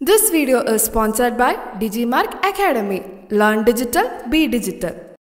This video is sponsored by Digimark Academy. Learn digital, be digital.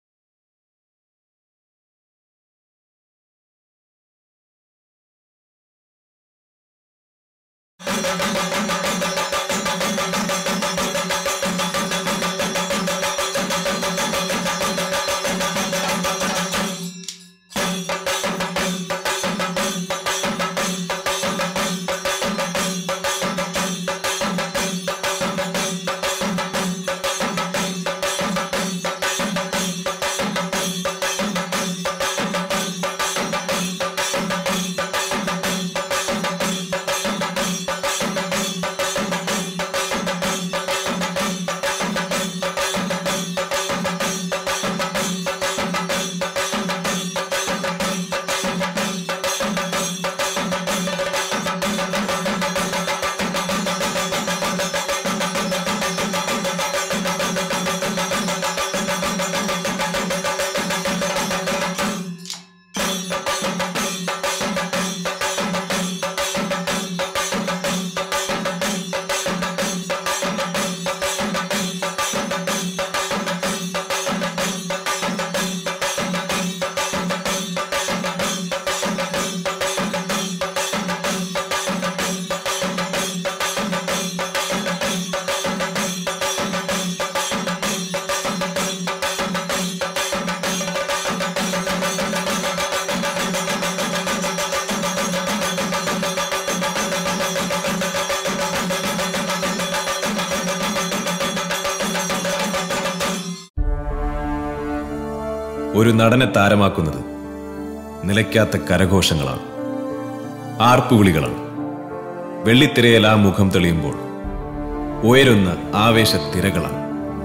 ഒരു നടനെ താരമാക്കുന്നത് നിലയ്ക്കാത്ത കരഘോഷങ്ങളാണ് ആർപ്പുവിളികളാണ് വെള്ളിത്തിരയിൽ ആ മുഖം തെളിയുമ്പോൾ ഉയരുന്ന ആവേശ തിരകളാണ്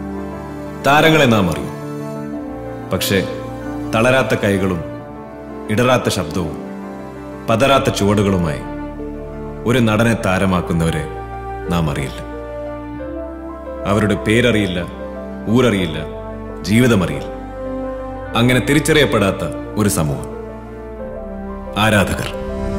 താരങ്ങളെ നാം അറിയും പക്ഷേ തളരാത്ത കൈകളും ഇടറാത്ത ശബ്ദവും പതരാത്ത ചുവടുകളുമായി ഒരു നടനെ താരമാക്കുന്നവരെ നാം അറിയില്ല അവരുടെ പേരറിയില്ല ഊരറിയില്ല ജീവിതമറിയില്ല അങ്ങനെ തിരിച്ചറിയപ്പെടാത്ത ഒരു സമൂഹം ആരാധകർ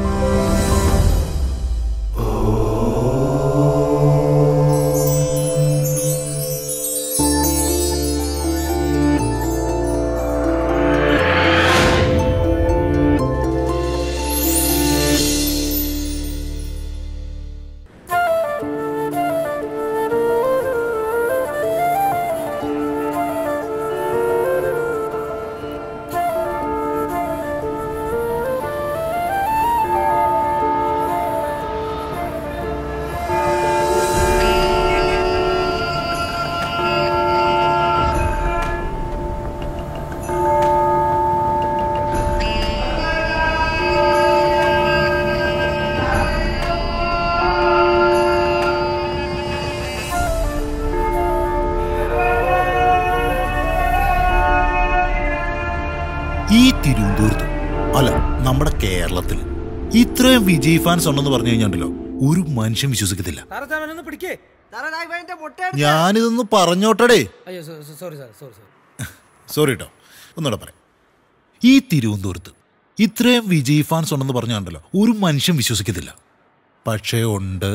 ഈ തിരുവനന്തപുരത്ത് അല്ല നമ്മുടെ കേരളത്തിൽ ഇത്രയും വിജയ് ഫാൻസ് ഉണ്ടെന്ന് പറഞ്ഞു കഴിഞ്ഞാണ്ടല്ലോ ഒരു മനുഷ്യൻ വിശ്വസിക്കത്തില്ല താരതാമനൊന്ന് പിടിക്കേ ഞാനിതൊന്ന് പറഞ്ഞോട്ടടേ അയ്യോ sorry sir sorry sorry sorry കേട്ടോ ഒന്നുകൂടെ പറയാം ഈ തിരുവനന്തപുരത്ത് ഇത്രയും വിജയ് ഫാൻസ് ഉണ്ടെന്ന് പറഞ്ഞാണ്ടല്ലോ ഒരു മനുഷ്യൻ വിശ്വസിക്കത്തില്ല പക്ഷേ ഉണ്ട്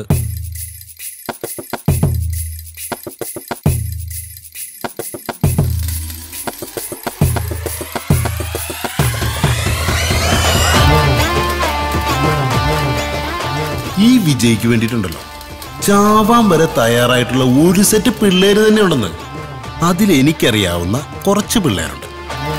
ഈ വിജയ്ക്ക് വേണ്ടിയിട്ടുണ്ടല്ലോ ചാവാൻ വരെ തയ്യാറായിട്ടുള്ള ഒരു സെറ്റ് പിള്ളേര് തന്നെ ഉണ്ടെന്ന് അതിൽ എനിക്കറിയാവുന്ന കുറച്ച് പിള്ളേരുണ്ട്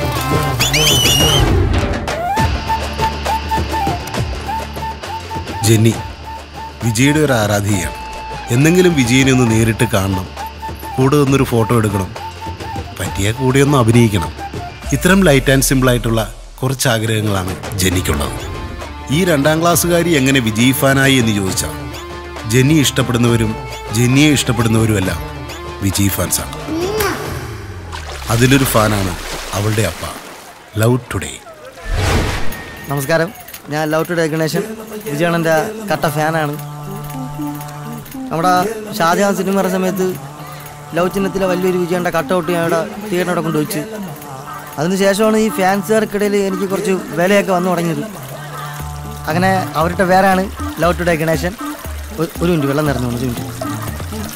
ജെന്നി വിജയുടെ ഒരു ആരാധികയാണ് എന്തെങ്കിലും വിജയനെ ഒന്ന് നേരിട്ട് കാണണം കൂടെ നിന്നൊരു ഫോട്ടോ എടുക്കണം പറ്റിയ കൂടെ ഒന്ന് അഭിനയിക്കണം ഇത്തരം ലൈറ്റ് ആൻഡ് സിമ്പിൾ ആയിട്ടുള്ള കുറച്ച് ആഗ്രഹങ്ങളാണ് ജെന്നിക്കുള്ളത് ഈ രണ്ടാം ക്ലാസ്സുകാരി എങ്ങനെ വിജയ് ഫാനായി എന്ന് ചോദിച്ചാൽ ജെന്നി ഇഷ്ടപ്പെടുന്നവരും ജെന്നിയെ ഇഷ്ടപ്പെടുന്നവരുമെല്ലാം വിജയ് ഫാൻസാണ് അതിലൊരു ഫാനാണ് അവളുടെ അപ്പ ലവ് ടുഡേ നമസ്കാരം ഞാൻ ലവ് ടുഡേ ഗണേശൻ വിജയണ്ണൻ്റെ കട്ട ഫാനാണ് നമ്മുടെ ഷാജഹാൻ സിനിമ ഇറങ്ങിയ സമയത്ത് ലവ് ചിഹ്നത്തിലെ വലിയൊരു വിജയൻ്റെ കട്ടൗട്ട് ഞാൻ ഇവിടെ തിയേറ്ററിനോടെ കൊണ്ടുവച്ചു അതിനുശേഷമാണ് ഈ ഫാൻസുകാർക്കിടയിൽ എനിക്ക് കുറച്ച് വിലയൊക്കെ വന്നു തുടങ്ങിയത് അങ്ങനെ അവരുടെ പേരാണ് ലവ് ടുഡേ ഗണേശൻ ഒ- ഒരു മിനിറ്റ് വെള്ളം നിറഞ്ഞു ഒരു മിനിറ്റ്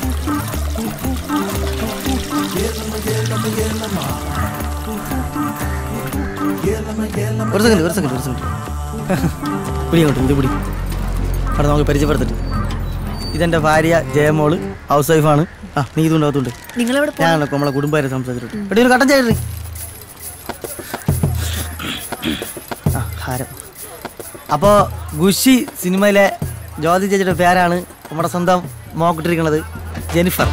ഒരു സെക്കൻഡ് ഒരു സെക്കൻഡ് ഒരു സെക്കൻഡ് പിടി അങ്ങോട്ട് ഇത് പിടി അവിടെ നമുക്ക് പരിചയപ്പെടുത്തിട്ട് ഇതെൻ്റെ ഭാര്യ ജയമോള് ഹൗസ് വൈഫാണ് ആ നീ ഇതുകൊണ്ട് അതുകൊണ്ട് നിങ്ങളെവിടെ പോ- ഞാനൊക്കെ നമ്മളെ കുടുംബമാരെ സംസാരിച്ചിട്ട് എടി ഒരു കട്ടൻ ചെയ്യട്ടെ ആ ഹാരം അപ്പോൾ ഗുഷി സിനിമയിലെ ജ്യോതി ചേച്ചിയുടെ പേരാണ് നമ്മുടെ സ്വന്തം മോക്കിട്ടിരിക്കുന്നത് ജെനിഫർ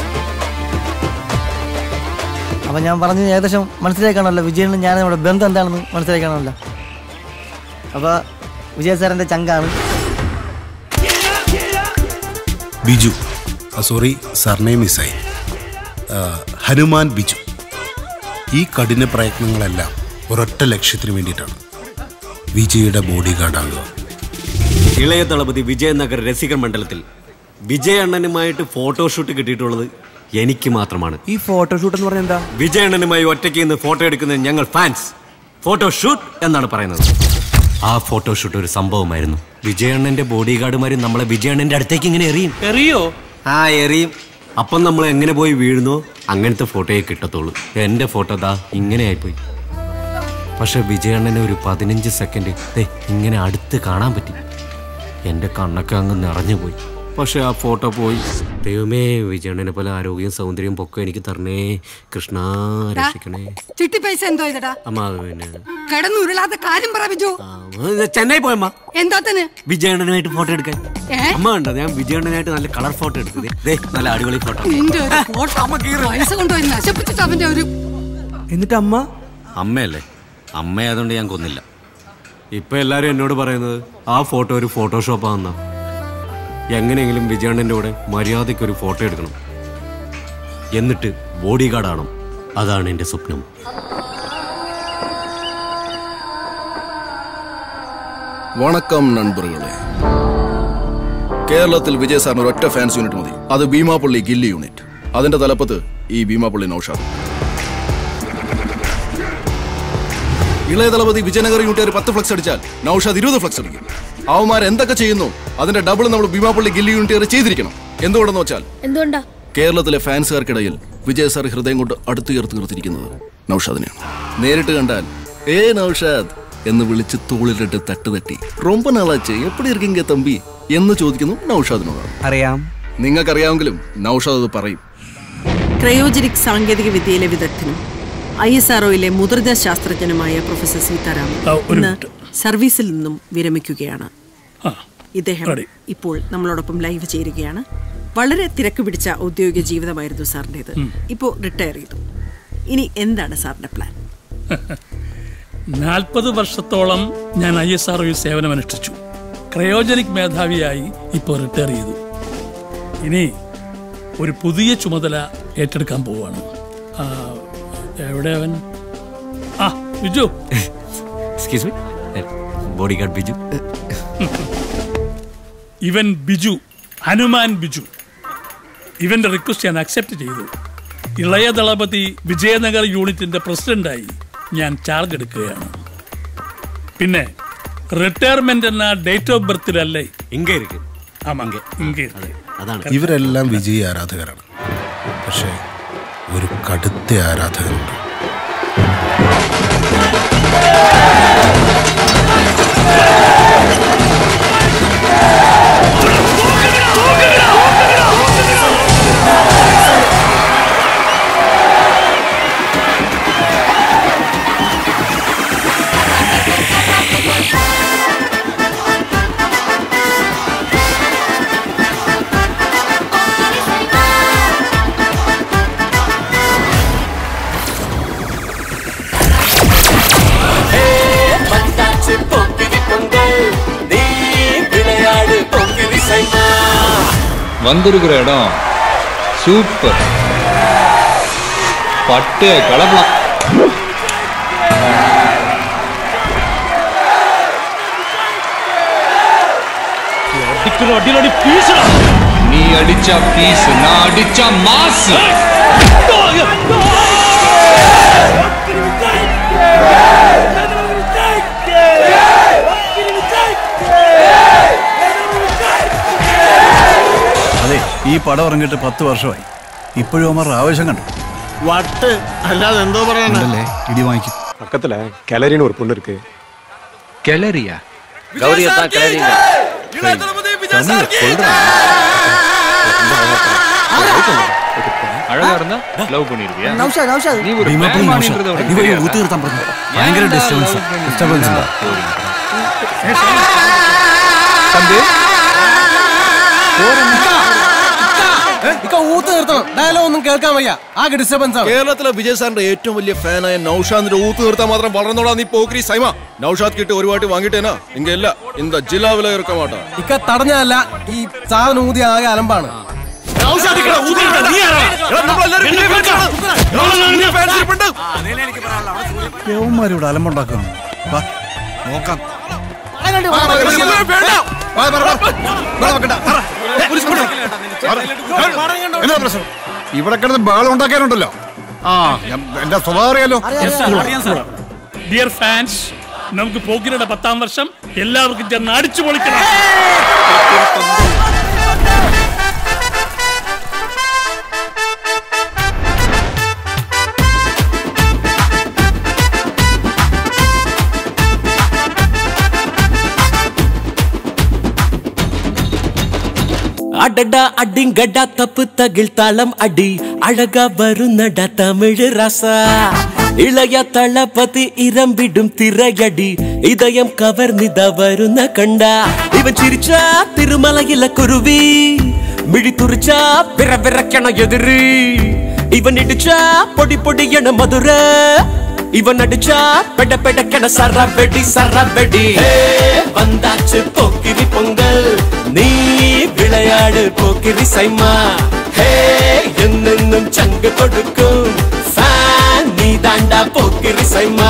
അപ്പം ഞാൻ പറഞ്ഞു ഏകദേശം മനസ്സിലായി കാണുമല്ലോ വിജയനും ഞാൻ നമ്മുടെ ബന്ധം എന്താണെന്ന് മനസ്സിലായി കാണുമല്ലോ അപ്പോൾ വിജയ് സാറിൻ്റെ ചങ്കാണ് ബിജു സോറി സർനെയിം മിസ്സായി ആ, ഹനുമാൻ ബിജു ഈ കഠിന പ്രയത്നങ്ങളെല്ലാം ഒരൊറ്റ ലക്ഷ്യത്തിന് വേണ്ടിയിട്ടാണ് വിജയുടെ ബോഡി ഗാർഡാകുക ഇളയ ദളപതി വിജയനഗർ രസികർ മണ്ഡലത്തിൽ വിജയണ്ണനുമായിട്ട് ഫോട്ടോഷൂട്ട് കിട്ടിയിട്ടുള്ളത് എനിക്ക് മാത്രമാണ് ഈ ഫോട്ടോഷൂട്ട് എന്ന് പറഞ്ഞാൽ എന്താ വിജയണ്ണനുമായി ഒറ്റയ്ക്ക് നിന്ന് ഫോട്ടോ എടുക്കുന്ന ഞങ്ങൾ ഫാൻസ് ഫോട്ടോഷൂട്ട് എന്നാണ് പറയുന്നത് ആ ഫോട്ടോഷൂട്ട് ഒരു സംഭവമായിരുന്നു വിജയണ്ണന്റെ ബോഡി ഗാർഡുമാരും നമ്മളെ വിജയണ്ണന്റെ അടുത്തേക്ക് ഇങ്ങനെ എറിയും എറിയോ ആ എറിയും അപ്പം നമ്മൾ എങ്ങനെ പോയി വീഴുന്നോ അങ്ങനത്തെ ഫോട്ടോയെ കിട്ടത്തുള്ളൂ എന്റെ ഫോട്ടോ ദാ ഇങ്ങനെ ആയിപ്പോയി പക്ഷെ വിജയണ്ണനെ ഒരു പതിനഞ്ച് സെക്കൻഡ് ദേ ഇങ്ങനെ അടുത്ത് കാണാൻ പറ്റി എന്റെ കണ്ണൊക്കെ അങ്ങ് നിറഞ്ഞു പോയി പക്ഷെ ആ ഫോട്ടോ പോയി ദൈവമേ വിജയണ്ണനെ പോലെ ആരോഗ്യം സൗന്ദര്യം പൊക്കം എനിക്ക് തരണേ കൃഷ്ണ രക്ഷിക്കണേ ചിട്ടി പൈസ എന്തോ ഇതടാ അമ്മ അത് പിന്നെ കിടന്നുരുളാത്ത കാര്യം പറ ബിജു ആ, ഇത് ചെന്നൈ പോയമ്മ എന്താത്തന് വിജയണ്ണനായിട്ട് ഫോട്ടോ എടുക്കാൻ ഏ? അമ്മ ഉണ്ടോ ഞാൻ വിജയണ്ണനായിട്ട് നല്ല കളർ ഫോട്ടോ എടുത്തത് ദേ നല്ല അടിപൊളി ഫോട്ടോ നിന്റെ ഒരു ഫോട്ടോ പൈസ കൊണ്ടുപോയി നശിപ്പിച്ചിട്ട് അവന്റെ ഒരു എന്നിട്ട് അമ്മ അമ്മയല്ലേ അമ്മയായതുകൊണ്ട് ഞാൻ കൊന്നില്ല ഇപ്പൊ എല്ലാരും എന്നോട് പറയുന്നത് ആ ഫോട്ടോ ഒരു ഫോട്ടോഷോപ്പാണെന്ന എങ്ങനെയെങ്കിലും വിജയണ്ണന്റെ കൂടെ മര്യാദയ്ക്ക് ഒരു ഫോട്ടോ എടുക്കണം എന്നിട്ട് ബോഡി ഗാർഡ് ആണം അതാണ് എന്റെ സ്വപ്നം വണക്കം നண்பர்களே കേരളത്തിൽ വിജയ് സാറിന് ഒരൊറ്റ ഫാൻസ് യൂണിറ്റ് മതി അത് ഭീമാപ്പള്ളി ഗില്ലി യൂണിറ്റ് അതിന്റെ തലപ്പത്ത് ഈ ഭീമാപ്പള്ളി നൌഷാദ് ഇളയ തലപതി വിജയനഗർ യൂണിറ്റ് പത്ത് ഫ്ലക്സ് അടിച്ചാൽ നൌഷാദ് ഇരുപത് ഫ്ലക്സ് അടിക്കും അവന്മാർ എന്തൊക്കെ ചെയ്യുന്നു അതിന്റെ ഡബിൾ നമ്മൾ ഭീമാപ്പള്ളി ഗില്ലി യൂണിറ്റ് ചെയ്തിരിക്കണം എന്തുകൊണ്ടെന്ന് വെച്ചാൽ എന്തുകൊണ്ടാ കേരളത്തിലെ ഫാൻസുകാർക്കിടയിൽ വിജയ് സാർ ഹൃദയം കൊണ്ട് അടുത്ത് ചേർത്ത് നിർത്തിയിരിക്കുന്നത് നൌഷാദിനെയാണ് നേരിട്ട് കണ്ടാൽ ഏ നൌഷാദ് എന്ന് വിളിച്ച് തോളിലിട്ട് തട്ടുതട്ടി റൊമ്പ നാളാച്ച് എപ്പടി ഇരിക്കിങ്ക തമ്പി എന്ന് ചോദിക്കുന്നു നൌഷാദിനോടാണ് അറിയാം നിങ്ങൾക്കറിയാമെങ്കിലും നൌഷാദ് അത് പറയും ക്രയോജനിക് സാങ്കേതിക വിദ്യയിലെ വിദഗ്ധനും ഐ എസ് ആർഒയിലെ മുതിർന്ന ശാസ്ത്രജ്ഞനുമായ പ്രൊഫസർ സീതാരാമൻ ഇന്ന് സർവീസിൽ നിന്നും വിരമിക്കുകയാണ് ഇദ്ദേഹം ഇപ്പോൾ നമ്മളോടൊപ്പം ലൈവ് ചേരുകയാണ് വളരെ തിരക്ക് പിടിച്ച ഔദ്യോഗിക ജീവിതമായിരുന്നു സാറിൻ്റെത് ഇപ്പോൾ റിട്ടയർ ചെയ്തു ഇനി എന്താണ് സാറിന്റെ പ്ലാൻ നാൽപ്പത് വർഷത്തോളം ഞാൻ ഐ എസ് ആർ സേവനമനുഷ്ഠിച്ചു ക്രയോജനിക് മേധാവിയായി ഇപ്പോൾ റിട്ടയർ ചെയ്തു ഇനി ഒരു പുതിയ ചുമതല ഏറ്റെടുക്കാൻ പോവുകയാണ് ആ, എവിടെ അവൻ ആ Biju excuse me bodyguard Biju ഇവൻ ബിജു ഹനുമാൻ ബിജു ഇവന്റെ റിക്വസ്റ്റ് ഞാൻ അക്സെപ്റ്റ് ചെയ്തു ഇളയ ദളപതി വിജയനഗർ യൂണിറ്റിന്റെ പ്രസിഡന്റായി ഞാൻ ചാർജ് എടുക്കുകയാണ് പിന്നെ റിട്ടയർമെന്റ് എന്ന ഡേറ്റ് ഓഫ് ബർത്തിലല്ലേ ഇങ്ക ഇരിക്ക് ആമാ ഇങ്ക ഇരിക്ക്. അതാണ് ഇവരെല്ലാം വിജയ് ആരാധകരാണ് പക്ഷേ ഒരു കടുത്ത ആരാധകനുണ്ട് வந்திருக்கிற இடம் சூப்பர் பட்டு கலப்பலாம் நீ அடிச்சா பீஸ் நான் அடிச்சா மாசு അതെ ഈ പടം ഇറങ്ങിയിട്ട് പത്ത് വർഷമായി ഇപ്പോഴും അമർ ആവേശം കണ്ടു വട്ട് അല്ലാതെ എന്തോ പറയാനല്ലേ இடி வாங்கி பக்கத்துல கிளறின்னு ஒரு பொண்ணு இருக்கு கிளறியா கௌரியத்தான் கிளறிங்க அழகா இருந்தா லவ் பண்ணிருவியா നൗഷാദ് നൗഷാദ് நீ ஒரு ഭീമാ പോയി பேமானின்றத നോക്കാം. உனக்கு നീ പോയി தெரியாதா? ഊത്ത് നിർത്താൻ പറഞ്ഞു ഭയങ്കര ഡിസ്റ്റർബൻസ് ഡിസ്റ്റർബൻസ് ഉണ്ടാ தம்பி ഊത്ത് നിർത്തണം ഡയലോഗ് ഒന്നും കേൾക്കാൻ വയ്യ ആകെ ഡിസ്റ്റർബൻസ് ആണ് കേരളത്തിലെ വിജയ് സാറിന്റെ ഏറ്റവും വലിയ ഫാനായ നൌഷാദിന്റെ ഊത്ത് നിർത്താൻ മാത്രം വളർന്നോളാ നീ പോക്രി സൈമ നൌഷാദ് കിട്ടി ഒരു വാട്ടി വാങ്ങിട്ടേനാ ഇങ്ങ ഇല്ല இந்த ജില്ലാവില ഇറക്ക മാട്ടാ ഇക്ക തടഞ്ഞല്ല ഈ സാധനം ഊതി ആകെ അലമ്പാണ് യവന്മാരിവിടെ അലമ്പുണ്ടാക്കുകയാണ് വാ നോക്കാം എന്താ പ്രശ്നം ഇവിടെ കിടന്ന് ബഹളം ഉണ്ടാക്കാനുണ്ടല്ലോ ആ ഞാൻ- എന്റെ സ്വഭാവം അറിയാലോ ഡിയർ ഫാൻസ് നമുക്ക് പോക്കിരുടെ പത്താം വർഷം എല്ലാവർക്കും ചെന്ന് അടിച്ചു പൊളിക്കണം அடடா அடிங்கடா தப்பு தகில் தாளம் அடி அழகா வருநடா தமிழ் ரசா இளைய தளபதி இரம்பிடும் திரையடி இதயம் கவர்ந்தித வருന്ന കണ്ട ഇവൻ ചിരിച്ചാ തിരുമലയിലെ കുരുവി മിഴി തുറിച്ചാ വിറ വിറക്കണ എതിരി ഇവൻ ഇടിച്ചാ പൊടി പൊടിയണ മധുര ഇവൻ അടിച്ചാ പെട പെടക്കണ സറവെടി സറവെടി വந்தாச்சு போக்கிரி பொங்கல் நீ விளையாடு போக்கிரி சைமா ஹே என்னென்னும் சங்கு கொடுக்கும் ஃபேன் நீ தாண்டா போக்கிரி சைமா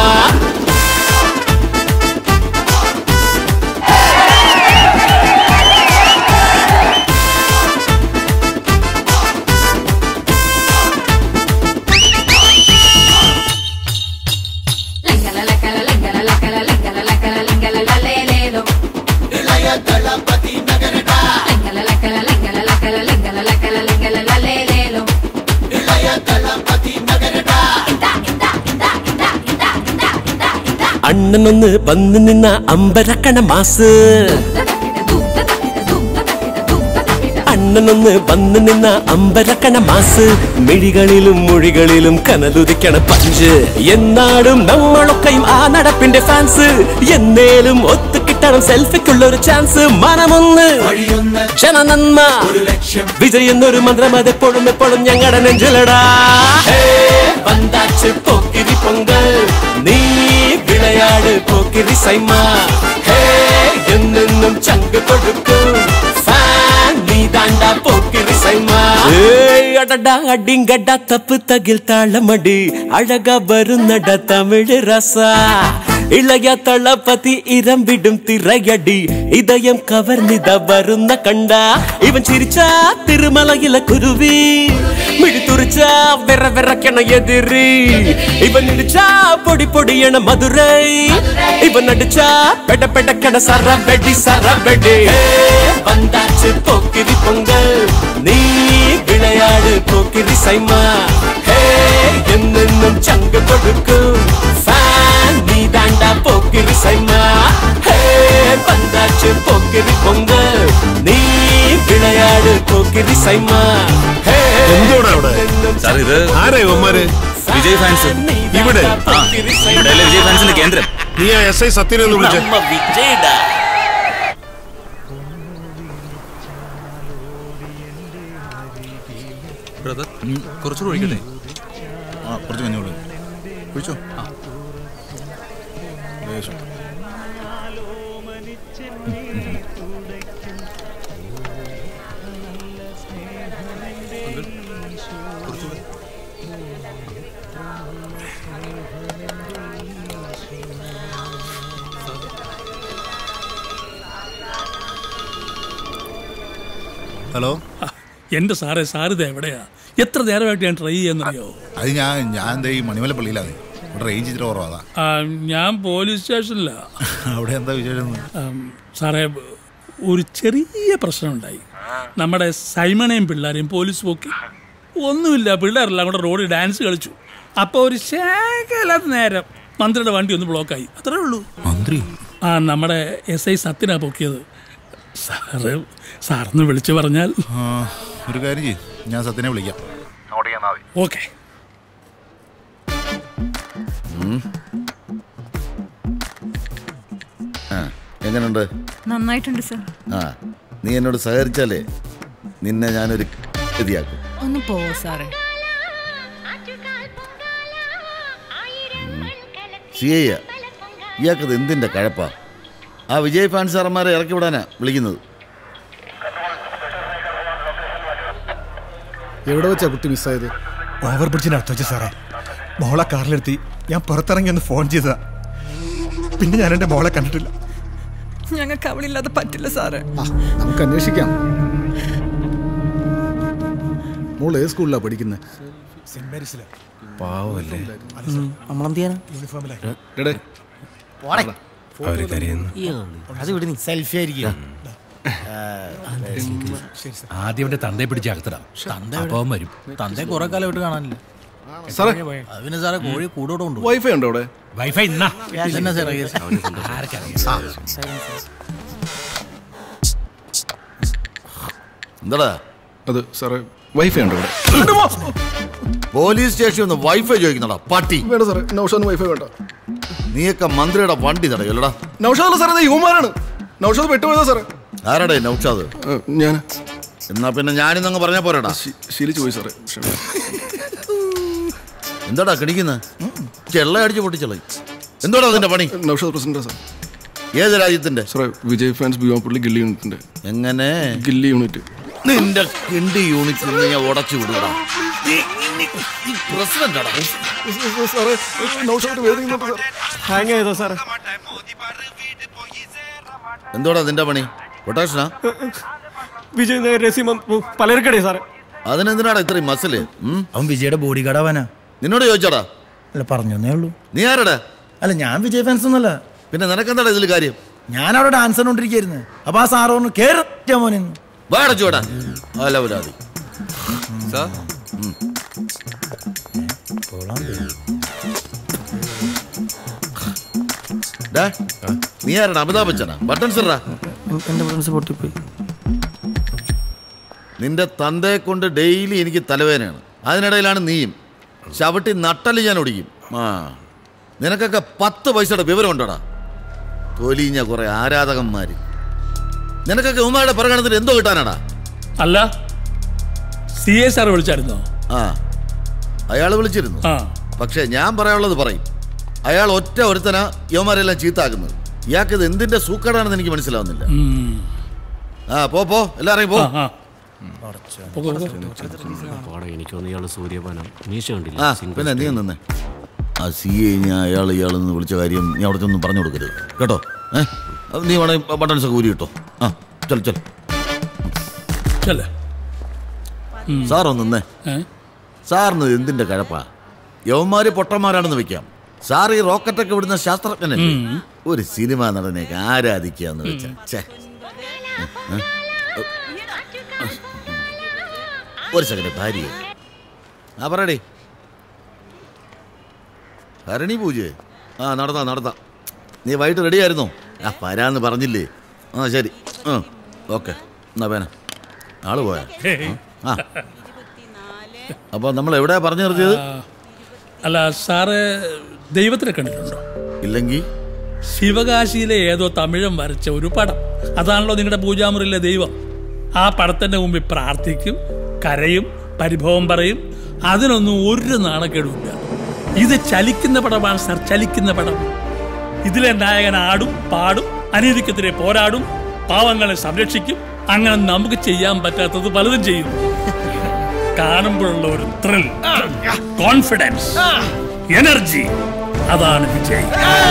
അണ്ണനൊന്ന് വന്നു നിന്ന അമ്പരക്കണ മാസ് അണ്ണനൊന്ന് വന്നു നിന്ന അമ്പരക്കണ മാസ് മിഴികളിലും മൊഴികളിലും കനലുദിക്കണ പഞ്ച് എന്നാടും നമ്മളൊക്കെയും ആ നടപ്പിന്റെ ഫാൻസ് എന്നേലും ഒത്തു കിട്ടണം സെൽഫിക്കുള്ള ഒരു ചാൻസ് മനമൊന്ന് ജനനന്മ വിജയെന്നൊരു മന്ത്രം അതെപ്പോഴും എപ്പോഴും ഞങ്ങളുടെ നെഞ്ചിലടാ ഹേ, വந்தாச்சு പോക്കിരി പൊങ്കൽ നീ വിളയാട് പോക്കിരി സൈമ ഹേ എന്നെന്നും ചങ്ക് കൊടുക്കും ഫാൻ നീ தாண்டா போக்கிரி சைமா ஏய் அடடா அடிங்கடா தப்பு தகில் தாளமடி அழகா வருநட தமிழ் ரசா ഇളയ തളപതി ഇരമ്പിടും തിറയടി ഇതയം കവർന്നിത വരുന്ന കണ്ട ഇവൻ ചിരിച്ച തിരുമലയിലെ കുരുവി മിഴിത്തുറിച്ച വിറ വിറക്കണ എതിരി ഇവൻ ഇടിച്ച പൊടി പൊടിയണ മധുരൈ ഇവൻ അടിച്ച പെട പെടക്കണ സറബെടി സറബെടി വந்தாச்சு போக்கிரி பொங்கல் நீ விளையாடு போக்கிரி சைமா ஹே என்னென்னும் சங்கு கொடுக்கும் ஃபேன் நீ தாண்டா போக்கிரி சைமா ஹே வந்தாச்சு போக்கிரி பொங்கல் நீ விளையாடு போக்கிரி சைமா ஹே എന്തോടാ അവിടെ സാർ ഇത് ആരാ ഇവന്മാര് വിജയ് ഫാൻസ് ഇവിടെ ആ ഇവിടെയല്ലേ വിജയ് ഫാൻസിന്റെ കേന്ദ്രം നീ ആ എസ് ഐ സത്യനെ ഒന്ന് വിളിച്ചേ நம்ம விஜய்டா ബ്രദർ കുറച്ചുകൂടെ ഒഴിക്കട്ടെ ആ കുറച്ച് കഞ്ഞോളൂ ഒഴിച്ചോ ലേശം. ഹലോ എന്റെ സാറേ സാറിത് എവിടെയാ എത്ര നേരമായിട്ട് ഞാൻ ട്രൈ ചെയ്യാന്നറിയോ അത് ഞാൻ ഞാൻ ദേ ഈ മണിമല പള്ളിയിലാണ് ഇവിടെ റേഞ്ച് ഇച്ചിരി കുറവാ ആ, ഞാൻ പോലീസ് സ്റ്റേഷനിലാ അവിടെ എന്താ വിശേഷം ആം, സാറേ ഒരു ചെറിയ പ്രശ്നമുണ്ടായി നമ്മുടെ സൈമണയും പിള്ളേരെയും പോലീസ് പോക്കി ഒന്നുമില്ല പിള്ളേരെല്ലാം കൂടെ റോഡിൽ ഡാൻസ് കളിച്ചു അപ്പോൾ ഒരു ശേഖല നേരം മന്ത്രിയുടെ വണ്ടി ഒന്ന് ബ്ലോക്കായി അത്രേ ഉള്ളൂ മന്ത്രി ആ നമ്മുടെ എസ് ഐ സത്യനാ പൊക്കിയത് സാറ് സാറിന് വിളിച്ചു പറഞ്ഞാൽ ആ, ഒരു കാര്യം ചെയ്യും ഞാൻ സത്യനെ വിളിക്കാം അങ്ങോട്ട് ചെന്നാൽ മതി ഓക്കെ ആ എങ്ങനെയുണ്ട് നന്നായിട്ടുണ്ട് സർ ആ നീ എന്നോട് സഹകരിച്ചാലേ നിന്നെ ഞാനൊരു ഗതിയാക്കും ഒന്ന് പോവോ സാറേ സി ഐ ഇയാൾക്കത് എന്തിൻ്റെ കഴപ്പാ ആ വിജയ് ഫാൻ സാറന്മാരെ ഇറക്കി വിടാനാ വിളിക്കുന്നത് എവിടെ വെച്ചാ കുട്ടി മിസ്സായത് ഓവർ ബ്രിഡ്ജിന് അടുത്ത് വെച്ച് സാറേ മോളെ കാറിലെടുത്തി ഞാൻ പുറത്തിറങ്ങി ഒന്ന് ഫോൺ ചെയ്തതാ പിന്നെ ഞാൻ എൻ്റെ മോളെ കണ്ടിട്ടില്ല ഞങ്ങൾക്ക് അവളില്ലാതെ പറ്റില്ല സാറേ നമുക്ക് അന്വേഷിക്കാം മോൾ ഏത് സ്കൂളിലാണ് പഠിക്കുന്നത് സെന്റ് മേരീസിലെ പാവല്ലേ നമ്മളെന്ത് ചെയ്യാനാ അവര് കരയുന്നു അത് വിടുന്നു സെൽഫി ആയിരിക്കും ആദ്യം അവന്റെ തന്തയെ പിടിച്ച് അകത്തിടാം അപ്പൊ അവൻ വരും തന്തയെ കുറെ കാലം വിട്ട് കാണാനില്ല സാറേ. അതിന് സാറേ കോഴി കൂടോടെ ഉണ്ട് വൈഫൈ ഉണ്ടോ അവിടെ വൈഫൈ ഇന്നാ Yes. എന്നാ സാറേ Yes. ആർക്കറിയാം എന്താടാ അത് സാറേ വൈഫൈ ഉണ്ടോ ഇവിടെ പോലീസ് സ്റ്റേഷനിൽ നിന്ന് വൈഫൈ ചോദിക്കുന്നടാ പട്ടി വേണ്ട സാറേ നൗഷാദിന് വൈഫൈ വേണ്ട നീയൊക്കെ മന്ത്രിയുടെ വണ്ടി തടയല്ലടാ നൗഷാദ് സാറേ യുവമാരാണ് നൗഷാദ് പെട്ടുപോയതാ സാറേ ആരാടേ നൗഷാദ് ഞാൻ എന്നാ പിന്നെ ഞാനിന്നങ്ങ് പറഞ്ഞാ പോരാടാ ശീലിച്ചു പോയി സാറേ എന്താടാ കിണിക്കുന്നത് ചെള്ള അടിച്ച് പൊട്ടിച്ചളയും എന്തോടാ അതിന്റെ പണി നൗഷാദ് പ്രസിഡന്റ് സാർ ഏത് രാജ്യത്തിന്റെ സാറേ വിജയ് ഫാൻസ് ബിയോപ്പള്ളി ഗില്ലി യൂണിറ്റിന്റെ എങ്ങനെ ഗില്ലി യൂണിറ്റ് നിന്റെ കിണ്ടി യൂണിറ്റ് നിന്ന് ഞാൻ ഉടച്ചു വിടുകടാ പ്രസിഡന്റാടാ സാറേ നൗഷാദ് വേദിക്കുന്നുണ്ട് സാർ ഹാങ് ചെയ്തോ സാറേ എന്തോടാ നിന്റെ പണി കൊട്ടേഷനാ വിജയ് നഗർ രസീമം പലർക്കടേ സാറേ അതിനെന്തിനാടാ ഇത്രയും മസില് അവൻ വിജയുടെ ബോഡി ഗാർഡാവാനാ നിന്നോട് ചോദിച്ചോടാ അല്ല പറഞ്ഞേ ഉള്ളൂ നീ ആരടാ അല്ല ഞാൻ വിജയ് ഫാൻസ് ഒന്നല്ല പിന്നെ നിനക്കെന്താടാ ഇതിൽ കാര്യം ഞാൻ അവിടെ ഡാൻസ് കണ്ടോണ്ടിരിക്കായിരുന്നു അപ്പൊ ആ സാറ് പറഞ്ഞു കേറി മോനെ വാടച്ചോടാ അലവലാതി ഡാ, നീ ആരടാ അമിതാഭ് ബച്ചനാ ബട്ടൺ സിറാ എന്റെ ഫ്രണ്ട്സ് പൊട്ടിപ്പോയി നിന്റെ തന്തയെ കൊണ്ട് ഡെയിലി എനിക്ക് തലവേദനയാണ് അതിനിടയിലാണ് നീയും ചവിട്ടി നട്ടല് ഞാൻ ഒടിക്കും ആ നിനക്കൊക്കെ പത്ത് പൈസയുടെ വിവരം ഉണ്ടോടാ തൊലിഞ്ഞ കുറെ ആരാധകന്മാര് നിനക്കൊക്കെ ഉമ്മയുടെ പ്രകടനത്തിന് എന്തോ കിട്ടാനാടാ അല്ല സി എ സാർ വിളിച്ചായിരുന്നോ ആ അയാൾ വിളിച്ചിരുന്നു ആ പക്ഷേ ഞാൻ പറയാനുള്ളത് പറയും അയാൾ ഒറ്റ ഒരുത്തനാ യവന്മാരെല്ലാം ചീത്താക്കുന്നത് ഇയാൾക്ക് ഇത് എന്തിന്റെ സൂക്കടാണെന്ന് എനിക്ക് മനസ്സിലാവുന്നില്ല ഉം. ആ പോ പോ എല്ലാരെയും പോ ആ, ആ. പോടാ എനിക്കൊന്ന് ഇയാള് സൂര്യപാനം മീശ കണ്ടില്ല ആ single പിന്നെ നീ stay. നിന്നേ ആ സി എ ഞാൻ അയാൾ ഇയാളെന്ന് വിളിച്ച കാര്യം നീ അവിടെ ഒന്നും പറഞ്ഞു കൊടുക്കരുത് കേട്ടോ ഏ അത് നീ വേണേ ബട്ടൺസ് ഒക്കെ ഊരി കിട്ടോ ആ ചൽ ചൽ ചെല്ലേ സാർ ഒന്ന് നിന്നേ സാറിന് എന്തിന്റെ കഴപ്പാ യവന്മാര് പൊട്ടന്മാരാണെന്ന് വെക്കാം സാർ ഈ റോക്കറ്റൊക്കെ വിടുന്ന ശാസ്ത്രജ്ഞനല്ലേ ഉം. ഒരു സിനിമ നടനെയൊക്കെ ആരാധിക്കാന്ന് വെച്ചാ ഛേ. ഏ? ഒരു സെക്കൻഡ് ഭാര്യ ആ പറയടേ ഭരണി പൂജ ആ നടത്താം നടത്താം നീ വൈകിട്ട് റെഡി ആയിരുന്നോ ആ വരാന്ന് പറഞ്ഞില്ലേ ആ ശരി ആ ഓക്കെ എന്നാ പേന ആള് പോയാ ആ അപ്പോൾ നമ്മൾ എവിടെയാ പറഞ്ഞു നിർത്തിയത് അല്ല സാറ് ദൈവത്തിനെ കണ്ടിട്ടുണ്ടോ ഇല്ലെങ്കിൽ ശിവകാശിയിലെ ഏതോ തമിഴൻ വരച്ച ഒരു പടം അതാണല്ലോ നിങ്ങളുടെ പൂജാമുറിയിലെ ദൈവം ആ പടത്തിന്റെ മുമ്പിൽ പ്രാർത്ഥിക്കും കരയും പരിഭവം പറയും അതിനൊന്നും ഒരു നാണക്കേടുമില്ല ഇത് ചലിക്കുന്ന പടമാണ് സാർ ചലിക്കുന്ന പടം ഇതിലെ നായകൻ ആടും പാടും അനീതിക്കെതിരെ പോരാടും പാവങ്ങളെ സംരക്ഷിക്കും അങ്ങനെ നമുക്ക് ചെയ്യാൻ പറ്റാത്തത് പലതും ചെയ്യും കാണുമ്പോഴുള്ള ഒരു ത്രിൽ കോൺഫിഡൻസ് എനർജി അതാണ് വിജയ്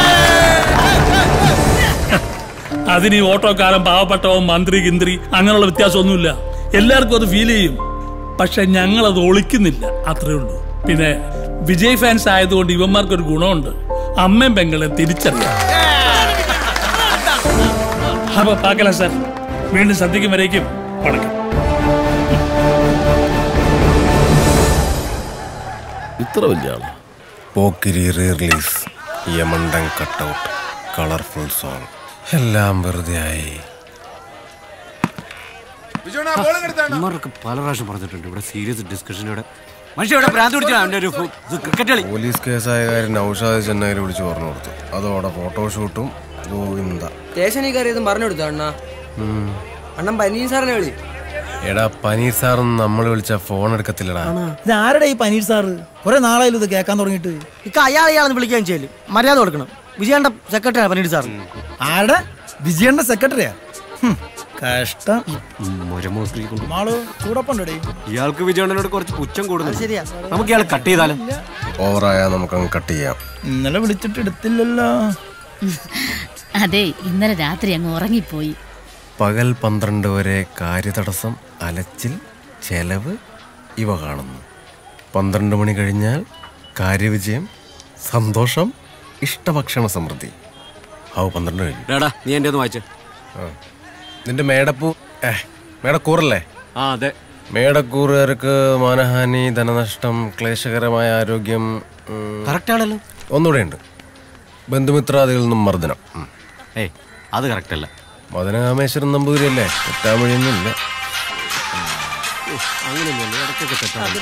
അതിന് ഈ ഓട്ടോക്കാരൻ പാവപ്പെട്ടവൻ മന്ത്രി കിന്ത്രി അങ്ങനെയുള്ള വ്യത്യാസമൊന്നുമില്ല എല്ലാവർക്കും അത് ഫീൽ ചെയ്യും പക്ഷെ ഞങ്ങൾ അത് ഒളിക്കുന്നില്ല അത്രേ ഉള്ളൂ പിന്നെ വിജയ് ഫാൻസ് ആയതുകൊണ്ട് ഇവന്മാർക്കൊരു ഗുണമുണ്ട് അമ്മയും പെങ്ങളെ തിരിച്ചറിയാം അപ്പൊ പാക്കല സാർ വീണ്ടും സദ്യക്കും വരേക്കും വണക്കം ഇത്ര വലിയ ആളാ പോക്കിരി റീ റിലീസ് യമണ്ടൻ കട്ടൗട്ട് കളർഫുൾ സോങ് എല്ലാം വെറുതെ ആയി ഇവർക്ക് പല പ്രാവശ്യം പറഞ്ഞിട്ടുണ്ട് ഇവിടെ സീരിയസ് ഡിസ്കഷൻ ഇവിടെ മനുഷ്യ ഇവിടെ ഭ്രാന്ത് പിടിച്ചാ അവന്റെ ഒരു ഫു- ഇത് ക്രിക്കറ്റ് കളി പോലീസ് കേസായ കാര്യം നൌഷാദ് ചെന്നൈയിൽ വിളിച്ച് പറഞ്ഞു കൊടുത്തു അതോടെ ഫോട്ടോഷൂട്ടും ഗോവിന്ദ സ്റ്റേഷനിൽ കയറിയതും പറഞ്ഞു കൊടുത്തു അണ്ണാ അണ്ണൻ പനീർ സാറിനെ വിളി എടാ പനീർ സാറൊന്നും നമ്മൾ വിളിച്ച ഫോൺ എടുക്കത്തില്ലടാ ഇത് ആരുടെ ഈ പനീർ സാറ് കുറെ നാളായാലും ഇത് കേൾക്കാൻ തുടങ്ങിയിട്ട് ഇക്ക അയാൾ ഇയാളെന്ന് വിളിക്കാൻ ചെയ്യല് മര്യാദ കൊടുക്കണം വിജയന്റെ സെക്രട്ടറിയാണ് പനീർ സാർ ആരുടെ വിജയന്റെ സെക്രട്ടറിയാ ഹും, കഷ്ടം മാളു ചൂടപ്പുണ്ടേ ഇയാൾക്ക് വിജയണ്ണനോട് കുറച്ച് പുച്ഛം കൂടുന്നു ശരിയാ നമുക്ക് ഇയാൾ കട്ട് ചെയ്താലോ ഓവറായാൽ നമുക്കങ്ങ് കട്ട് ചെയ്യാം ഇന്നലെ വിളിച്ചിട്ട് എടുത്തില്ലല്ലോ അതെ ഇന്നലെ രാത്രി അങ്ങ് ഉറങ്ങിപ്പോയി പകൽ പന്ത്രണ്ട് വരെ കാര്യതടസ്സം അലച്ചിൽ ചെലവ് ഇവ കാണുന്നു പന്ത്രണ്ട് മണി കഴിഞ്ഞാൽ കാര്യവിജയം സന്തോഷം ഇഷ്ടഭക്ഷണ സമൃദ്ധി ഔ പന്ത്രണ്ട് കഴിഞ്ഞു ഡാടാ നീ എൻ്റെ ഒന്ന് വായിച്ചേ ആ. നിന്റെ മേടപ്പൂ ഏ മേടക്കൂറല്ലേ ആ അതെ മേടക്കൂറുകാർക്ക് മാനഹാനി ധനനഷ്ടം ക്ലേശകരമായ ആരോഗ്യം കറക്റ്റ് ആണല്ലോ ഒന്നുകൂടെ ഉണ്ട് ബന്ധുമിത്രാദികളിൽ നിന്നും മർദ്ദനം ഏയ് അത് കറക്റ്റ് അല്ല മദനകാമേശ്വരൻ നമ്പൂതിരിയല്ലേ തെറ്റാമൊഴിയൊന്നുമില്ല അങ്ങനെയൊന്നുമല്ല ഇടയ്ക്കൊക്കെ തെറ്റാണ്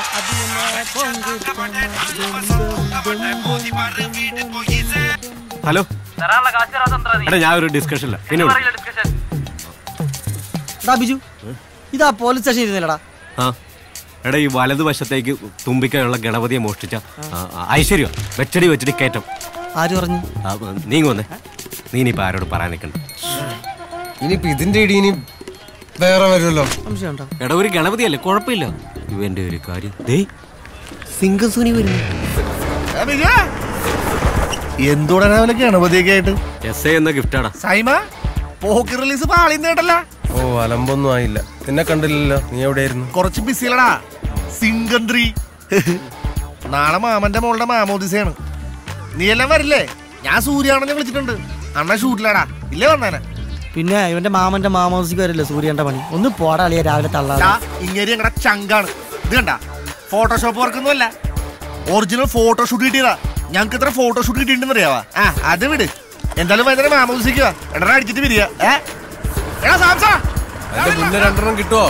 ഹലോ എടാ ഞാൻ ഒരു ഡിസ്കഷനില്ല പിന്നെ വിളി. എടാ ബിജു ഇതാ പോലീസ് സ്റ്റേഷൻ ഇരുന്നില്ലടാ ആ എടാ ഈ വലതുവശത്തേക്ക് തുമ്പിക്കാനുള്ള ഗണപതിയെ മോഷ്ടിച്ച ആ, ആ, ഐശ്വര്യം വെച്ചടി വെച്ചടി കയറ്റം ആര് പറഞ്ഞു ആ, നീങ്ങ വന്നേ നീ ഇനിയിപ്പോ ആരോട് പറയാൻ നിൽക്കണ്ട ഇനിയിപ്പോ ഇതിന്റെ ഇടി ഇനി വേറെ വരുമല്ലോ സംശയമുണ്ടോ എടാ ഒരു ഗണപതിയല്ലേ കുഴപ്പമില്ല ഇവന്റെ ഒരു കാര്യം ദേ സിംഗസുനി വരുന്നു എന്തോടാ രാവിലെ ഗണപതിയൊക്കെ ആയിട്ട് എസ് എ എന്ന ഗിഫ്റ്റാടാ സൈമ പോക്ക് റിലീസ് പാളിന്നേട്ടല്ല ഓ അലമ്പൊന്നും ആയില്ല നിന്നെ കണ്ടില്ലല്ലോ നീ എവിടെയായിരുന്നു കുറച്ച് ബിസിലടാ സിംഗന്ത്രി നാളെ മാമന്റെ മോളുടെ മാമോദിസയാണ് നീ എല്ലാം വരില്ലേ ഞാൻ സൂര്യാണെന്ന് വിളിച്ചിട്ടുണ്ട് അണ്ണ ഷൂട്ടിലടാ ഇല്ലേ വന്നേനെ പിന്നെ ഇവന്റെ മാമന്റെ മാമോസിക്ക് വരില്ല സൂര്യന്റെ പണി ഒന്ന് പോടാ അളിയ രാവിലെ തള്ളാ ഇങ്ങനെ ഞങ്ങളുടെ ചങ്കാണ് ഇത് കണ്ട ഫോട്ടോഷോപ്പ് വർക്കൊന്നുമല്ല ഒറിജിനൽ ഫോട്ടോഷൂട്ട് കിട്ടിയതാ ഞങ്ങൾക്ക് ഇത്ര ഫോട്ടോഷൂട്ട് കിട്ടിയിട്ടുണ്ടെന്ന് അറിയാവാ ആ അത് വിട് എന്തായാലും വൈകുന്നേരം മാമോദിസിക്കുക എടാ അടിച്ചിട്ട് വരിക ഏ എടാ സാംസാ അതിന്റെ മുന്നേ രണ്ടെണ്ണം കിട്ടുമോ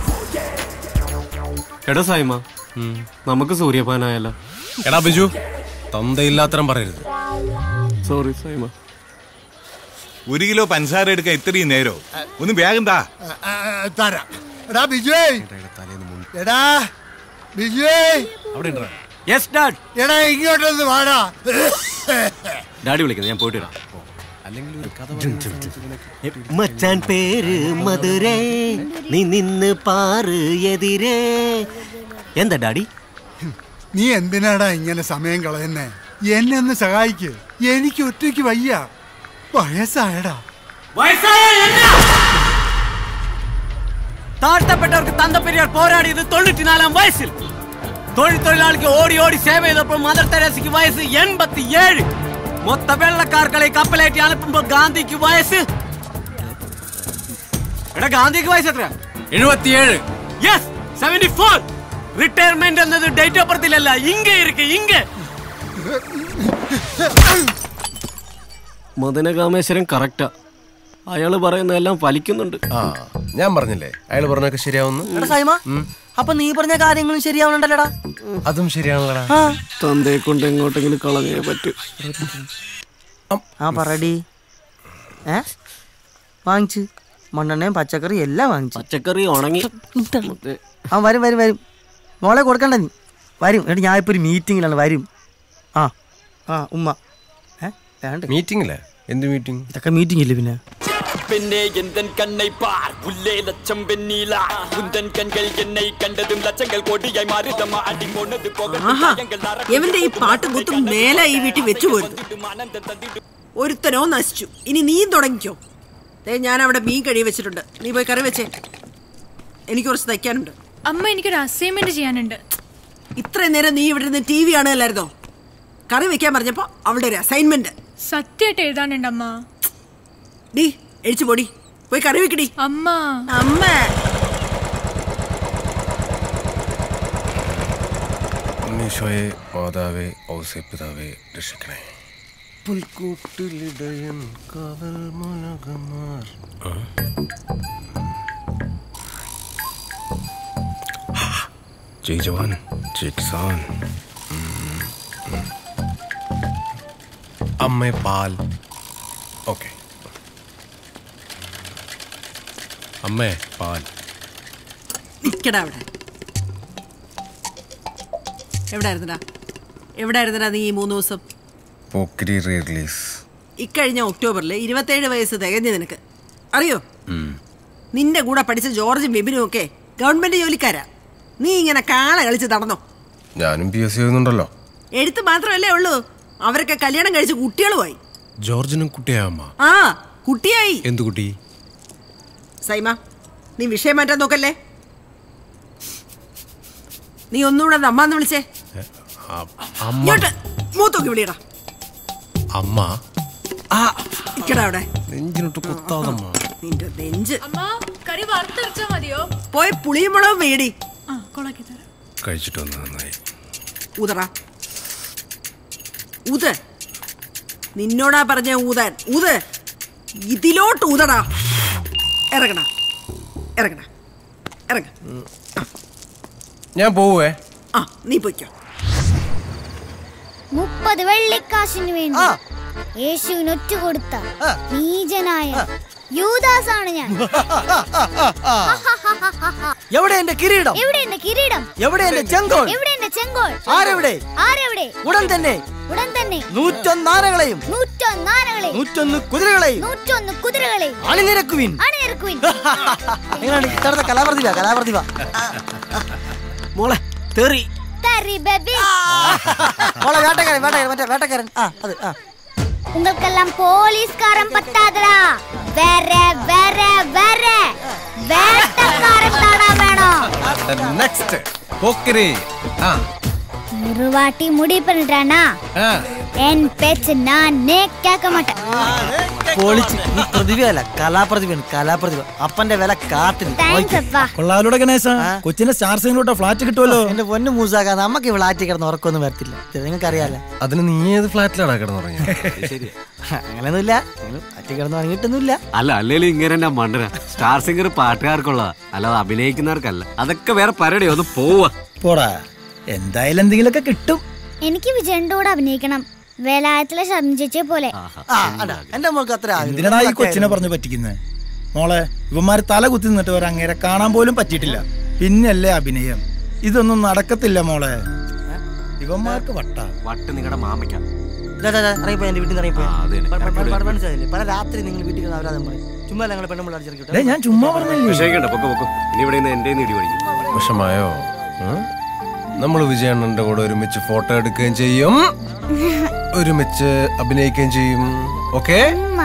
എടാ സൈമ ഉം, നമുക്ക് സൂര്യപാനായല്ലോ എടാ ബിജു തന്തയില്ലാത്തരം പറയരുത് സോറി സൈമ ഒരു കിലോ പഞ്ചസാര എടുക്കാൻ ഇത്രയും നേരോ ഒന്ന് വേഗം താ തരാം എടാ ബിജുവേ എടാ ബിജുവേ അവിടെ യെസ് ഡാഡ് എടാ ഇങ്ങോട്ടൊന്ന് വാടാ ഡാഡി വിളിക്കുന്നത് ഞാൻ പോയിട്ട് വരാം മച്ചാൻ പേര് മധുരേ നീ നിന്ന് പാറ് എതിരേ എന്താ ഡാഡി നീ എന്തിനാടാ ഇങ്ങനെ സമയം കളയുന്നേ എന്നെ ഒന്ന് സഹായിക്ക് എനിക്ക് ഒറ്റയ്ക്ക് വയ്യ വയസ്സായടാ താഴ്ത്തപ്പെട്ടവർക്ക് തന്തപ്പെരിയാർ പോരാടിയത് തൊണ്ണൂറ്റിനാലാം വയസ്സിൽ തൊഴിൽ തൊഴിലാളിക്ക് ഓടി ഓടി സേവ ചെയ്തപ്പോൾ മദർ തെരേസയ്ക്ക് വയസ്സ് എൺപത്തിയേഴ് മൊത്ത വെള്ളക്കാർക്കളെ കപ്പലേറ്റി അனுப்புമ്പോൾ ഗാന്ധിക്ക് വയസ്സ് എടാ ഗാന്ധിക്ക് വയസ്സ് എത്ര എഴുപത്തിയേഴ് യെസ് സെവന്റി ഫോർ റിട്ടയർമെന്റ് എന്നത് ഡേറ്റ് ഓഫ് ബർത്തിലല്ല ഇങ്ങ ഇருக்கு ഇങ്ങ മദനകാമേശ്വരൻ കറക്റ്റാ അയാള് പറയുന്നതെല്ലാം ഫലിക്കുന്നുണ്ട് ആ ഞാൻ പറഞ്ഞില്ലേ അയാൾ പറഞ്ഞൊക്കെ ശരിയാവുന്നു എടാ സൈമ അപ്പൊ നീ പറഞ്ഞ കാര്യങ്ങളും ശരിയാവണുണ്ടല്ലോടാ അതും ശരിയാണല്ലോടാ ആ തന്തയെ കൊണ്ട് എങ്ങോട്ടെങ്കിലും കളഞ്ഞേ പറ്റൂ ആ പറടി ഏ വാങ്ങിച്ച് മണ്ണെണ്ണയും പച്ചക്കറി എല്ലാം വാങ്ങിച്ചു പച്ചക്കറി ഉണങ്ങി ആ വരും വരും വരും മോളെ കൊടുക്കണ്ട നീ വരും എന്നിട്ട് ഞാൻ ഇപ്പൊ ഒരു മീറ്റിങ്ങിലാണ് വരും ആ ആ ഉമ്മ ഏ വേണ്ട മീറ്റിംഗില്ലേ എന്ത് മീറ്റിംഗ് ഇതൊക്കെ മീറ്റിംഗ് ഇല്ലേ പിന്നെ பெண்ணே எந்தன் கண்ணை பார் உள்ளே லட்சம் வெண்ணீலா உந்தன் கண்கள் என்னை கண்டதும் லட்சங்கள் கோடியாய் மாறுதம்மா அடி போனது போக ആഹാ എവന്റെ ഈ പാട്ടും കുത്തും മേലെ ഈ വീട്ടിൽ വെച്ചു പോരുത് ഒരുത്തനോ നശിച്ചു ഇനി നീയും തുടങ്ങിക്കോ ദേ ഞാൻ അവിടെ മീൻ കഴി വെച്ചിട്ടുണ്ട് നീ പോയി കറി വെച്ചേ എനിക്ക് കുറച്ച് തയ്ക്കാനുണ്ട് അമ്മ എനിക്കൊരു അസൈൻമെന്റ് ചെയ്യാനുണ്ട് ഇത്രയും നേരം നീ ഇവിടെ നിന്ന് ടി വി കാണുകയല്ലായിരുന്നോ കറി വെക്കാൻ പറഞ്ഞപ്പോ അവളുടെ ഒരു അസൈൻമെന്റ് സത്യമായിട്ട് എഴുതാനുണ്ട് അമ്മ ഡീ എഴിച്ചു പൊടി പോയി കറി വെക്കടി അമ്മ അമ്മ നീ ഈശോയെ മാതാവേ ഔസേ പിതാവേ രക്ഷിക്കണേ പുൽക്കൂട്ടിലിടയൻ കാവൽ മുലകമാർ ജയ് ജവാൻ ജയ് കിസാൻ ഉം, ഉം. അമ്മേ പാൽ ഓക്കെ അമ്മേ പാൽ നിക്കടാ അവിടെ എവിടെ ആയിരുന്നടാ എവിടെ ആയിരുന്നടാ നീ ഈ മൂന്ന് ദിവസം പോക്കിരി റീ റിലീസ് ഇക്കഴിഞ്ഞ ഒക്ടോബറിൽ ഇരുപത്തേഴ് വയസ്സ് തികഞ്ഞു നിനക്ക് അറിയോ നിന്റെ കൂടെ പഠിച്ച ജോർജും ബിബിനും ഒക്കെ ഗവൺമെന്റ് ജോലിക്കാരാ നീ ഇങ്ങനെ കാള കളിച്ച് നടന്നോ ഞാനും പി എസ് സി എഴുതുന്നുണ്ടല്ലോ എഴുത്ത് മാത്രമല്ലേ ഉള്ളൂ അവരൊക്കെ കല്യാണം കഴിച്ച് കുട്ടികളുമായി ജോർജിനും കുട്ടിയാമ്മ ആ കുട്ടിയായി എന്തു കുട്ടി സൈമ നീ വിഷയം മാറ്റാൻ നോക്കല്ലേ നീ ഒന്നുകൂടെ ഒന്ന് അമ്മാന്ന് വിളിച്ചേ അ- അമ്മ ഇങ്ങോട്ട് മൂത്തോക്കി വിളിയടാ അമ്മ ഇക്കടാ അവിടെ നെഞ്ചിനൊട്ട് കുത്താതമ്മ നിന്റെ നെഞ്ച് അമ്മ കറി വറുത്തരച്ചാ മതിയോ പോയി പുളിയും മുളകും വേടി ആ കൊളാക്കി തരാം കഴിച്ചിട്ട് വന്ന് നന്നായി ഊതറ ഊത് നിന്നോടാ പറഞ്ഞ ഊതാൻ ഊത് ഇതിലോട്ട് ഊതടാ ഇറങ്ങണ ഇറങ്ങണ ഇറങ്ങ ഞാൻ പോവേ ആ നീ പൊയ്ക്കോ മുപ്പത് വെള്ളിക്കാശിന് വേണ്ടി യേശുവിന് ഒറ്റ കൊടുത്ത നീചനായ യൂദാസാണ് ഞാൻ എവിടെ എന്റെ കിരീടം എവിടെ എന്റെ കിരീടം എവിടെ എന്റെ ചെങ്കോൾ എവിടെ എന്റെ ചെങ്കോൾ ആരെവിടെ ആരെവിടെ ഉടൻ തന്നെ ഉടൻ തന്നെ നൂറ്റൊന്നാനകളെയും നൂറ്റൊന്നാനകളെ നൂറ്റൊന്ന് കുതിരകളെയും നൂറ്റൊന്ന് കുതിരകളെ അണിനിരക്കുവിൻ അണിനിരക്കുവിൻ എങ്ങനെയാണ് ഇത്തവണത്തെ കലാപ്രതിഭ കലാപ്രതിഭ മോളെ തെറി തരി ബേബി മോളെ വേട്ടക്കാരൻ വേട്ടക്കാരൻ മറ്റേ വേട്ടക്കാരൻ ആ അത് ആ உங்களுக்கெல்லாம் போலீஸ்காரன் பத்தாதடா வேற வேற வேற வேட்டக்காரன் தாடா வேணும் നെക്സ്റ്റ് പോക്കിരി ആ ஒரு வாட்டி முடிவு பண்ணிட்டானா ആ என் பேச்சு நானே கேட்க மாட்டேன் പൊളിച്ച് നീ പ്രതിഭയല്ല കലാപ്രതിഭയാണ് കലാപ്രതിഭ അപ്പന്റെ വില കാത്തിന് താങ്ക്സ് അപ്പാ കൊള്ളാലോടെ ഗണേശ കൊച്ചിന്റെ സ്റ്റാർ സൈനിലോട്ട് ഫ്ലാറ്റ് കിട്ടുമല്ലോ എന്റെ പൊന്നു മൂസാക്ക നമുക്ക് ഫ്ലാറ്റിൽ കിടന്ന് ഉറക്കൊന്നും വരത്തില്ല നിങ്ങൾക്ക് അറിയാലോ അതിന് നീ ഏത് ഫ്ലാറ്റിലാണ് കിടന്നുറങ്ങിയത് അങ്ങനെയൊന്നുമില്ല ഫ്ലാറ്റിൽ കിടന്ന് ഉറങ്ങിയിട്ടൊന്നുമില്ല അല്ല അല്ലേലും ഇങ്ങനെ തന്നെ മണ്ടന സ്റ്റാർ സിംഗർ പാട്ടുകാർക്കുള്ള അല്ലാതെ അഭിനയിക്കുന്നവർക്കല്ല അതൊക്കെ വേറെ പരടി ഒന്ന് പോവാ പോടാ എന്തായാലും എന്തെങ്കിലുമൊക്കെ കിട്ടും എനിക്ക് വിജയന്റെ കൂടെ അഭിനയിക്കണം വേലായത്തിലെ ശബ്ദിച്ചെ പോലെ ആ അടാ എന്റെ മോൾക്ക് അത്ര ആഗ്രഹം. എന്തിനാടാ ഈ കൊച്ചിനെ പറഞ്ഞു പറ്റിക്കുന്നത് മോളെ ഇവന്മാര് തല കുത്തി നിന്നിട്ട് വരെ അങ്ങേരെ കാണാൻ പോലും പറ്റിയിട്ടില്ല പിന്നല്ലേ അഭിനയം ഇതൊന്നും നടക്കത്തില്ല മോളെ ഇവന്മാർക്ക് വട്ട വട്ട് നിങ്ങളുടെ മാമയ്ക്ക ദാ, ദാ, ദാ, ഇറങ്ങിപ്പോയി എന്റെ വീട്ടിൽ നിന്ന് ഇറങ്ങിപ്പോയി ആ, അത് തന്നെ. പ- പ- പ- ഇറക്കി വിട്. മനസ്സിലായില്ലേ പല രാത്രി നിങ്ങൾ വീട്ടിൽ കിടന്ന് അവരാധം പറയും ചുമ്മാ ഞങ്ങൾ പെണ്ണുമ്പോൾ അടിച്ചിറക്കി ഡേ ഞാൻ ചുമ്മാ പറഞ്ഞില്ലേ വിഷയിക്കണ്ട പൊക്കെ പൊക്കും ഇനി ഇവിടെ നിന്ന് എന്റെ ഇടി പഠിക്കും വിഷമായോ നമ്മൾ വിജയണ്ണന്റെ കൂടെ ഒരുമിച്ച് ഫോട്ടോ എടുക്കുകയും ചെയ്യും ഒരുമിച്ച് അഭിനയിക്കുകയും ചെയ്യും ഓക്കെ ഉമ്മ.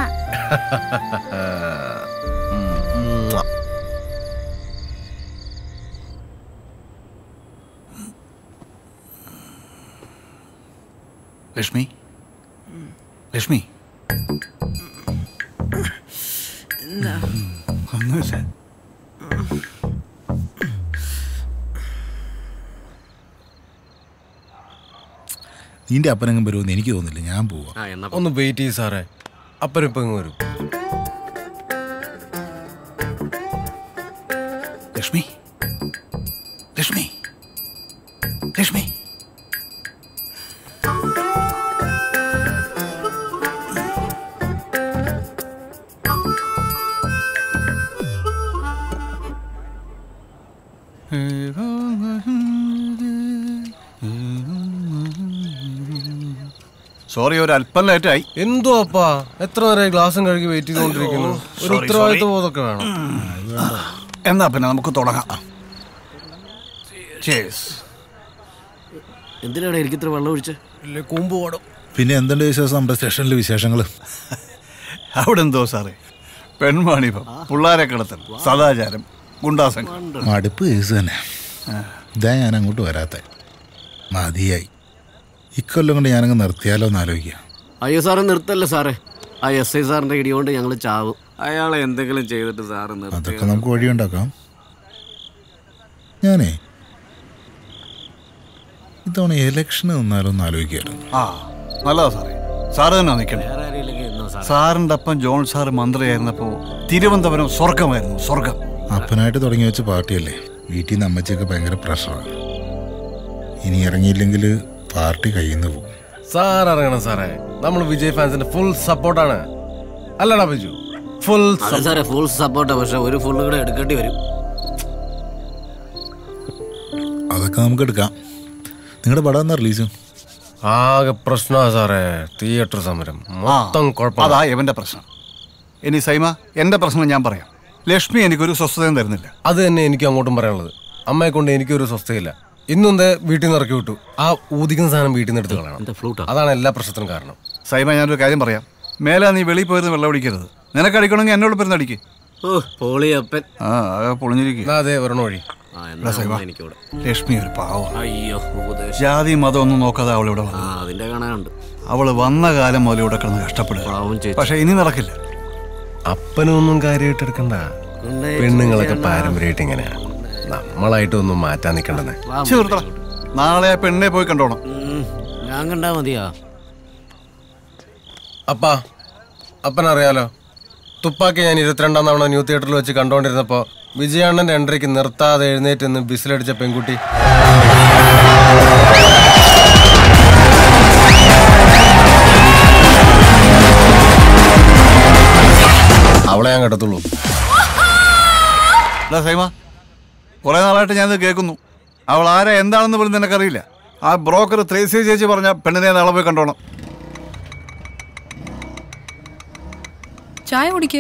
ലക്ഷ്മി ലക്ഷ്മി ഒന്നുമില്ല നിന്റെ അപ്പനെങ്ങും വരുമെന്ന് എനിക്ക് തോന്നുന്നില്ല ഞാൻ പോവാ ഒന്ന് വെയിറ്റ് ചെയ്യ് സാറേ അപ്പനും ഇപ്പം ഇങ്ങ് വരും ലക്ഷ്മി ലക്ഷ്മി ലക്ഷ്മി സോറി ഒരു അല്പം ലേറ്റായി എന്തോ അപ്പാ എത്ര നേരം ഗ്ലാസും കഴുകി വെയിറ്റ് ചെയ്തുകൊണ്ടിരിക്കുന്നു ഒരു sorry, ഉത്തരവാദിത്വ sorry. ബോധമൊക്കെ വേണം എന്നാ പിന്നെ നമുക്ക് തുടങ്ങാം Cheers. എന്തിനാണ് എനിക്ക് ഇത്ര വെള്ളം ഒഴിച്ച് കൂമ്പ് ഓടും പിന്നെ എന്തുണ്ട് വിശേഷം നമ്മുടെ സ്റ്റേഷനിലെ വിശേഷങ്ങൾ അവിടെ എന്തോ സാറേ പെൺവാണിഭം പിള്ളാരെ കിടത്തൽ സദാചാരം ഗുണ്ടാസംഘം മടുപ്പ് കേസ് തന്നെ ഇതാ ഞാൻ അങ്ങോട്ട് വരാത്ത മതിയായി ഇക്കൊല്ലം കൊണ്ട് ഞാനങ്ങ് നിർത്തിയാലോ എന്ന് ആലോചിക്കുക അയ്യോ സാറ് നിർത്തല്ലേ സാറേ ആ എസ് ഐ സാറിന്റെ ഇടി കൊണ്ട് ഞങ്ങൾ ചാവും അയാളെ എന്തെങ്കിലും ചെയ്തിട്ട് സാറ് നിർത്തി അതൊക്കെ നമുക്ക് വഴിയുണ്ടാക്കാം ഞാനേ ഇത്തവണ ഇലക്ഷൻ നിന്നാലൊന്ന് ആലോചിക്കായിരുന്നു ആ നല്ലതാ സാറേ സാറ് തന്നെ നിൽക്കണം സാറിൻ്റെ അപ്പം ജോൺ സാർ മന്ത്രിയായിരുന്നപ്പോൾ തിരുവനന്തപുരം സ്വർഗമായിരുന്നു സ്വർഗം അപ്പനായിട്ട് തുടങ്ങി വെച്ച പാർട്ടിയല്ലേ വീട്ടിൽ നിന്ന് അമ്മച്ചിയൊക്കെ ഭയങ്കര പ്രഷറാണ് ഇനി ഇറങ്ങിയില്ലെങ്കിൽ പാർട്ടി കയ്യിൽ നിന്ന് പോകും സാർ അറിയണം സാറേ നമ്മൾ വിജയ് ഫാൻസിന്റെ ഫുൾ സപ്പോർട്ടാണ് അല്ലടാ ബിജു ഫുൾ അതെ സാറേ ഫുൾ സപ്പോർട്ടാ പക്ഷെ ഒരു ഫുള്ള് കൂടെ എടുക്കേണ്ടി വരും അതൊക്കെ നമുക്ക് എടുക്കാം നിങ്ങളുടെ പടം എന്നാ റിലീസ് ആകെ പ്രശ്നമാ സാറേ തിയേറ്റർ സമരം മൊത്തം കുഴപ്പം അതാ ഇവന്റെ പ്രശ്നം ഇനി സൈമ എന്റെ പ്രശ്നം ഞാൻ പറയാം ലക്ഷ്മി എനിക്കൊരു സ്വസ്ഥതയും തരുന്നില്ല അത് തന്നെ എനിക്ക് അങ്ങോട്ടും പറയാനുള്ളത് അമ്മയെ കൊണ്ട് എനിക്കൊരു സ്വസ്ഥയില്ല ഇന്നും ദേ വീട്ടിൽ നിന്ന് ഇറക്കി വിട്ടു ആ ഊതിക്കുന്ന സാധനം വീട്ടിൽ നിന്ന് എടുത്ത് കളയണം അതാണ് എല്ലാ പ്രശ്നത്തിനും കാരണം സൈമ ഞാനൊരു കാര്യം പറയാം മേലെ നീ വെളിയിൽ പോയിരുന്ന് വെള്ളം അടിക്കരുത് നിനക്ക് അടിക്കണമെങ്കിൽ എന്നോട് പെരുന്ന് അടിക്ക് ഓ പൊളിയപ്പൻ ആ ആകെ പൊളിഞ്ഞിരിക്കും അതെ ഒരെണ്ണം വഴി ആ, എന്നാ എടാ സൈമ, എനിക്കിവിടെ. ലക്ഷ്മി ഒരു പാവം അയ്യോ ഉപദേശം ജാതി മതം ഒന്നും നോക്കാതെ അവൾ ഇവിടെ ആ വന്നു അതിന്റെ കാണാനുണ്ട് അവള് വന്ന കാലം മുതൽ ഇവിടെ കിടന്ന് കഷ്ടപ്പെടുക പക്ഷെ ഇനി നടക്കില്ല അപ്പനൊന്നും കാര്യമായിട്ട് എടുക്കണ്ട പെണ്ണുങ്ങളൊക്കെ പാരമ്പര്യമായിട്ട് ഇങ്ങനെയാ നമ്മളായിട്ടൊന്നും മാറ്റാൻ നിൽക്കണ്ടെന്നേ ചെറുതാ നാളെ ആ പെണ്ണെ പോയി കണ്ടോണം ഞാൻ കണ്ടാ മതിയാ അപ്പാ അപ്പനറിയാലോ തുപ്പാക്കി ഞാൻ ഇരുപത്തിരണ്ടാം തവണ ന്യൂ തിയേറ്ററിൽ വെച്ച് കണ്ടോണ്ടിരുന്നപ്പോ വിജയാണ്ണന്റെ എൻട്രിക്ക് നിർത്താതെ എഴുന്നേറ്റ് നിന്ന് ബിസിലടിച്ച പെൺകുട്ടി അവളെ ഞാൻ കെട്ടത്തുള്ളൂ എടാ സൈമ കുറെ നാളായിട്ട് ഞാനിത് കേൾക്കുന്നു അവൾ ആരാ എന്താണെന്ന് പോലും നിനക്കറിയില്ല ആ ബ്രോക്കർ ത്രേസ്യ ചേച്ചി പറഞ്ഞ പെണ്ണിനെ നാളെ പോയി കണ്ടോണം ചായ കുടിക്ക്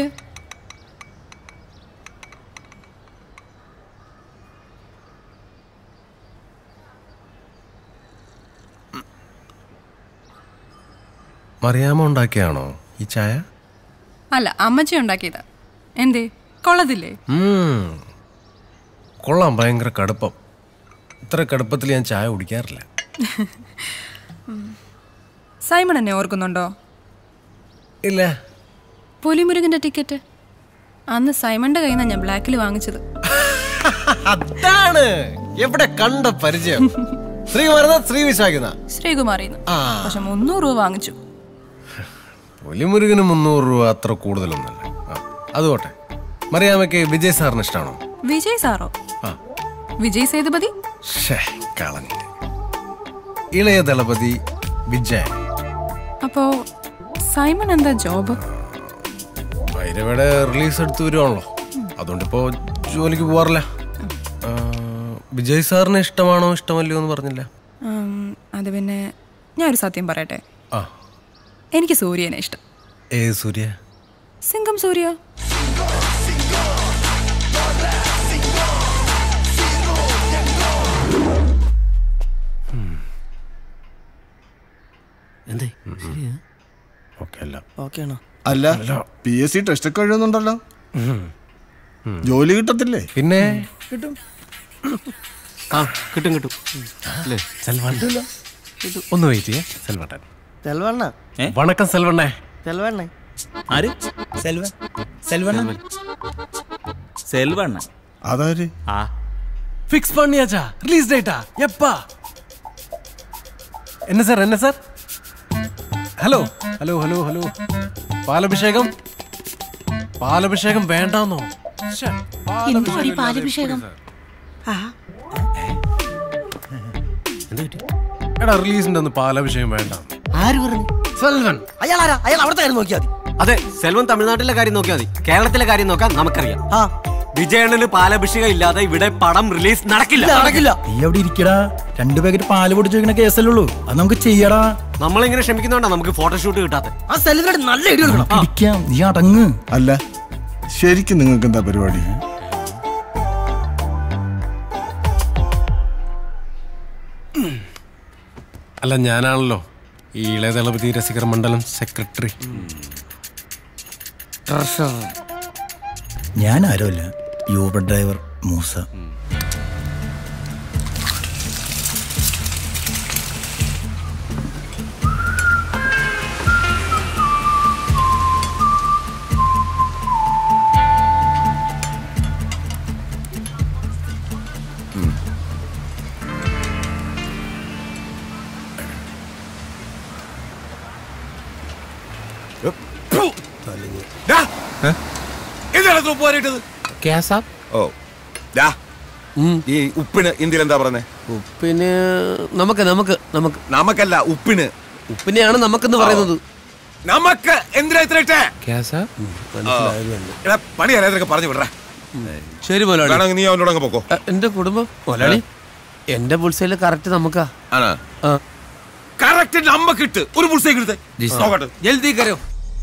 മറിയാമ ഉണ്ടാക്കിയാണോ ഈ ചായ അല്ല അമ്മച്ചി ഉണ്ടാക്കിയതാ എന്തേ കൊള്ളതില്ലേ ഉം. കൊള്ളാം ഭയങ്കര കടുപ്പം ഇത്ര കടുപ്പത്തിൽ ഞാൻ ചായ കുടിക്കാറില്ല സൈമൺ എന്നെ ഓർക്കുന്നുണ്ടോ ഇല്ല പുലിമുരുകന്റെ ടിക്കറ്റ് അന്ന് സൈമണിന്റെ കയ്യിൽ നിന്നാണ് ഞാൻ ബ്ലാക്കിൽ വാങ്ങിച്ചത് അതാണ് എവിടെ കണ്ട പരിചയം ശ്രീ വരുന്ന ശ്രീ വിശാഖിന ശ്രീകുമാറിന്ന് പക്ഷെ മുന്നൂറ് രൂപ വാങ്ങിച്ചു പുലിമുരുകന് മുന്നൂറ് രൂപ അത്ര കൂടുതലൊന്നല്ല ആ, അത് പോട്ടെ മറിയാമയ്ക്ക് വിജയ് സാറിന് ഇഷ്ടമാണോ വിജയ് സാറോ ആ. വിജയ് സേതുപതി ഷേ കളഞ്ഞു ഇളയ ദളപതി വിജയ് അപ്പോ സൈമൺ എന്താ ജോബ് ഭൈരവയുടെ റിലീസ് എടുത്ത് വരുവാണല്ലോ അതുകൊണ്ട് ഇപ്പോ ജോലിക്ക് പോവാറില്ല ആ, വിജയ് സാറിന് ഇഷ്ടമാണോ ഇഷ്ടമല്ലയോ എന്ന് പറഞ്ഞില്ല ഉം, അത് പിന്നെ ഞാൻ ഒരു സത്യം പറയട്ടെ ആ. എനിക്ക് സൂര്യനെ ഇഷ്ടം ഏ സൂര്യ സിംഗം സൂര്യ എന്തേ ഓക്കെ അല്ല ഓക്കെയാണോ അല്ല പി എസ് സി ടെസ്റ്റ് ഒക്കെ എഴുതുന്നുണ്ടല്ലോ ജോലി കിട്ടത്തില്ലേ പിന്നെ കിട്ടും ആ കിട്ടും കിട്ടും അല്ലേ സെൽവണ്ണ ഒന്ന് വെയിറ്റ് ചെയ്യേ സെൽവണ്ണൻ തെൽവണ്ണ വണക്കം സെൽവണ്ണേ തെൽവണ്ണ ആര് സെൽവൻ സെൽവൻ സെൽവണ്ണ അതാര് ആ ஃபிக்ஸ் பண்ணியாச்சா ரிலீஸ் டேட்டா எப்பா என்ன சார் என்ன sir hello hello hello hello പാലഭിഷേകം പാലഭിഷേകം വേണ്ടാന്നോ ശ്ശെ, എന്തോ ഒരു പാലഭിഷേകം പാലഭിഷേകം എടാ റിലീസിന്റെ ഒന്ന് പാലഭിഷേകം വേണ്ട ആര് പറഞ്ഞു സെൽവൻ അയാൾ ആരാ അയാൾ അവിടുത്തെ കാര്യം നോക്കിയാൽ മതി അതെ സെൽവൻ തമിഴ്നാട്ടിലെ കാര്യം നോക്കിയാൽ മതി കേരളത്തിലെ കാര്യം നോക്കാൻ നമുക്കറിയാം വിജയണ്ണന് പാലഭിഷേകം ഇല്ലാതെ ഇവിടെ പടം റിലീസ് നടക്കില്ല നീ അവിടെ ഇരിക്കടാ രണ്ടു പാക്കറ്റ് പാല് പൊടിച്ചു വെക്കണ കേസല്ലേ ഉള്ളൂ അത് നമുക്ക് ചെയ്യടാ നമ്മളിങ്ങനെ ക്ഷമിക്കുന്നോണ്ടാ നമുക്ക് ഫോട്ടോഷൂട്ട് കിട്ടാത്ത ആ സെലിബ്രിറ്റി നല്ല ഇടി കൊടുക്കണം ഇരിക്കാം നീ അടങ്ങ് അല്ല ശരിക്കും നിങ്ങൾക്ക് എന്താ പരിപാടി അല്ല ഞാനാണല്ലോ ഈ ഇളയദളപതി രസികർ മണ്ഡലം സെക്രട്ടറി ഞാൻ ആരുമല്ല യൂബർ ഡ്രൈവർ മൂസ എന്താണ് ഉപ്പ് വരട്ടത് കേസാ ഓ ദാ ഈ ഉപ്പിന് ഇന്ത്യയിൽ എന്താ പറഞ്ഞേ ഉപ്പിന് നമുക്ക് നമുക്ക് നമുക്ക് നമുക്കല്ല ഉപ്പിന് ഉപ്പിനെയാണ് നമുക്കെന്ന് പറയുന്നത് നമുക്ക് എന്തിനാ ഇത്ര ഇട്ടേ കേസാ എടാ പണി അറിയാതൊക്കെ പറഞ്ഞു വിടറ ശരി മുതലാളി വേണമെങ്കിൽ നീ അവനോട് അങ്ങ് പൊക്കോ അ, എന്റെ കുടുംബം മുതലാളി എന്റെ പുൽസയില് കറക്റ്റ് നമുക്കാ ആണോ ആ. കറക്റ്റ് നമുക്ക് ഇട്ട് ഒരു പുൾസേക്ക് എടുത്തേ ജി സാർ. നോക്കട്ടെ ജൽദി കരോ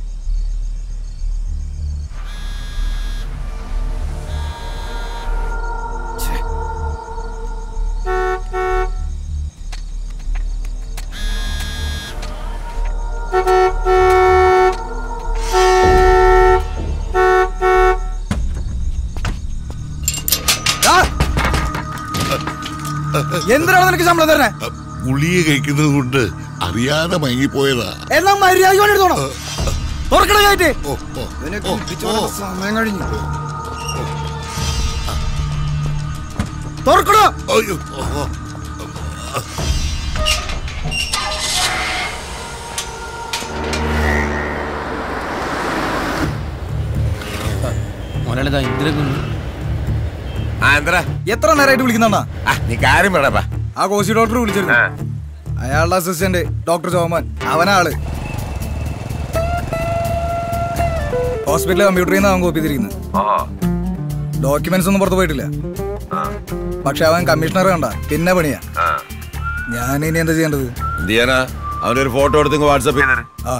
എന്തിനാണ് നിനക്ക് ശമ്പളം തരണേ ഗുളിക കഴിക്കുന്നത് കൊണ്ട് അറിയാതെ മയങ്ങിപ്പോയതാ എന്നാ മര്യാദ എടുത്തോണം തുറക്കണ കയറ്റ് ഓ, ഓ, നിനക്ക് ഓ, ഇടിച്ച് ഓ. വരാൻ സമയം കഴിഞ്ഞു തുറക്കണോ അയ്യോ ഓ, ഓ. മുതലാളി ഇതാ ഇന്ദിര ആ എന്താ എത്ര നേരമായിട്ട് വിളിക്കുന്ന നീ കാര്യം വേണപ്പാ ആ കോശി ഡോക്ടർ വിളിച്ചിരുന്നു അയാളുടെ അസിസ്റ്റന്റ് ഡോക്ടർ ജോമൻ അവനാള് ഹോസ്പിറ്റലിലെ കമ്പ്യൂട്ടറിൽ നിന്ന് അവൻ കോപ്പി ചെയ്തിരിക്കുന്നത് ഡോക്യുമെന്റ്സ് ഒന്നും പുറത്തു പോയിട്ടില്ല പക്ഷെ അവൻ കമ്മീഷണർ കണ്ട പിന്നെ പണിയാ ഞാൻ ഇനി എന്താ ചെയ്യേണ്ടത് എന്ത് ചെയ്യാനാ അവനൊരു ഫോട്ടോ എടുത്ത് വാട്സപ്പ് ചെയ്തേ ആ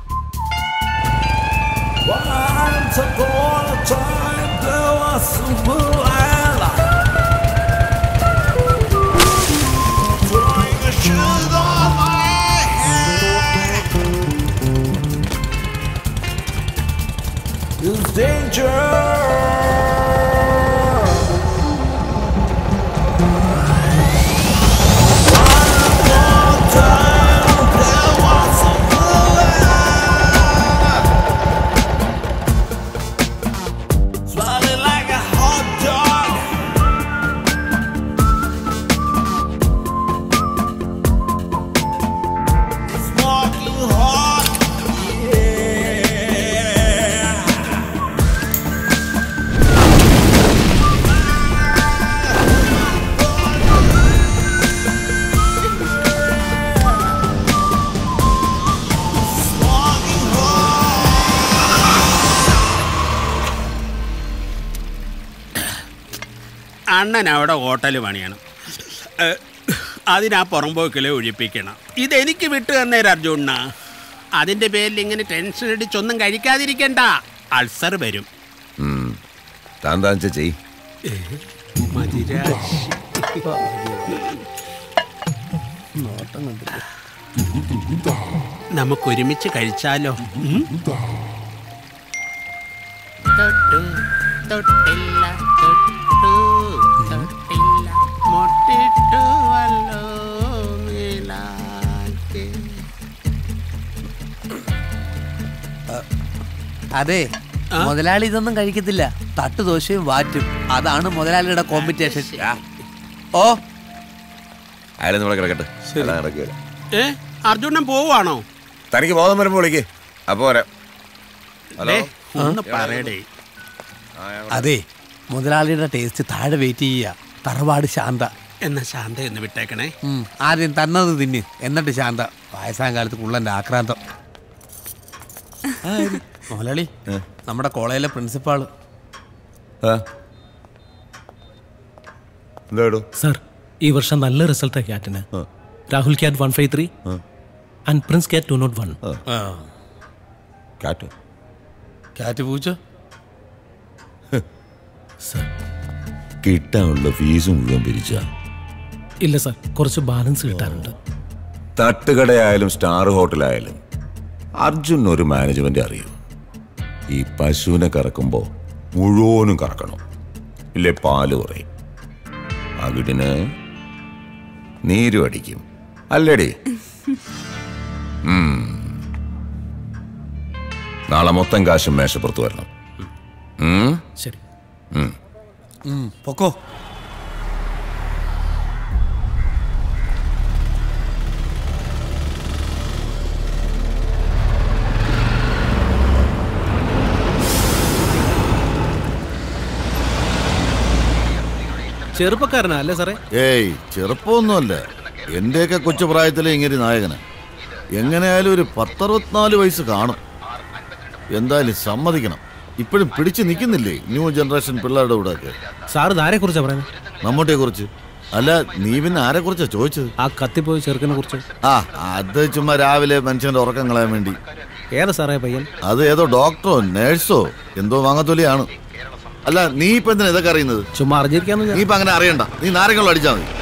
അണ്ണൻ അവിടെ ഹോട്ടൽ പണിയണം ഏ, അതിനാ പുറമ്പോക്കിലെ ഒഴിപ്പിക്കണം ഇതെനിക്ക് വിട്ടു തന്നേരം അർജുണ്ണ അതിന്റെ പേരിൽ ഇങ്ങനെ ടെൻഷൻ അടിച്ചൊന്നും കഴിക്കാതിരിക്കണ്ട അൾസർ വരും താൻ താൻ ചെയ് നമുക്ക് ഒരുമിച്ച് കഴിച്ചാലോ ഉം? തൊട്ടു, തൊട്ടില്ല, തൊട്ടു, തൊട്ടില്ല, മൊട്ടിട്ടു വല്ലോ മേലാകെ. അതെ മുതലാളി ഇതൊന്നും കഴിക്കത്തില്ല തട്ട് ദോശയും വാറ്റും അതാണ് മുതലാളിയുടെ കോമ്പറ്റീഷൻ ഓ അയാളെ നമ്മളെ കിടക്കട്ടെ അയാളെ കിടക്കുക ഏ അർജുനൻ പോവാണോ തനിക്ക് ബോധം വരുമ്പോ വിളിക്ക് അപ്പൊ വരാം ഹലോ ദേ, ഒന്ന് പറയടേ അതെ മുതലാളിയുടെ ടേസ്റ്റ് താഴെ വെയിറ്റ് ചെയ്യുക തറവാട് ശാന്ത എന്നാ ശാന്ത എന്ന് വിട്ടേക്കണേ ഉം, ആദ്യം തന്നത് തിന്ന് എന്നിട്ട് ശാന്ത വയസ്സാം കാലത്ത് കുള്ളന്റെ ആക്രാന്തം മുതലാളി നമ്മുടെ കോളേജിലെ പ്രിൻസിപ്പാള് എന്താടോ സർ ഈ വർഷം നല്ല റിസൾട്ടാണ് ക്യാറ്റിന് Rahul cat one five three and Prince cat two not one cat cat പൂച്ച കിട്ടാനുള്ള ഫീസ് മുഴുവൻ പിരിച്ച ഇല്ല സർ കുറച്ച് ബാലൻസ് കിട്ടാനുണ്ട് തട്ടുകടയായാലും സ്റ്റാർ ഹോട്ടലായാലും അർജുൻ ഒരു മാനേജ്മെന്റ് അറിയൂ ഈ പശുവിനെ കറക്കുമ്പോ മുഴുവനും കറക്കണം ഇല്ലേ പാല് കുറയും അകിടിന് നീരും അടിക്കും അല്ലേടി ഉം. നാളെ മൊത്തം കാശും മേശപ്പുറത്ത് വരണം ഉം? ശരി ഉം. പൊക്കോ ചെറുപ്പക്കാരനാ അല്ലേ സാറേ ഏയ് ചെറുപ്പമൊന്നുമല്ല എന്റെയൊക്കെ കൊച്ചു പ്രായത്തിലെ ഇങ്ങനെ നായകന് എങ്ങനെയായാലും ഒരു പത്തറുപത്തിനാല് വയസ്സ് കാണും എന്തായാലും സമ്മതിക്കണം ഇപ്പോഴും പിടിച്ചു നിൽക്കുന്നില്ലേ ന്യൂ ജനറേഷൻ പിള്ളേരുടെ കൂടെ ഒക്കെ സാറ് ആരെ കുറിച്ചാ പറയുന്നത് മമ്മൂട്ടിയെ കുറിച്ച് അല്ല നീ പിന്നെ ആരെ കുറിച്ചാ ചോദിച്ചത് ആ കത്തിപ്പോയി ചെറുക്കനെ കുറിച്ച് ആ അത് ചുമ്മാ രാവിലെ മനുഷ്യന്റെ ഉറക്കം കളയാൻ വേണ്ടി ഏതാ സാറേ പയ്യൻ അത് ഏതോ ഡോക്ടറോ നേഴ്സോ എന്തോ വാങ്ങത്തൊലിയാണ് അല്ല നീ ഇപ്പൊ എന്തിനാ ഇതൊക്കെ അറിയുന്നത് ചുമ്മാ അറിഞ്ഞിരിക്കാന്ന് നീ ഇപ്പൊ അങ്ങനെ അറിയണ്ട നീ നാരങ്ങളും അടിച്ചാ മതി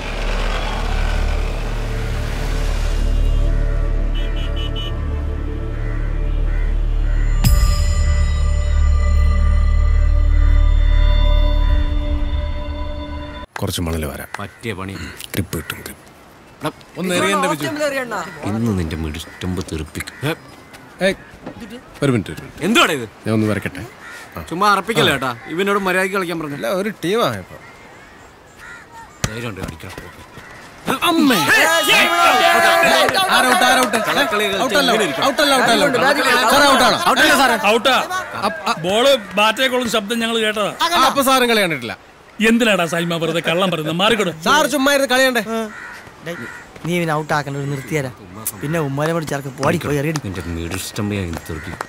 കുറച്ച് മണൽ വരാം പറ്റിയ പണി ഗ്രിപ്പ് കിട്ടും ഗ്രിപ്പ് ഒന്ന് എറിയണ്ട ബിജു. ഇന്ന് നിന്റെ മിടുമ്പ് തെറിപ്പിക്കും ഏയ്, ഒരു മിനിറ്റ് ഒരു മിനിറ്റ് എന്തുവാടാ ഇത് ഞാൻ ഒന്ന് വരക്കട്ടെ ആ. ചുമ്മാ അറപ്പിക്കല്ലേ ഏട്ടാ ഇവനോട് മര്യാദയ്ക്ക് കളിക്കാൻ പറഞ്ഞു അല്ല ഒരു ടീമാ ഇപ്പൊ ധൈര്യമുണ്ട് കളിക്കണം അമ്മേ ആരൗട്ട് ആരൗട്ട് ഔട്ടല്ല ഔട്ടല്ല ഔട്ടല്ല സാറേ ഔട്ടാണോ ഔട്ടല്ല സാറേ ഔട്ടാ ബോള് ബാറ്റേക്കുള്ള ശബ്ദം ഞങ്ങൾ കേട്ടതാ അപ്പൊ സാറും കളി കണ്ടിട്ടില്ല എന്തിനാടാ സൈമ വെറുതെ കള്ളം പറയുന്നത് മാറിക്കൊടു സാർ ചുമ്മാ ഇരുന്ന് കളിയണ്ടേ നീ ഇവനെ ഔട്ട് ആക്കണ്ട ഒരു നിർത്തിയരാ പിന്നെ ഉമ്മാനെ കൂടി ചേർക്ക് പോടി പോയി എറിയടി നിന്റെ മിടുസ്റ്റമ്പയായി തെറിപ്പിക്കും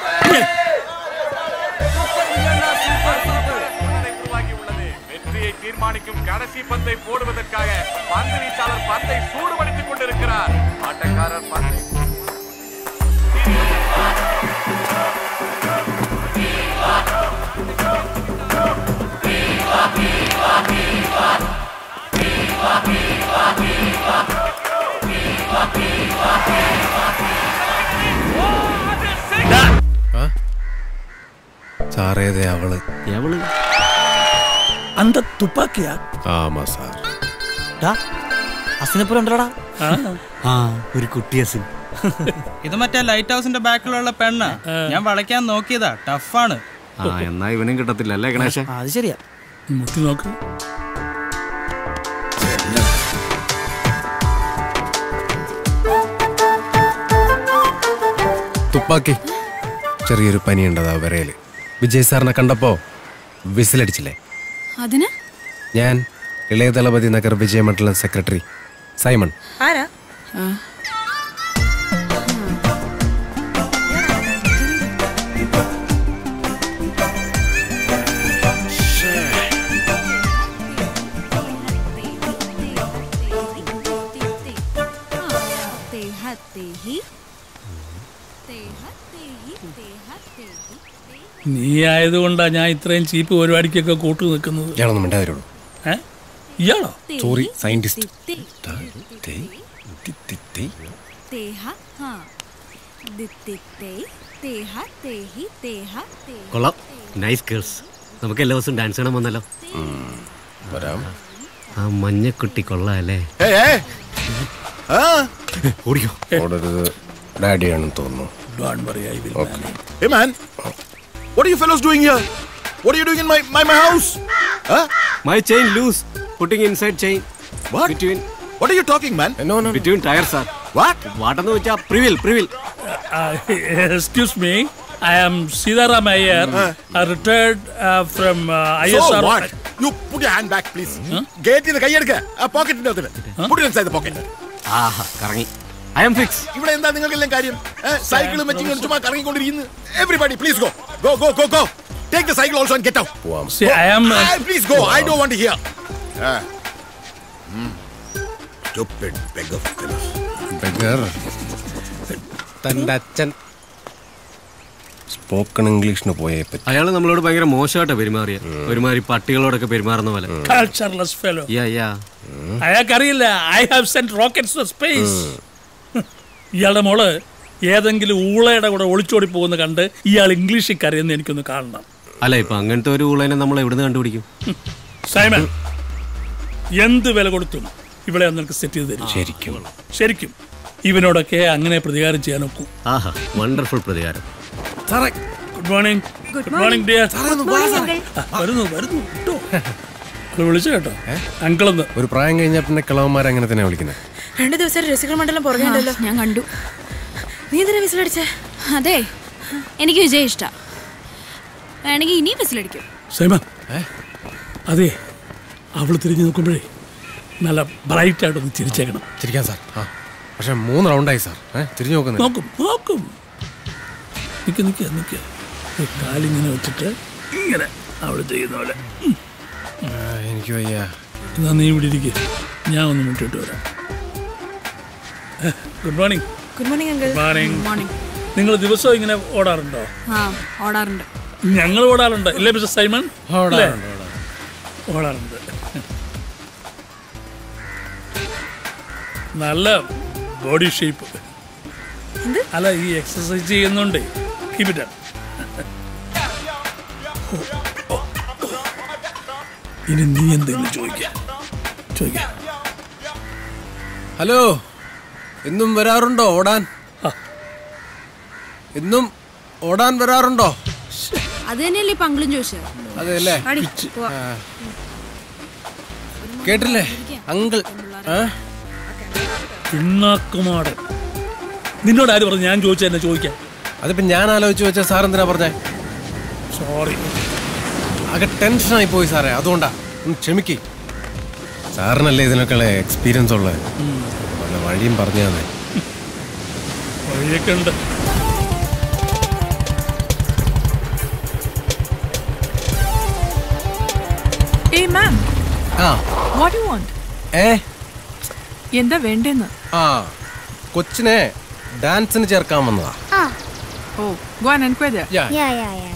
வெற்றியை தீர்மானிக்கும் கடைசி பந்தை போடுவதற்காக பந்து வீச்சாளர் பந்தை சூடுபடுத்திக் கொண்டிருக்கிறார் ஆட்டக்காரர் பந்தை സാറേതേ അവള് എവള് അന്ത തുപ്പാക്കിയാ ആമാ സാർ അസിനെപ്പുറം ഉണ്ടോടാ ആ ഒരു കുട്ടിയസിൻ ഇത് മറ്റേ ലൈറ്റ് ഹൗസിന്റെ ബാക്കിലുള്ള പെണ്ണ് ഞാൻ വളയ്ക്കാൻ നോക്കിയതാ ടഫാണ് ആ എന്നാ ഇവനും കിട്ടത്തില്ല അല്ലേ ഗണേശ അത് ശരിയാ മുട്ടി നോക്ക് തുപ്പാക്കി ചെറിയൊരു പനിയുണ്ടതാ വിരയില് വിജയ് സാറിനെ കണ്ടപ്പോ വിസിലടിച്ചില്ലേ അതിന് ഞാൻ ഇളയ ദളപതി നഗർ വിജയമണ്ഡലം സെക്രട്ടറി സൈമൺ ആരാ നീ ആയതുകൊണ്ടാ ഞാൻ ഇത്രയും ചീപ്പ് പരിപാടിക്കൊക്കെ കൂട്ടു നിൽക്കുന്നത് ഇയാളൊന്നും മിണ്ടാതിരുള്ളൂ ഏ? ഇയാളോ സോറി സയന്റിസ്റ്റ് കൊള്ളാം നൈസ് ഗേൾസ് നമുക്ക് എല്ലാ ദിവസവും ഡാൻസ് കാണാൻ വന്നല്ലോ വരാം ആ മഞ്ഞക്കുട്ടി കൊള്ളാം അല്ലേ ഓടിക്കോ ഓടരുത് ഡാഡിയാണെന്ന് തോന്നുന്നു Don't worry, I will Okay. Hey man, what are you fellows doing here? What are you doing in my my, my house? Huh? My chain loose. Putting inside chain. What? Between. What are you talking, man? No, no. Between tires, sir. What? വാട്ടെന്ന് വെച്ചാ പ്രിവിൽ പ്രിവിൽ excuse me I am Seetharam Iyer retired from I S So R what? You put your hand back, please. ഗേറ്റിൽ നിന്ന് കൈയെടുക്ക ആ പോക്കറ്റിന്റെ അകത്തില് Put it inside the pocket. ആഹാ കറങ്ങി I M fix ഇവിടെ എന്താ നിങ്ങൾക്കെല്ലാം കാര്യം സൈക്കിളും വെച്ച് ഇങ്ങനെ ചുമ്മാ കറങ്ങിക്കൊണ്ടിരിക്കുന്നു everybody please go go go go go take the cycle also and get out See, I am, uh, please go I don't want to hear Stupid beggar fellows. Beggar തന്റെ അച്ഛൻ സ്പോക്കൺ ഇംഗ്ലീഷിന് പോയേ പറ്റി അയാൾ നമ്മളോട് ഭയങ്കര മോശമായിട്ടാ പെരുമാറിയ ഒരുമാതിരി പട്ടികളോടൊക്കെ പെരുമാറുന്ന പോലെ കൾച്ചർലെസ് ഫെലോ യാ യാ അയാൾക്കറിയില്ല I have send rockets to space ഇയാളുടെ മോള് ഏതെങ്കിലും ഊളയുടെ കൂടെ ഒളിച്ചോടി പോകുന്ന കണ്ട് ഇയാൾ ഇംഗ്ലീഷിൽ കരയുന്ന എനിക്കൊന്ന് കാണണം അല്ല ഇപ്പൊ അങ്ങനത്തെ ഒരു ഊളനെ നമ്മൾ എവിടുന്ന് കണ്ടുപിടിക്കും സൈമൺ എന്ത് വില കൊടുത്തും ഇവിടെ നിനക്ക് സെറ്റ് ചെയ്ത് തരും ശരിക്കും ശരിക്കും ഇവനോടൊക്കെ അങ്ങനെ പ്രതികാരം ചെയ്യാൻ ഒക്കും ആഹാ വണ്ടർഫുൾ പ്രതികാരം സാറേ good morning good morning dear വരുന്നു വരുന്നു കേട്ടോ ഇത് വിളിച്ചു കേട്ടോ അങ്കിളെന്ന് ഒരു പ്രായം കഴിഞ്ഞാൽ പിന്നെ കിളവന്മാരെ അങ്ങനെ തന്നെ വിളിക്കുന്നത് രണ്ടു ദിവസം രസികർ മണ്ഡലം പുറകെയുണ്ടല്ലോ ഞാൻ കണ്ടു നീ എന്തിനാ വിസിലടിച്ചേ അതെ എനിക്ക് വിജയ് ഇഷ്ട വേണമെങ്കിൽ ഇനിയും വിസിലടിക്കും സൈമ അതെ അവൾ തിരിഞ്ഞു നോക്കുമ്പോഴേ നല്ല ബ്രൈറ്റ് ആയിട്ടൊന്ന് ചിരിച്ചേക്കണം ചിരിക്കാം സാർ ആ പക്ഷെ മൂന്ന് റൗണ്ടായി സാർ ഏ തിരിഞ്ഞു നോക്കുന്നില്ല നോക്കും നോക്കും നിക്ക് നിക്ക് നിക്ക് ഈ കാലിങ്ങനെ വെച്ചിട്ട് ഇങ്ങനെ അവൾ ചെയ്യുന്ന പോലെ ഉം. ആ, എനിക്ക് വയ്യ എന്നാ നീ ഇവിടെ ഇരിക്കുക ഞാൻ ഒന്ന് മുട്ടിട്ട് വരാം good morning good morning uncle good morning morning നിങ്ങൾ ദിവസവും ഇങ്ങനെ ഓടാറുണ്ടോ ആ ഓടാറുണ്ട് ഞങ്ങൾ ഓടാറുണ്ട് ഇല്ലേ മിസ്റ്റർ സൈമൺ ഓടാറുണ്ട്, ഇല്ലേ? ഓടാറുണ്ട് നല്ല ബോഡി ഷേപ്പ് അല്ല ഈ എക്സസൈസ് ചെയ്യുന്നുണ്ടേ കീപ് ഇറ്റ് ഇനി നീ എന്തെങ്കിലും ചോദിക്കാം ചോദിക്കാം ഹലോ ഇന്നും വരാറുണ്ടോ ഓടാൻ ഇന്നും ഓടാൻ വരാറുണ്ടോ അത് തന്നെയല്ലേ ഇപ്പൊ അങ്കിളും ചോദിച്ചത് അതെ അല്ലേ അടി, പോവാം. ആ. കേട്ടില്ലേ അങ്കിൾ ആ പിണ്ണാക്കുമാടൻ നിന്നോട് ആര് പറഞ്ഞു ഞാൻ ചോദിച്ച എന്നെ ചോദിക്കാൻ അതിപ്പോ ഞാൻ ആലോചിച്ച് വെച്ച സാർ എന്തിനാ പറഞ്ഞേ സോറി ആകെ ടെൻഷനായി പോയി സാറേ അതുകൊണ്ടാ ഒന്ന് ക്ഷമിക്ക് സാറിനല്ലേ ഇതിനൊക്കെയുള്ള എക്സ്പീരിയൻസ് ഉള്ളത് വല്ല വഴിയും പറഞ്ഞു തന്നെ വഴിയൊക്കെ ഉണ്ട് ഏയ് മാം ആ വാട്ട് യു വാണ്ട് ഏ എന്താ വേണ്ടെന്ന് ആ കൊച്ചിനെ ഡാൻസിന് ചേർക്കാൻ വന്നതാ ആ oh go and enquire Yeah. Yeah yeah yeah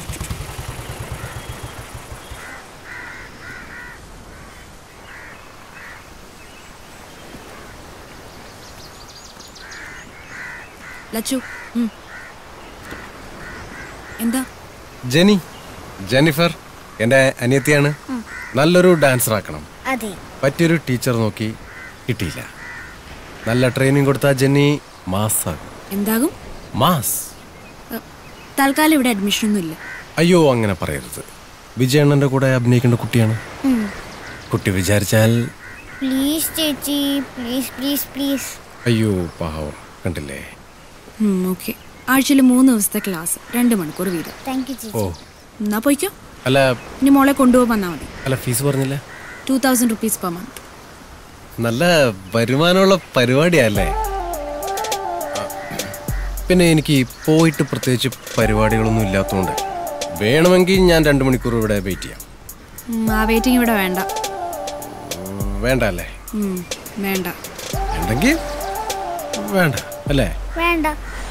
Lachu ഉം. എന്താ ജെനി ജെനിഫർ എൻ്റെ അനിയത്തിയാണ് നല്ലൊരു ഡാൻസർ ആക്കണം അതെ പറ്റിയൊരു ടീച്ചർ നോക്കി കിട്ടിയില്ല നല്ല ട്രെയിനിങ് കൊടുത്ത ജെന്നി മാസാകും എന്താകും മാസ് തൽക്കാലം ഇവിടെ അഡ്മിഷൻ ഒന്നും ഇല്ല അയ്യോ അങ്ങനെ പറയരുത് വിജയണ്ണൻ്റെ കൂടെ അഭിനയിക്കേണ്ട കുട്ടിയാണ് കുട്ടി വിചാരിച്ചാൽ പ്ലീസ് ചേച്ചി പ്ലീസ് പ്ലീസ് പ്ലീസ് അയ്യോ പാവം കണ്ടില്ലേ ഓക്കെ ആഴ്ചയിൽ മൂന്ന് ദിവസത്തെ ക്ലാസ് രണ്ട് മണിക്കൂർ വീതം താങ്ക് യു ഓ ചേച്ചി എന്നാ പോയിക്കോ അല്ല ഇനി മോളെ കൊണ്ടുപോകാൻ വന്നാൽ മതി അല്ല ഫീസ് പറഞ്ഞില്ല two thousand rupees per month നല്ല വരുമാനമുള്ള പരിപാടിയല്ലേ പിന്നെ എനിക്ക് പോയിട്ട് പ്രത്യേകിച്ച് പരിപാടികളൊന്നും ഇല്ലാത്തതുകൊണ്ട് വേണമെങ്കിൽ ഞാൻ രണ്ട് മണിക്കൂർ ഇവിടെ വെയിറ്റ് ചെയ്യാം ആ വെയിറ്റിംഗ് ഇവിടെ വേണ്ട ഉം, വേണ്ട അല്ലേ ഉം, വേണ്ട ഉണ്ടെങ്കിൽ വേണ്ട അല്ലേ വേണ്ട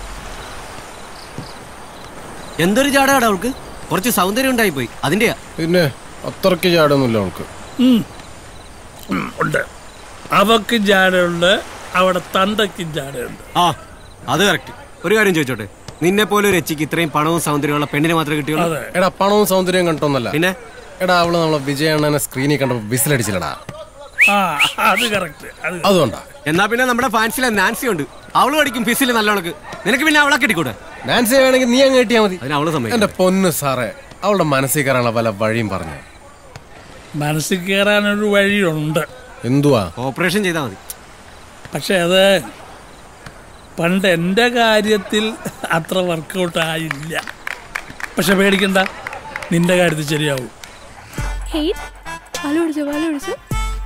എന്തൊരു ചാടാടാ അവൾക്ക് കുറച്ച് സൗന്ദര്യം ഉണ്ടായി പോയി അതിന്റെയാ പിന്നെ അത്രയ്ക്ക് ചാടൊന്നുമില്ല അവൾക്ക് ഉം. ഉം, ഉണ്ട് അവക്കും ജാടയുണ്ട് അവിടെ തന്തയ്ക്കും ജാടയുണ്ട് ആ അത് കറക്റ്റ് ഒരു കാര്യം ചോദിച്ചോട്ടെ നിന്നെ പോലെ ഒരു എച്ചിക്ക് ഇത്രയും പണവും സൗന്ദര്യമുള്ള പെണ്ണിനെ മാത്രമേ കിട്ടിയുള്ളൂ എടാ പണവും സൗന്ദര്യവും കണ്ടോന്നല്ല പിന്നെ എടാ അവള് നമ്മളെ വിജയണ്ണനെ സ്ക്രീനിൽ കണ്ടപ്പോ വിസിലടിച്ചില്ലടാ ആ അത് കറക്റ്റ് അത് അതുകൊണ്ടാ എന്നാ പിന്നെ നമ്മുടെ ഫാൻസിലെ നാൻസി ഉണ്ട് അവള് പഠിക്കും ഫിസിൽ നല്ലോണക്ക് നിനക്ക് പിന്നെ അവളെ കിട്ടിക്കൂടെ നാൻസി വേണമെങ്കിൽ നീ അങ്ങ് കിട്ടിയാ മതി അതിന് അവള് സമ്മതിക്കും എന്റെ പൊന്ന് സാറേ അവളുടെ മനസ്സിൽ കയറാനുള്ള പല വഴിയും പറഞ്ഞു മനസ്സിൽ കയറാനൊരു വഴിയുണ്ട് എന്തുവാ ഓപ്പറേഷൻ ചെയ്താൽ മതി പക്ഷെ അത് പണ്ട് എൻ്റെ കാര്യത്തിൽ അത്ര വർക്കൗട്ട് ആയില്ല പക്ഷെ പേടിക്കണ്ട നിന്റെ കാര്യത്തിൽ ശരിയാവും ഹേയ് പാല് കുടിച്ചോ പാല് കുടിച്ചോ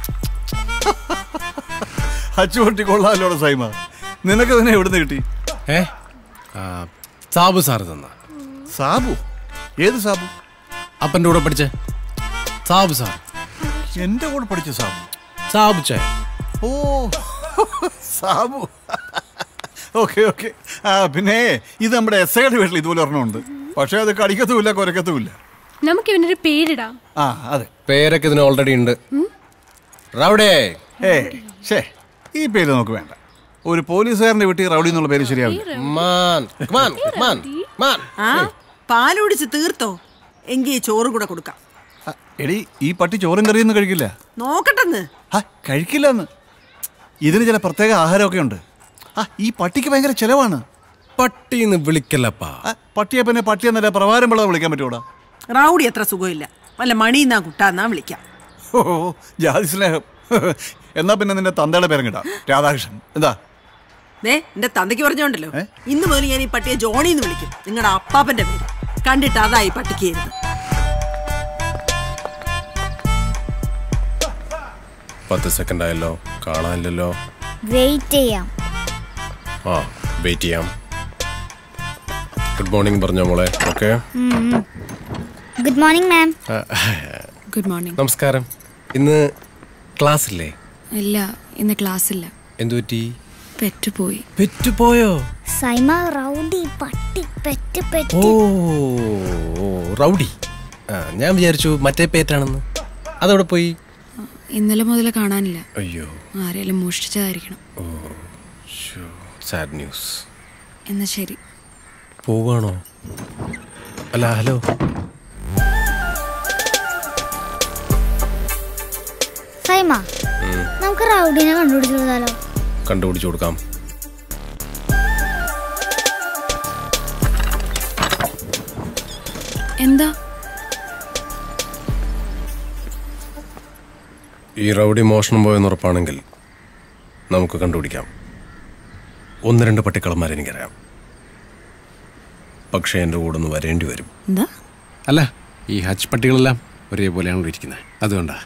അച്ചുപൊട്ടി കൊള്ളാമല്ലോടെ സൈമ നിനക്ക് തന്നെ എവിടുന്ന് കിട്ടി ഏ ആ, സാബു സാറ് തന്ന സാബു ഏത് സാബു അപ്പൻ്റെ കൂടെ പഠിച്ചേ സാബു സാർ എന്റെ കൂടെ പഠിച്ച സാബു സാബു ചേ ഓ സാബു ഓക്കെ ഓക്കെ ആ പിന്നെ ഇത് നമ്മുടെ എസ് ഐയുടെ വീട്ടിൽ ഇതുപോലെ ഒരെണ്ണമുണ്ട് പക്ഷേ അത് കടിക്കത്തുമില്ല കുരക്കത്തുമില്ല നമുക്ക് ഇവനൊരു പേരിടാം ആ അതെ പേരൊക്കെ ഇതിന് ഓൾറെഡി ഉണ്ട് റൗഡേ ഏ ഷേ ഈ പേര് നമുക്ക് വേണ്ട ഒരു പോലീസുകാരന്റെ വീട്ടിൽ റൗഡി എന്നുള്ള പേര് ശരിയാവില്ല മാൻ മാൻ മാൻ മാൻ ആ പാല് കുടിച്ച് തീർത്തോ എങ്കിൽ ചോറ് കൂടെ കൊടുക്കാം എടി ഈ പട്ടി ചോറും കറിയൊന്നും കഴിക്കില്ല നോക്കട്ടെന്ന് ആ കഴിക്കില്ല എന്ന് ഇതിന് ചില പ്രത്യേക ആഹാരമൊക്കെ ഉണ്ട് ആ ഈ പട്ടിക്ക് ഭയങ്കര ചെലവാണ് പട്ടിന്ന് വിളിക്കല്ലപ്പാ ആ, പട്ടിയെ പിന്നെ പട്ടി എന്നല്ല പ്രവാരം വെള്ളം വിളിക്കാൻ പറ്റൂടാ റൗഡി അത്ര സുഖമില്ല വല്ല മണിന്നാ കുട്ടാന്നാ വിളിക്കാം ഓ ജാതി സ്നേഹം എന്നാ പിന്നെ നിന്റെ തന്തയുടെ പേരും കിട്ടാം രാധാകൃഷ്ണൻ എന്താ ദേ എന്റെ തന്തയ്ക്ക് പറഞ്ഞോണ്ടല്ലോ ഇന്ന് മുതൽ ഞാൻ ഈ പട്ടിയെ ജോണി എന്ന് വിളിക്കും നിങ്ങളുടെ അപ്പാപ്പന്റെ പേര് കണ്ടിട്ട് അതാ ഈ പട്ടിക്ക് ഇരുന്ന് പത്ത് സെക്കൻഡ് ആയല്ലോ കാണാനില്ലല്ലോ വെയിറ്റ് ചെയ്യാം ആ വെയിറ്റ് ചെയ്യാം ഗുഡ് മോർണിംഗ് പറഞ്ഞോ മോളെ okay good morning ma'am good morning നമസ്കാരം ഇന്ന് ക്ലാസ് ഇല്ലേ ഇല്ല ഇന്ന് ക്ലാസ് ഇല്ല എന്തു പറ്റി പെറ്റുപോയി പെറ്റുപോയോ സൈമ റൗഡി പട്ടി പെറ്റ് ഓ പെറ്റ് ഓ, റൗഡി ആ ഞാൻ വിചാരിച്ചു മറ്റേ പേറ്റാണെന്ന് അതവിടെ പോയി ഇന്നലെ മുതൽ കാണാനില്ല അയ്യോ ആരെങ്കിലും മോഷ്ടിച്ചതായിരിക്കണം ഓ സാഡ് ന്യൂസ് എന്നാ ശരി പോവാണോ അല്ല ഹലോ സൈമ നമുക്ക് റൗഡിനെ കണ്ടുപിടിച്ചു കൊടുത്താലോ കണ്ടുപിടിച്ചു കൊടുക്കാം എന്താ ഈ റൗഡി മോഷണം പോയെന്ന് ഉറപ്പാണെങ്കിൽ നമുക്ക് കണ്ടുപിടിക്കാം ഒന്ന് രണ്ട് പട്ടിക്കളന്മാരെ എനിക്കറിയാം പക്ഷേ എൻ്റെ കൂടെ ഒന്ന് വരേണ്ടി വരും എന്താ അല്ല ഈ ഹജ്ജ് പട്ടികളെല്ലാം ഒരേപോലെയാണ് ഇരിക്കുന്നത് അതുകൊണ്ടാ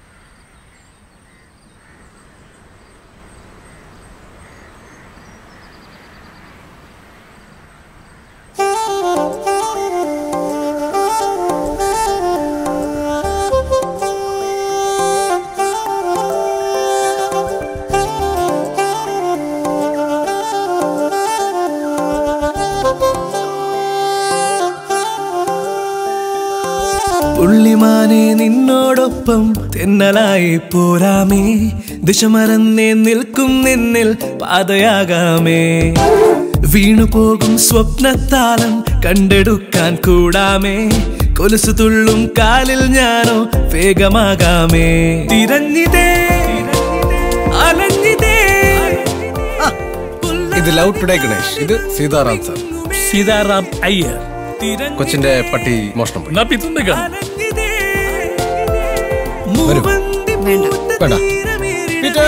പുള്ളിമാനെ നിന്നോടൊപ്പം തെന്നലായി പോരാമേ ദിശ മറന്നേ നിൽക്കും നിന്നിൽ പാതയാകാമേ വീണുപോകും സ്വപ്നത്താലം കണ്ടെടുക്കാൻ കൂടാമേ കൊലുസു തുള്ളും കാലിൽ ഞാനോ വേഗമാകാമേ തിരഞ്ഞിതേ അലഞ്ഞിതേ ഇത് ലവ് ടുഡേ ഗണേഷ് ഇത് സീതാറാം സാർ സീതാറാം അയ്യർ കൊച്ചിന്റെ പട്ടി മോഷണം പോയി നപ്പിത്തുണ്ട് വരൂ വേണ്ട വേണ്ട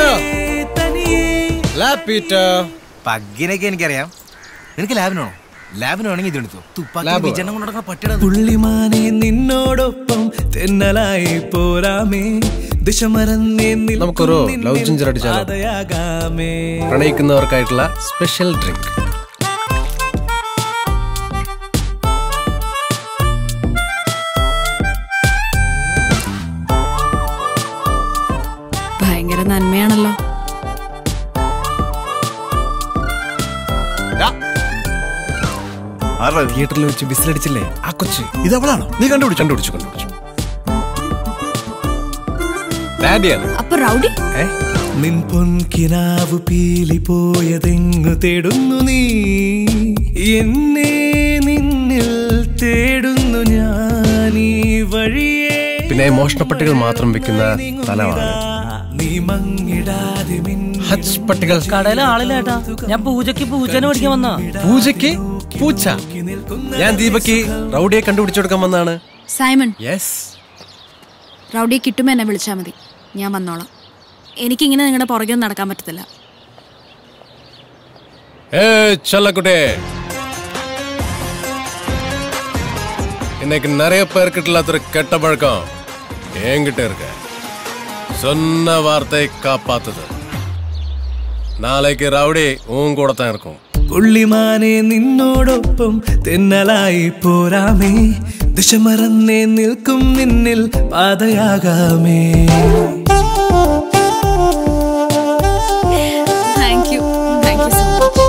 ലാ പീറ്റർ പഗ്ഗിനൊക്കെ എനിക്കറിയാം നിനക്ക് ലാബിനാണോ ലാബിനാണെങ്കിൽ ഇതെടുത്തു തുപ്പാക്കി ലാബ് വിജയണ്ണം കൊണ്ട് നടക്കുന്ന പട്ടിയുടെ പുള്ളിമാനെ നിന്നോടൊപ്പം തെന്നലായി പോരാമേ ദിശ മറന്നേ നിൽക്കും നമുക്കൊരു ലവ് നിന്നിൽ ജിഞ്ചർ അടിച്ചാലോ പാതയാകാമേ പ്രണയിക്കുന്നവർക്കായിട്ടുള്ള സ്പെഷ്യൽ ഡ്രിങ്ക് ഭയങ്കര നന്മയാണല്ലോ തിയേറ്ററിൽ വെച്ച് വിസിലടിച്ചില്ലേ ആ കൊച്ച് ഇത് അവളാണോ നീ കണ്ടുപിടിച്ചു കണ്ടുപിടിച്ചു കണ്ടുപിടിച്ചു ഡാഡിയാണ് അപ്പൊ റൗഡി നിൻ പൊൻകിനാവ് പീലി പോയതെങ്ങു തേടുന്നു നീ എന്നെ നിന്നിൽ തേടുന്നു ഞാൻ ഈ വഴിയേ പിന്നെ മോഷണപ്പട്ടികൾ മാത്രം വിൽക്കുന്ന സ്ഥലമാണ് നീ മങ്ങിടാതെ ഹജ്ജ് പട്ടികൾ കടയിലെ ആളില്ലേട്ടാ ഞാൻ പൂജയ്ക്ക് പൂജനെ പഠിക്കാൻ വന്നാ പൂജയ്ക്ക് പൂച്ച ഞാൻ ദീപക്ക് റൗഡിയെ കണ്ടുപിടിച്ചു കൊടുക്കാൻ വന്നാണ് സൈമൺ യെസ് റൗഡിയെ കിട്ടുമ്പോ എന്നെ വിളിച്ചാൽ മതി ഞാൻ വന്നോളാം എനിക്കിങ്ങനെ നിങ്ങളുടെ പുറകെ ഒന്നും നടക്കാൻ പറ്റത്തില്ല ஏ செல்லக்குட்டே இன்னைக்கு நிறைய பேர்கிட்ட இல்லாத ஒரு கெட்ட பழக்கம் என்கிட்ட இருக்கு சொன்ன வார்த்தை காப்பாத்துது நாளைக்கு ரவுடி உன் கூட தான் இருக்கும் പുള്ളിമാനെ നിന്നോടൊപ്പം തെന്നലായി പോരാമേ ദിശ മറന്നേ നിൽക്കും നിന്നിൽ പാതയാകാമേ thank you thank you so much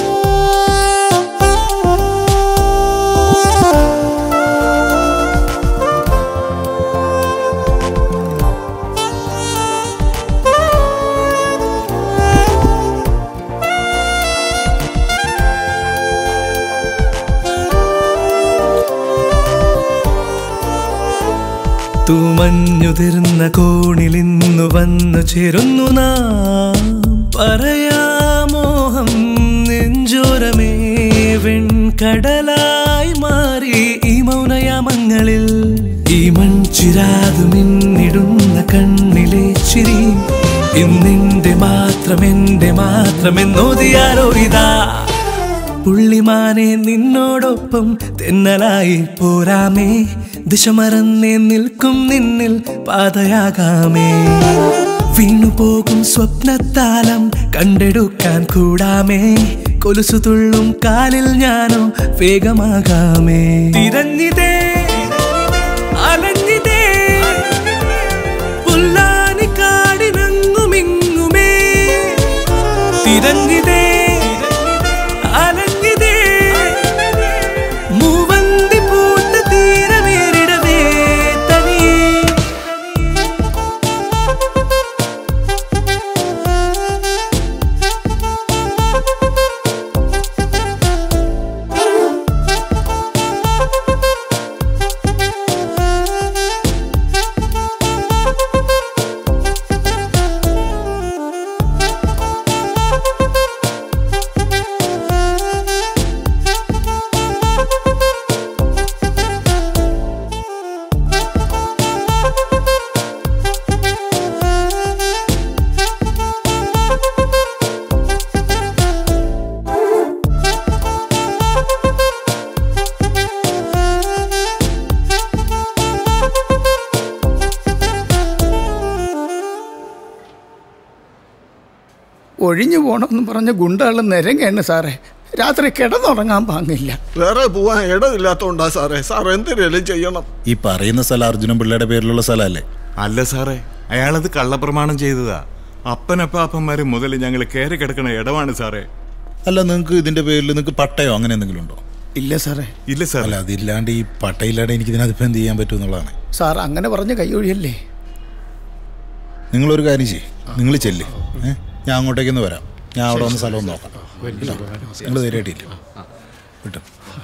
തൂമഞ്ഞുതിർന്ന കോണിൽ ഇന്നു വന്നു ചേരുന്നു നാം പറയാമോഹം നെഞ്ചോരമേ വെൺകടലായി മാറി ഈ മൗനയാമങ്ങളിൽ ഈ മൺചിരാതു മിന്നിടുന്ന കണ്ണിലെ ചിരി ഇന്നെന്റെ മാത്രം എന്റെ മാത്രം എന്നോതിയാരോ ഇതാ പുള്ളിമാനെ നിന്നോടൊപ്പം തെന്നലായി പോരാമേ ദിശ മറന്നേ നിൽക്കും നിന്നിൽ പാതയാകാമേ വീണുപോകും സ്വപ്നത്താലം കണ്ടെടുക്കാൻ കൂടാമേ കൊലുസു തുള്ളും കാലിൽ ഞാനോ വേഗമാകാമേ തിരഞ്ഞിതേ അലഞ്ഞിതേ പുല്ലാനി കാടിനങ്ങുമിങ്ങുമേ തിരഞ്ഞിതേ അലഞ്ഞിതേ മൂവന്തി പൂട്ട തീരമേറിടവേ തനിയേ ഒഴിഞ്ഞു പോണമെന്ന് പറഞ്ഞ ഗുണ്ടകൾ നിരങ്ങയാണ് സാറേ രാത്രി കിടന്നുറങ്ങാൻ പാങ്ങില്ല വേറെ പോവാൻ ഇടമില്ലാത്തോണ്ടാ സാറേ സാർ എന്തിനേലും ചെയ്യണം ഈ പറയുന്ന സ്ഥലം അർജുനൻ പിള്ളയുടെ പേരിലുള്ള സ്ഥലമല്ലേ അല്ല സാറേ അയാളത് കള്ളപ്രമാണം ചെയ്തതാ അപ്പനപ്പാപ്പന്മാര് മുതൽ ഞങ്ങൾ കയറി കിടക്കണ ഇടമാണ് സാറേ അല്ല നിങ്ങൾക്ക് ഇതിന്റെ പേരിൽ നിങ്ങൾക്ക് പട്ടയോ അങ്ങനെ എന്തെങ്കിലും ഉണ്ടോ ഇല്ല സാറേ ഇല്ല സാർ അല്ല അതില്ലാണ്ട് ഈ പട്ടയില്ലാണ്ട് എനിക്ക് ഇതിനകത്ത് എന്ത് ചെയ്യാൻ പറ്റും എന്നുള്ളതാണ് സാർ അങ്ങനെ പറഞ്ഞ് കൈയൊഴിയല്ലേ നിങ്ങളൊരു കാര്യം ചെയ്യ് നിങ്ങൾ ചെല്ല് ഏ? ഞാൻ അങ്ങോട്ടേക്കൊന്ന് വരാം ഞാൻ അവിടെ വന്ന് സ്ഥലം ഒന്ന് നോക്കാം നിങ്ങൾ ധൈര്യമായിട്ടില്ല കിട്ടും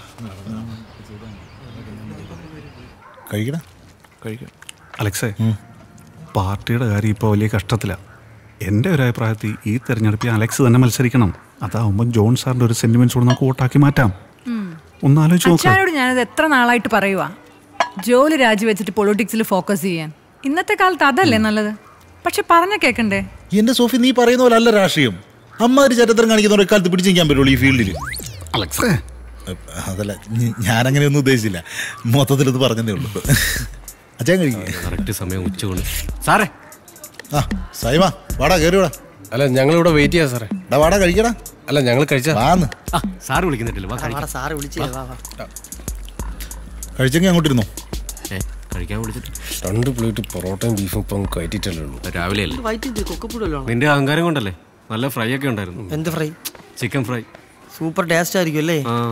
കഴിക്കടാ കഴിക്കാം അലക്സേ പാർട്ടിയുടെ കാര്യം ഇപ്പോൾ വലിയ കഷ്ടത്തിലാണ് എൻ്റെ ഒരു അഭിപ്രായത്തിൽ ഈ തെരഞ്ഞെടുപ്പിൽ അലക്സ് തന്നെ മത്സരിക്കണം അതാവുമ്പോൾ ജോൺ സാറിൻ്റെ ഒരു സെന്റിമെന്റ്സ് കൂടെ നമുക്ക് വോട്ടാക്കി മാറ്റാം ഒന്ന് ആലോചിച്ച് നോക്കാം അച്ഛനോട് ഞാനത് എത്ര നാളായിട്ട് പറയുവാ ജോലി രാജിവെച്ചിട്ട് പൊളിറ്റിക്സിൽ ഫോക്കസ് ചെയ്യാൻ ഇന്നത്തെ കാലത്ത് അതല്ലേ നല്ലത് പക്ഷെ പറഞ്ഞ കേക്കണ്ടേ എന്റെ സോഫി നീ പറയുന്ന പോലെ അല്ല രാഷ്ട്രീയം അമ്മാര് ചരിത്രം കാണിക്കുന്ന കാലത്ത് പിടിച്ചു നിൽക്കാൻ പറ്റുള്ളൂ ഈ ഫീൽഡിൽ അലക്സ് അതല്ല ഞ- ഞാനങ്ങനെയൊന്നും ഉദ്ദേശിച്ചില്ല മൊത്തത്തിൽ ഇത് പറഞ്ഞതേ ഉള്ളൂ അച്ഛൻ കഴിക്കും കറക്റ്റ് സമയം ഉച്ചകൊണ്ട് സാറേ ആ സൈമ വാടാ കയറി വാടാ അല്ല ഞങ്ങൾ ഇവിടെ വെയിറ്റ് ചെയ്യാം സാറേ എടാ വാടാ കഴിക്കടാ അല്ല ഞങ്ങൾ കഴിച്ചാ വാന്ന് സാറ് വിളിക്കുന്നിട്ടില്ല വാ കഴിക്കാം. സാറ് വിളിച്ചേ വാ വാ കഴിച്ചെങ്കിൽ അങ്ങോട്ടിരുന്നു ഏ, കഴിക്കാൻ വിളിച്ചിട്ട് രണ്ട് പ്ലേറ്റ് പൊറോട്ടയും ബീഫും ഇപ്പം കയറ്റിട്ടല്ലേ ഉള്ളൂ രാവിലെ അല്ലേ വയറ്റിൽ കൊക്കപ്പൂടല്ലോ നിന്റെ അഹങ്കാരം കൊണ്ടല്ലേ നല്ല ഫ്രൈ ഒക്കെ ഉണ്ടായിരുന്നു എന്ത് fry chicken fry super taste ആയിരിക്കും അല്ലേ ആ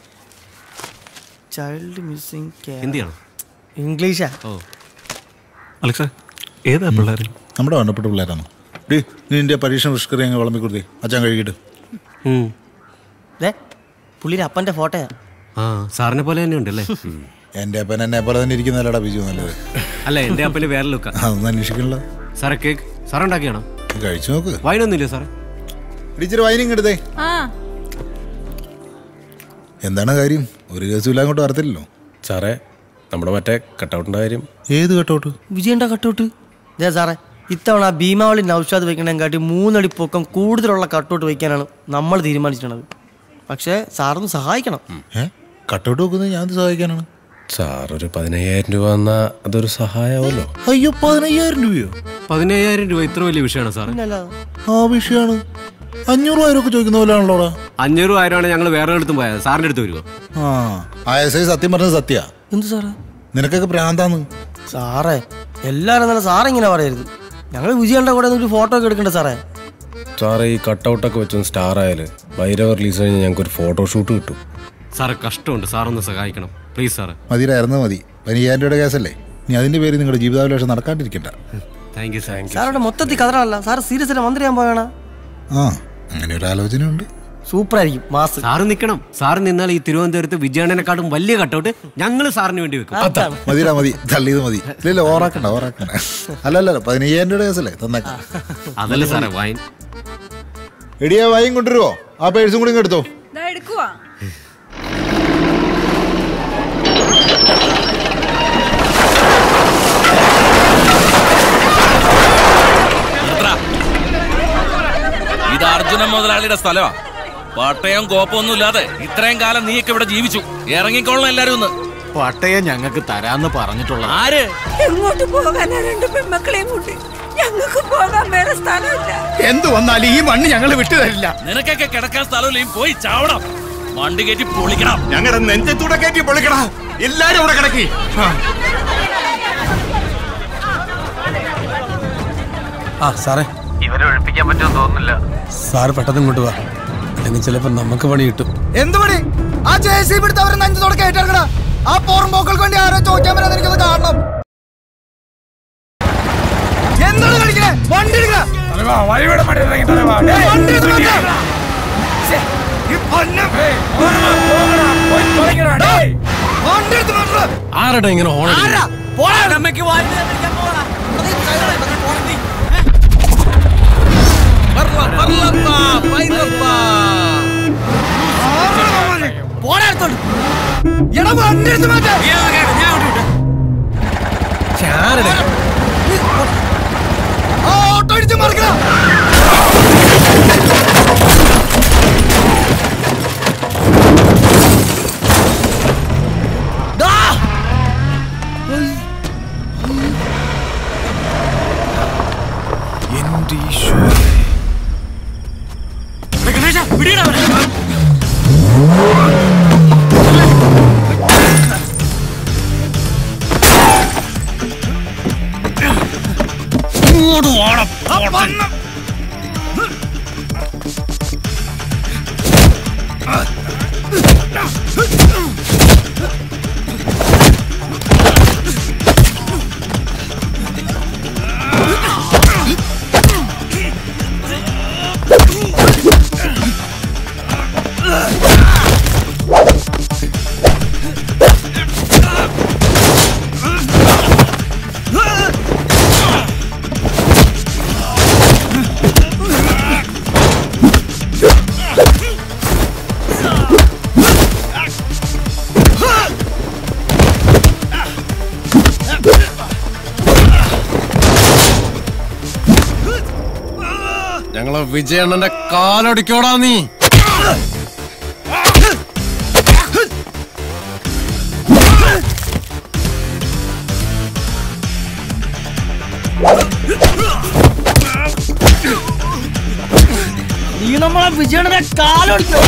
ചൈൽഡ് മിസ്സിംഗ് ഹിന്ദിയാണോ ഇംഗ്ലീഷാ ഓ അലക്സേ ഏതാ പിള്ളേർ നമ്മുടെ വേണ്ടപ്പെട്ട പിള്ളേരാണ് ഡേ നീ നിന്റെ പരീക്ഷ പുഷ്കറി അങ്ങ് വിളമ്പി കൊടുത്തേ അച്ഛൻ കഴിക്കിട്ട് ദേ പുള്ളിയുടെ അപ്പന്റെ ഫോട്ടോയാ ആ സാറിനെ പോലെ തന്നെ ഉണ്ടല്ലേ എന്റെ അപ്പൻ എന്നെ പോലെ തന്നെ ഇരിക്കുന്നല്ലടാ ബിജു നല്ലത് അല്ല എന്റെ അപ്പന് വേറെ ലുക്ക അതൊന്നും അന്വേഷിക്കണില്ല സാറേ കേക്ക് സാർ ഉണ്ടാക്കിയാണോ കഴിച്ചു നോക്ക് വൈനൊന്നുമില്ല സാറേ ഇടിച്ചൊരു വൈനിങ് എടുത്തേ ആ എന്താണ് കാര്യം ഒരു കേസും ഇല്ല അങ്ങോട്ട് വരത്തില്ലല്ലോ സാറേ നമ്മുടെ മറ്റേ കട്ടൗട്ടിന്റെ കാര്യം ഏത് കട്ടൗട്ട് വിജയന്റെ കട്ടൗട്ട് ദേ സാറേ ഇത്തവണ ഭീമാവളി നൗഷാദ് വെക്കണേക്കാട്ടി മൂന്നടി പൊക്കം കൂടുതലുള്ള കട്ടൗട്ട് വയ്ക്കാനാണ് നമ്മൾ തീരുമാനിച്ചിട്ടുള്ളത് പക്ഷേ സാറൊന്ന് സഹായിക്കണം ഏ കട്ടൗട്ട് വെക്കുന്നത് ഞാൻ എന്ത് സഹായിക്കാനാണ് സാർ ഒരു പതിനയ്യായിരം രൂപ തന്നാ അതൊരു സഹായമാവല്ലോ അയ്യോ പതിനയ്യായിരം രൂപയോ പതിനയ്യായിരം രൂപ ഇത്ര വലിയ വിഷയമാണ് സാറേ ആ വിഷയമാണ് അഞ്ഞൂറ് ആയിരം ഒക്കെ ചോദിക്കുന്ന പോലെയാണല്ലോടാ അഞ്ഞൂറ് ആയിരമാണ് ഞങ്ങൾ വേറെ അടുത്തും പോയത് സാറിന്റെ അടുത്ത് വരുമോ ആ ആ എസ് ഐ സത്യം പറഞ്ഞത് സത്യ എന്ത് സാറേ നിനക്കൊക്കെ പ്രാന്താന്ന് സാറേ എല്ലാവരും നല്ല സാറേ ഇങ്ങനെ പറയരുത് ഞങ്ങൾ വിജയന്റെ കൂടെ ഒരു ഫോട്ടോ ഒക്കെ എടുക്കണ്ടേ സാറേ സാറേ ഈ കട്ടൗട്ടൊക്കെ വെച്ചൊന്ന് സ്റ്റാർ ആയാല് ഭൈരവ റിലീസ് കഴിഞ്ഞ് ഞങ്ങൾക്ക് ഒരു ഫോട്ടോഷൂട്ട് കിട്ടും സാറേ കഷ്ടമുണ്ട് സാറൊന്ന് സഹായിക്കണം പ്ലീസ് സാറേ മതിയായിരുന്നു മതി പതിനയ്യായിരം രൂപയുടെ കേസല്ലേ നീ അതിന്റെ പേര് നിങ്ങളുടെ ജീവിതാഭിലാഷം നടക്കാണ്ടിരിക്കണ്ട താങ്ക് യു സാർ സാറുടെ മൊത്തത്തിൽ കതറല്ല സാർ സീരിയസ് അല്ല മന്ത്രി ഞാൻ പോയാണ് ആ അങ്ങനെ ഒരു ആലോചനയുണ്ട് സൂപ്പർ ആയിരിക്കും മാസ് സാറ് നിൽക്കണം സാറ് നിന്നാൽ ഈ തിരുവനന്തപുരത്ത് വിജയണ്ണനെക്കാട്ടും വലിയ കട്ടൗട്ട് ഞങ്ങൾ സാറിന് വേണ്ടി വെക്കും മതിടാ മതി തള്ളിയത് മതി ഇല്ലല്ല ഓറാക്കണ്ട ഓറാക്കണ്ട അല്ല അല്ല അല്ല, പതിനയ്യായിരം രൂപയുടെ കേസല്ലേ തന്നേക്കാം അതല്ല സാറേ വൈൻ എടിയാ വൈൻ കൊണ്ടുവരുവോ ആ പേഴ്സും കൂടി ഇങ്ങ് എടുത്തോ ദാ എടുക്കുവാ ഇത് അർജുന മുതലാളിയുടെ സ്ഥലമാ പട്ടയം കോപ്പമൊന്നും ഇല്ലാതെ ഇത്രയും കാലം നീയൊക്കെ ഇവിടെ ജീവിച്ചു ഇറങ്ങിക്കൊള്ളണം എല്ലാരും ഒന്ന് പട്ടയം ഞങ്ങൾക്ക് തരാന്ന് പറഞ്ഞിട്ടുള്ള ആര് എങ്ങോട്ട് പോകാനാ രണ്ട് പെൺമക്കളെയും കൂട്ടി ഞങ്ങൾക്ക് പോകാൻ വേറെ സ്ഥലമില്ല എന്തു വന്നാലും ഈ മണ്ണ് ഞങ്ങൾ വിട്ടുതരില്ല നിനക്കൊക്കെ കിടക്കാൻ സ്ഥലമില്ല പോയി ചാവണം വണ്ടി കയറ്റി പൊളിക്കണം ഞങ്ങളുടെ നെഞ്ചത്തൂടെ കയറ്റി പൊളിക്കണം എല്ലാരും ഇവിടെ കിടക്കി ആ സാറേ ഇവരെ ഒഴിപ്പിക്കാൻ പറ്റുമെന്ന് തോന്നുന്നില്ല സാറ് പെട്ടെന്ന് ഇങ്ങോട്ട് വാ അല്ലെങ്കിൽ ചിലപ്പോൾ നമുക്ക് പണി കിട്ടും എന്ത് പണി ആ ജെ സി ബി എടുത്ത് അവരെ നെഞ്ചത്തോടെ കയറ്റിറങ്ങണ ആ പോറും പോക്കൾക്ക് വേണ്ടി ആരോ ചോദിക്കാൻ വരാൻ എനിക്കത് കാണണം എന്താണ് കളിക്കണേ വണ്ടി എടുക്കണ വണ്ടി എടുത്ത് മാറ്റാ. ശ്ശെ, ഈ പൊന്നം. വണ്ടി എടുത്ത് മാറ്റണം. ആരുടെ ഇങ്ങനെ ഓണം ആരാ? പോടാ. പോടാ അടുത്തോട്ട്. എടാ വണ്ടി എടുത്ത് മാറ്റാ. ആ ഓട്ടോ ഇടിച്ച് മറിക്കണം ദാ. എന്റെ ഈശോ ഇങ്ങോട്ട് ഓണം ഞങ്ങളെ വിജയണ്ണന്റെ കാലൊടിക്കോടാ നീ നീ നമ്മളെ വിജയനെ കാലൊടിക്കോ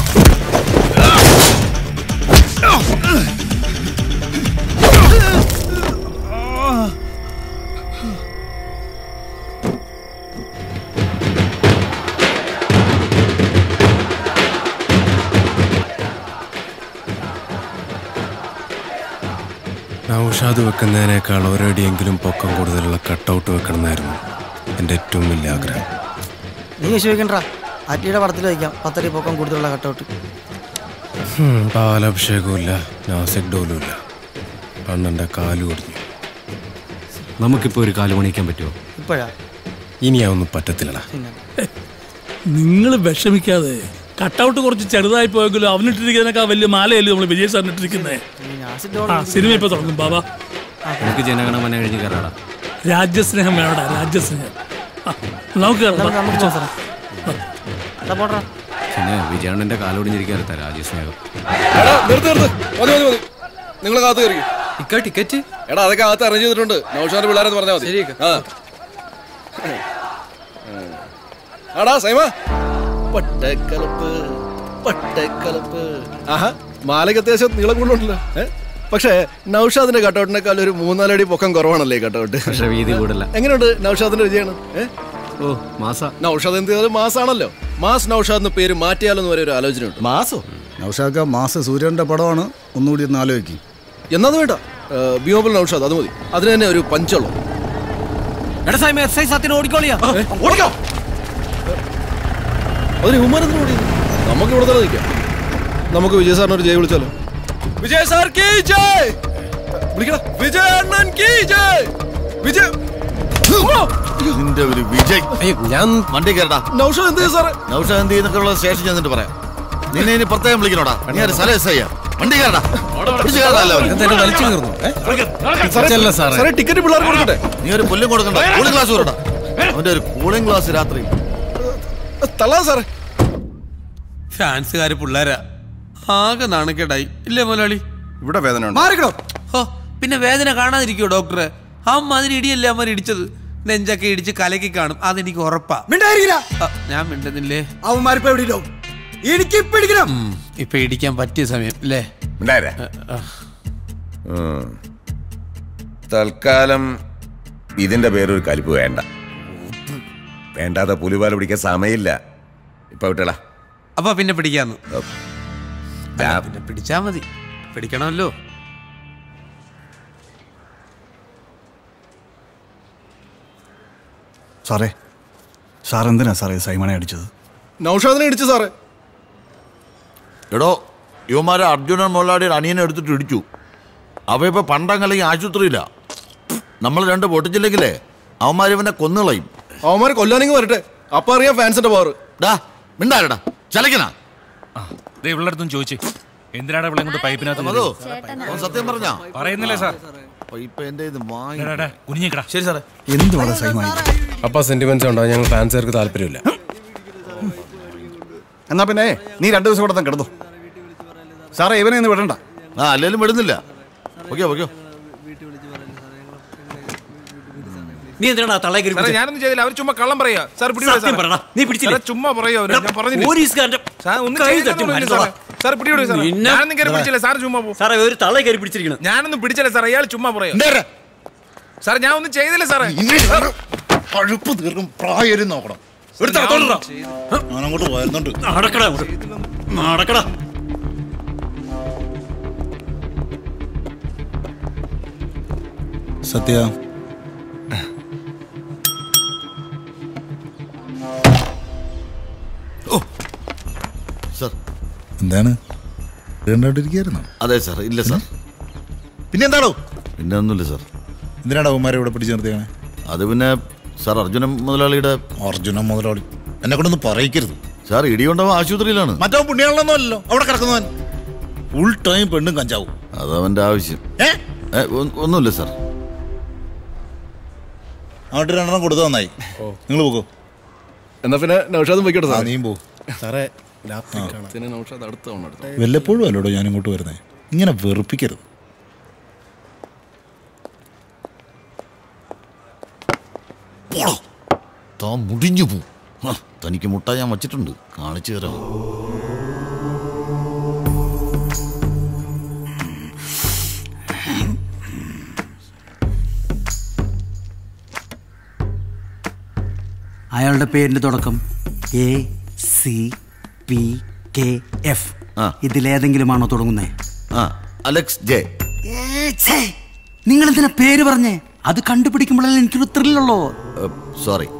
നൗഷാദ് വെക്കുന്നതിനേക്കാൾ ഒരടിയെങ്കിലും പൊക്കം കൂടുതലുള്ള കട്ടൗട്ട് വെക്കണമെന്നായിരുന്നു എൻ്റെ ഏറ്റവും വലിയ ആഗ്രഹം നീ വിശ്വസിക്കണ്ട അറ്റിയുടെ പടത്തിൽ വയ്ക്കാം പത്തടി പൊക്കം കൂടുതലുള്ള കട്ടൗട്ട് ഹും, പാലഭിഷേകവും ഇല്ല നാസിക് ഡോലും ഇല്ല അണ്ണൻ്റെ കാല് ഒടിഞ്ഞു നമുക്കിപ്പോ ഒരു കാല് പണിയിക്കാൻ പറ്റുമോ ഇപ്പോഴാ ഇനി അതൊന്നും പറ്റത്തില്ലടാ നിങ്ങൾ വിഷമിക്കാതെ കട്ടൗട്ട് കുറച്ച് ചെറുതായി പോയെങ്കിലും അവനിട്ടിരിക്കുന്നതിനേക്കാൾ വലിയ മാലയല്ലേ നമ്മൾ വിജയ് സാറിനിട്ടിരിക്കുന്നത് ആ സിനിമ ഇപ്പൊ തുടങ്ങും ബാബാ നമുക്ക് ജനഗണമന കഴിഞ്ഞ് കയറാടാ രാജ്യസ്നേഹം വേണടാ രാജ്യസ്നേഹം ആ, നമുക്ക് കയറാം, ബാ. നമുക്ക് പോകാം. എടാ, പോട്ടെടാ. പിന്നെ വിജയണ്ണന്റെ കാലൊടിഞ്ഞിരിക്കാത്ത രാജ്യസ്നേഹം എടാ നിർത്ത് നിർത്ത് മതി മതി മതി നിങ്ങൾ കാത്തു കയറി ഇക്ക ടിക്കറ്റ് എടാ അതൊക്കെ അകത്ത് അറേഞ്ച് ചെയ്തിട്ടുണ്ട് നൗഷാന്റെ പിള്ളേരെന്ന് പറഞ്ഞാൽ മതി ആ ആടാ സൈമ പട്ടക്കലപ്പ് പട്ടക്കലപ്പ് ആഹാ മാലയ്ക്ക് അത്യാവശ്യം നീളം കൊണ്ടുണ്ടല്ലോ ഏ? പക്ഷേ നൗഷാദിന്റെ കട്ടൗട്ടിനേക്കാൾ ഒരു മൂന്നാലടി പൊക്കം കുറവാണല്ലേ ഈ കട്ടൗട്ട് പക്ഷെ വീതി കൂടല്ല എങ്ങനെയുണ്ട് നൗഷാദിന്റെ വിജയാണ് ഏ ഓ മാസ നൗഷാദ് എന്ത് ചെയ്താലും മാസാണല്ലോ മാസ് നൗഷാദ് എന്ന പേര് മാറ്റിയാലെന്ന് വരെ ഒരു ആലോചനയുണ്ട് മാസോ നൗഷാക്ക മാസ സൂര്യന്റെ പടമാണ് ഒന്നുകൂടി ഒന്ന് ആലോചിക്കും എന്നത് വേണ്ട ബിയോബൽ നൗഷാദ് അത് മതി അതിന് തന്നെ ഒരു പഞ്ചുള്ളൂ എടാ സൈമ എസ് ഐ സത്തിന് ഓടിക്കോളിയാ ഓടിക്കോ അതിന് വിമാനത്തിന് ഓടി നമുക്ക് ഇവിടെ തന്നെ നിൽക്കാം നമുക്ക് വിജയ് സാറിന് ഒരു ജയ് വിളിച്ചാലോ വിജയ് സാർ കീ ജയ് വിളിക്കടാ വിജയ് അണ്ണൻ കീ ജയ് വിജയ് നിന്റെ ഒരു വിജയ് ഞാൻ വണ്ടി കയറടാ നൗഷാദ് എന്ത് സാറേ നൗഷാദ് എന്ത് ചെയ്യുന്നൊക്കെ ഉള്ള സ്റ്റേഷൻ ചെന്നിട്ട് പറയാം നിന്നെ ഇനി പ്രത്യേകം വിളിക്കണോടാ നീ ഒരു സ്ഥലം എസ് ചെയ്യാം വണ്ടി കയറടാ പിടിച്ച് കയറടാ എല്ലാവരും. വലിച്ചു കയറുന്നു സാറേ, സാറേ ടിക്കറ്റ് പിള്ളേർക്ക് കൊടുക്കട്ടെ നീ ഒരു പുല്ലും കൊടുക്കണ്ട കൂളിംഗ് ഗ്ലാസ് കൊടുക്കടാ അവന്റെ ഒരു കൂളിംഗ് ഗ്ലാസ് രാത്രി തള്ളാ സാറേ ഫാൻസുകാര് പിള്ളേരാ ആകെ നാണക്കേടായി ഇല്ലേ മുതലാളി ഇവിടെ വേദന മാറിക്കണോ ഹോ പിന്നെ വേദന കാണാതിരിക്കോ ഡോക്ടറെ ആ മാതിരി ഇടിയല്ലേ അമ്മ ഇടിച്ചത് നെഞ്ചൊക്കെ ഇടിച്ച് കലക്കി കാണും അതെനിക്ക് ഉറപ്പാ ആ, ഞാൻ മിണ്ടുന്നില്ലേ അവന്മാരിപ്പോ എവിടെ ഉണ്ടാവും എനിക്ക് പിടിക്കണം ഉം, ഇപ്പൊ ഇടിക്കാൻ പറ്റിയ സമയം അല്ലേ ഉണ്ടായിരാ തൽക്കാലം ഇതിന്റെ പേരൊരു കലിപ്പ് വേണ്ട വേണ്ടാത്ത പുലിപാല പിടിക്കാൻ സമയമില്ല ഇപ്പൊ വിട്ടളാ അപ്പൊ പിന്നെ പിടിക്കാന്ന് അല്ല, പിന്നെ പിടിച്ചാ മതി പിടിക്കണമല്ലോ സാറേ സാർ എന്തിനാ സാറേ സൈമണെ അടിച്ചത് നൗഷാദിനെ ഇടിച്ചു സാറേ എടോ യുവമാരെ അർജുനൻ മുതലാളിയുടെ അനിയനെ എടുത്തിട്ട് ഇടിച്ചു അവ ഇപ്പൊ പണ്ടങ്ങല്ലെങ്കിൽ ആശുപത്രിയില്ല നമ്മൾ രണ്ട് പൊട്ടിച്ചില്ലെങ്കിലേ അവന്മാർ ഇവനെ കൊന്നുകളയും അവന്മാരെ കൊല്ലാനെങ്കിൽ വരട്ടെ അപ്പൊ അറിയാം ഫാൻസിന്റെ പവർ ഡാ മിണ്ടാരടാ ചലക്കണ ഇവളുടെ ചോദിച്ചു എന്തിനാണ് ഇവിടെ കൊണ്ട് പൈപ്പിനകത്ത് മധു, കയറിയത്? അവൻ സത്യം പറഞ്ഞാ പറയുന്നില്ലേ സാർ ഇപ്പൊ എന്റെ ഇത് വാങ്ങി കുഞ്ഞിക്കടാ ശരി സാറേ എന്തുവാണ് സൈമായി അപ്പൊ സെന്റിമെന്റ്സ് ഉണ്ടോ ഞങ്ങൾ ഫാൻസുകാർക്ക് താല്പര്യമില്ല എന്നാ പിന്നെ നീ രണ്ടു ദിവസം കൂടെ തന്നെ കിടന്നു സാറേ ഇവനെ ഇന്ന് വിടണ്ട ആ അല്ലേലും വിടുന്നില്ല ഓക്കെ ഓക്കെ നീ എന്തിനാണ് തള്ളേ കയറി സാറേ പിടിച്ചത്? ഞാനൊന്നും ചെയ്തില്ല അവർ ചുമ്മാ കള്ളം പറയാ സാർ പിടി സത്യം പറടാ, നീ പിടിച്ചില്ലേ? ചുമ്മാ പറയാ അവര് ഞാൻ പറഞ്ഞില്ലേ പോലീസുകാരന്റെ സാർ ഒന്നും കൈ ചെയ്തില്ല തട്ടി എന്ന് പറഞ്ഞില്ലേ മരിച്ചോളാം. സാറേ? സാർ പിടിയോടി സാർ നിന്നെ- ഞാനൊന്നും കയറി പിടിച്ചില്ല സാർ ചുമ്മാ പോ സാറേ ഒരു തള്ളേ കയറി പിടിച്ചിരിക്കണം ഞാനൊന്നും പിടിച്ചില്ല സാറേ അയാൾ ചുമ്മാ പറയാ സാർ ഞാൻ ഒന്നും ചെയ്തില്ല സാറേ പഴുപ്പ് തീർക്കും പ്രായം നോക്കണം എടുത്തോ, തൊടടാ. ഞാൻ അങ്ങോട്ട് വരുന്നുണ്ട് നടക്കടാ അങ്ങോട്ട്. നടക്കടാ സത്യ സർ എന്താണ് കണ്ടോണ്ടിരിക്കുന്നു അതെ സാർ ഇല്ല സാർ പിന്നെ എന്താണോ പിന്നെ ഒന്നുമില്ല സാർ എന്തിനാണ് അവന്മാരെ ഇവിടെ പിടിച്ചു നിർത്തിയാണ് അത് പിന്നെ സാർ അർജുനൻ മുതലാളിയുടെ അർജുനൻ മുതലാളി എന്നെ കൊണ്ടൊന്നും പറയിക്കരുത് സാർ ഇടികൊണ്ടവൻ ആശുപത്രിയിലാണ് മറ്റോ പുണ്യാളൊന്നും അല്ലല്ലോ അവിടെ കിടക്കുന്നവൻ ഫുൾ ടൈം പെണ്ണും കഞ്ചാവും അതവന്റെ ആവശ്യം ഏ, ഒ- ഒന്നുമില്ല സാർ അങ്ങോട്ട് രണ്ടെണ്ണം കൊടുത്തു നന്നായി നിങ്ങൾ പോകോ എന്നാ പിന്നെ നൗഷാദും പോയിക്കോട്ടെ സാർ നീയും പോ സാറേ ആ. നൗഷാദ് അടുത്ത തവണ എടുത്തോ. വല്ലപ്പോഴും അല്ലോടോ ഞാൻ ഇങ്ങോട്ട് വരുന്നേ ഇങ്ങനെ വെറുപ്പിക്കരുത് പോടോ. താൻ മുടിഞ്ഞു പോ ഹ, തനിക്ക് മുട്ട ഞാൻ വച്ചിട്ടുണ്ട് കാണിച്ചു തരാം അയാളുടെ പേരിന്റെ തുടക്കം A C P K F ഇതിലേതെങ്കിലുമാണോ തുടങ്ങുന്നേ ആ അലക്സ് ജെ നിങ്ങൾ എന്തിനാ പേര് പറഞ്ഞേ അത് കണ്ടുപിടിക്കുമ്പോഴല്ലേ എനിക്കൊരു ത്രില്ലുള്ളൂ സോറി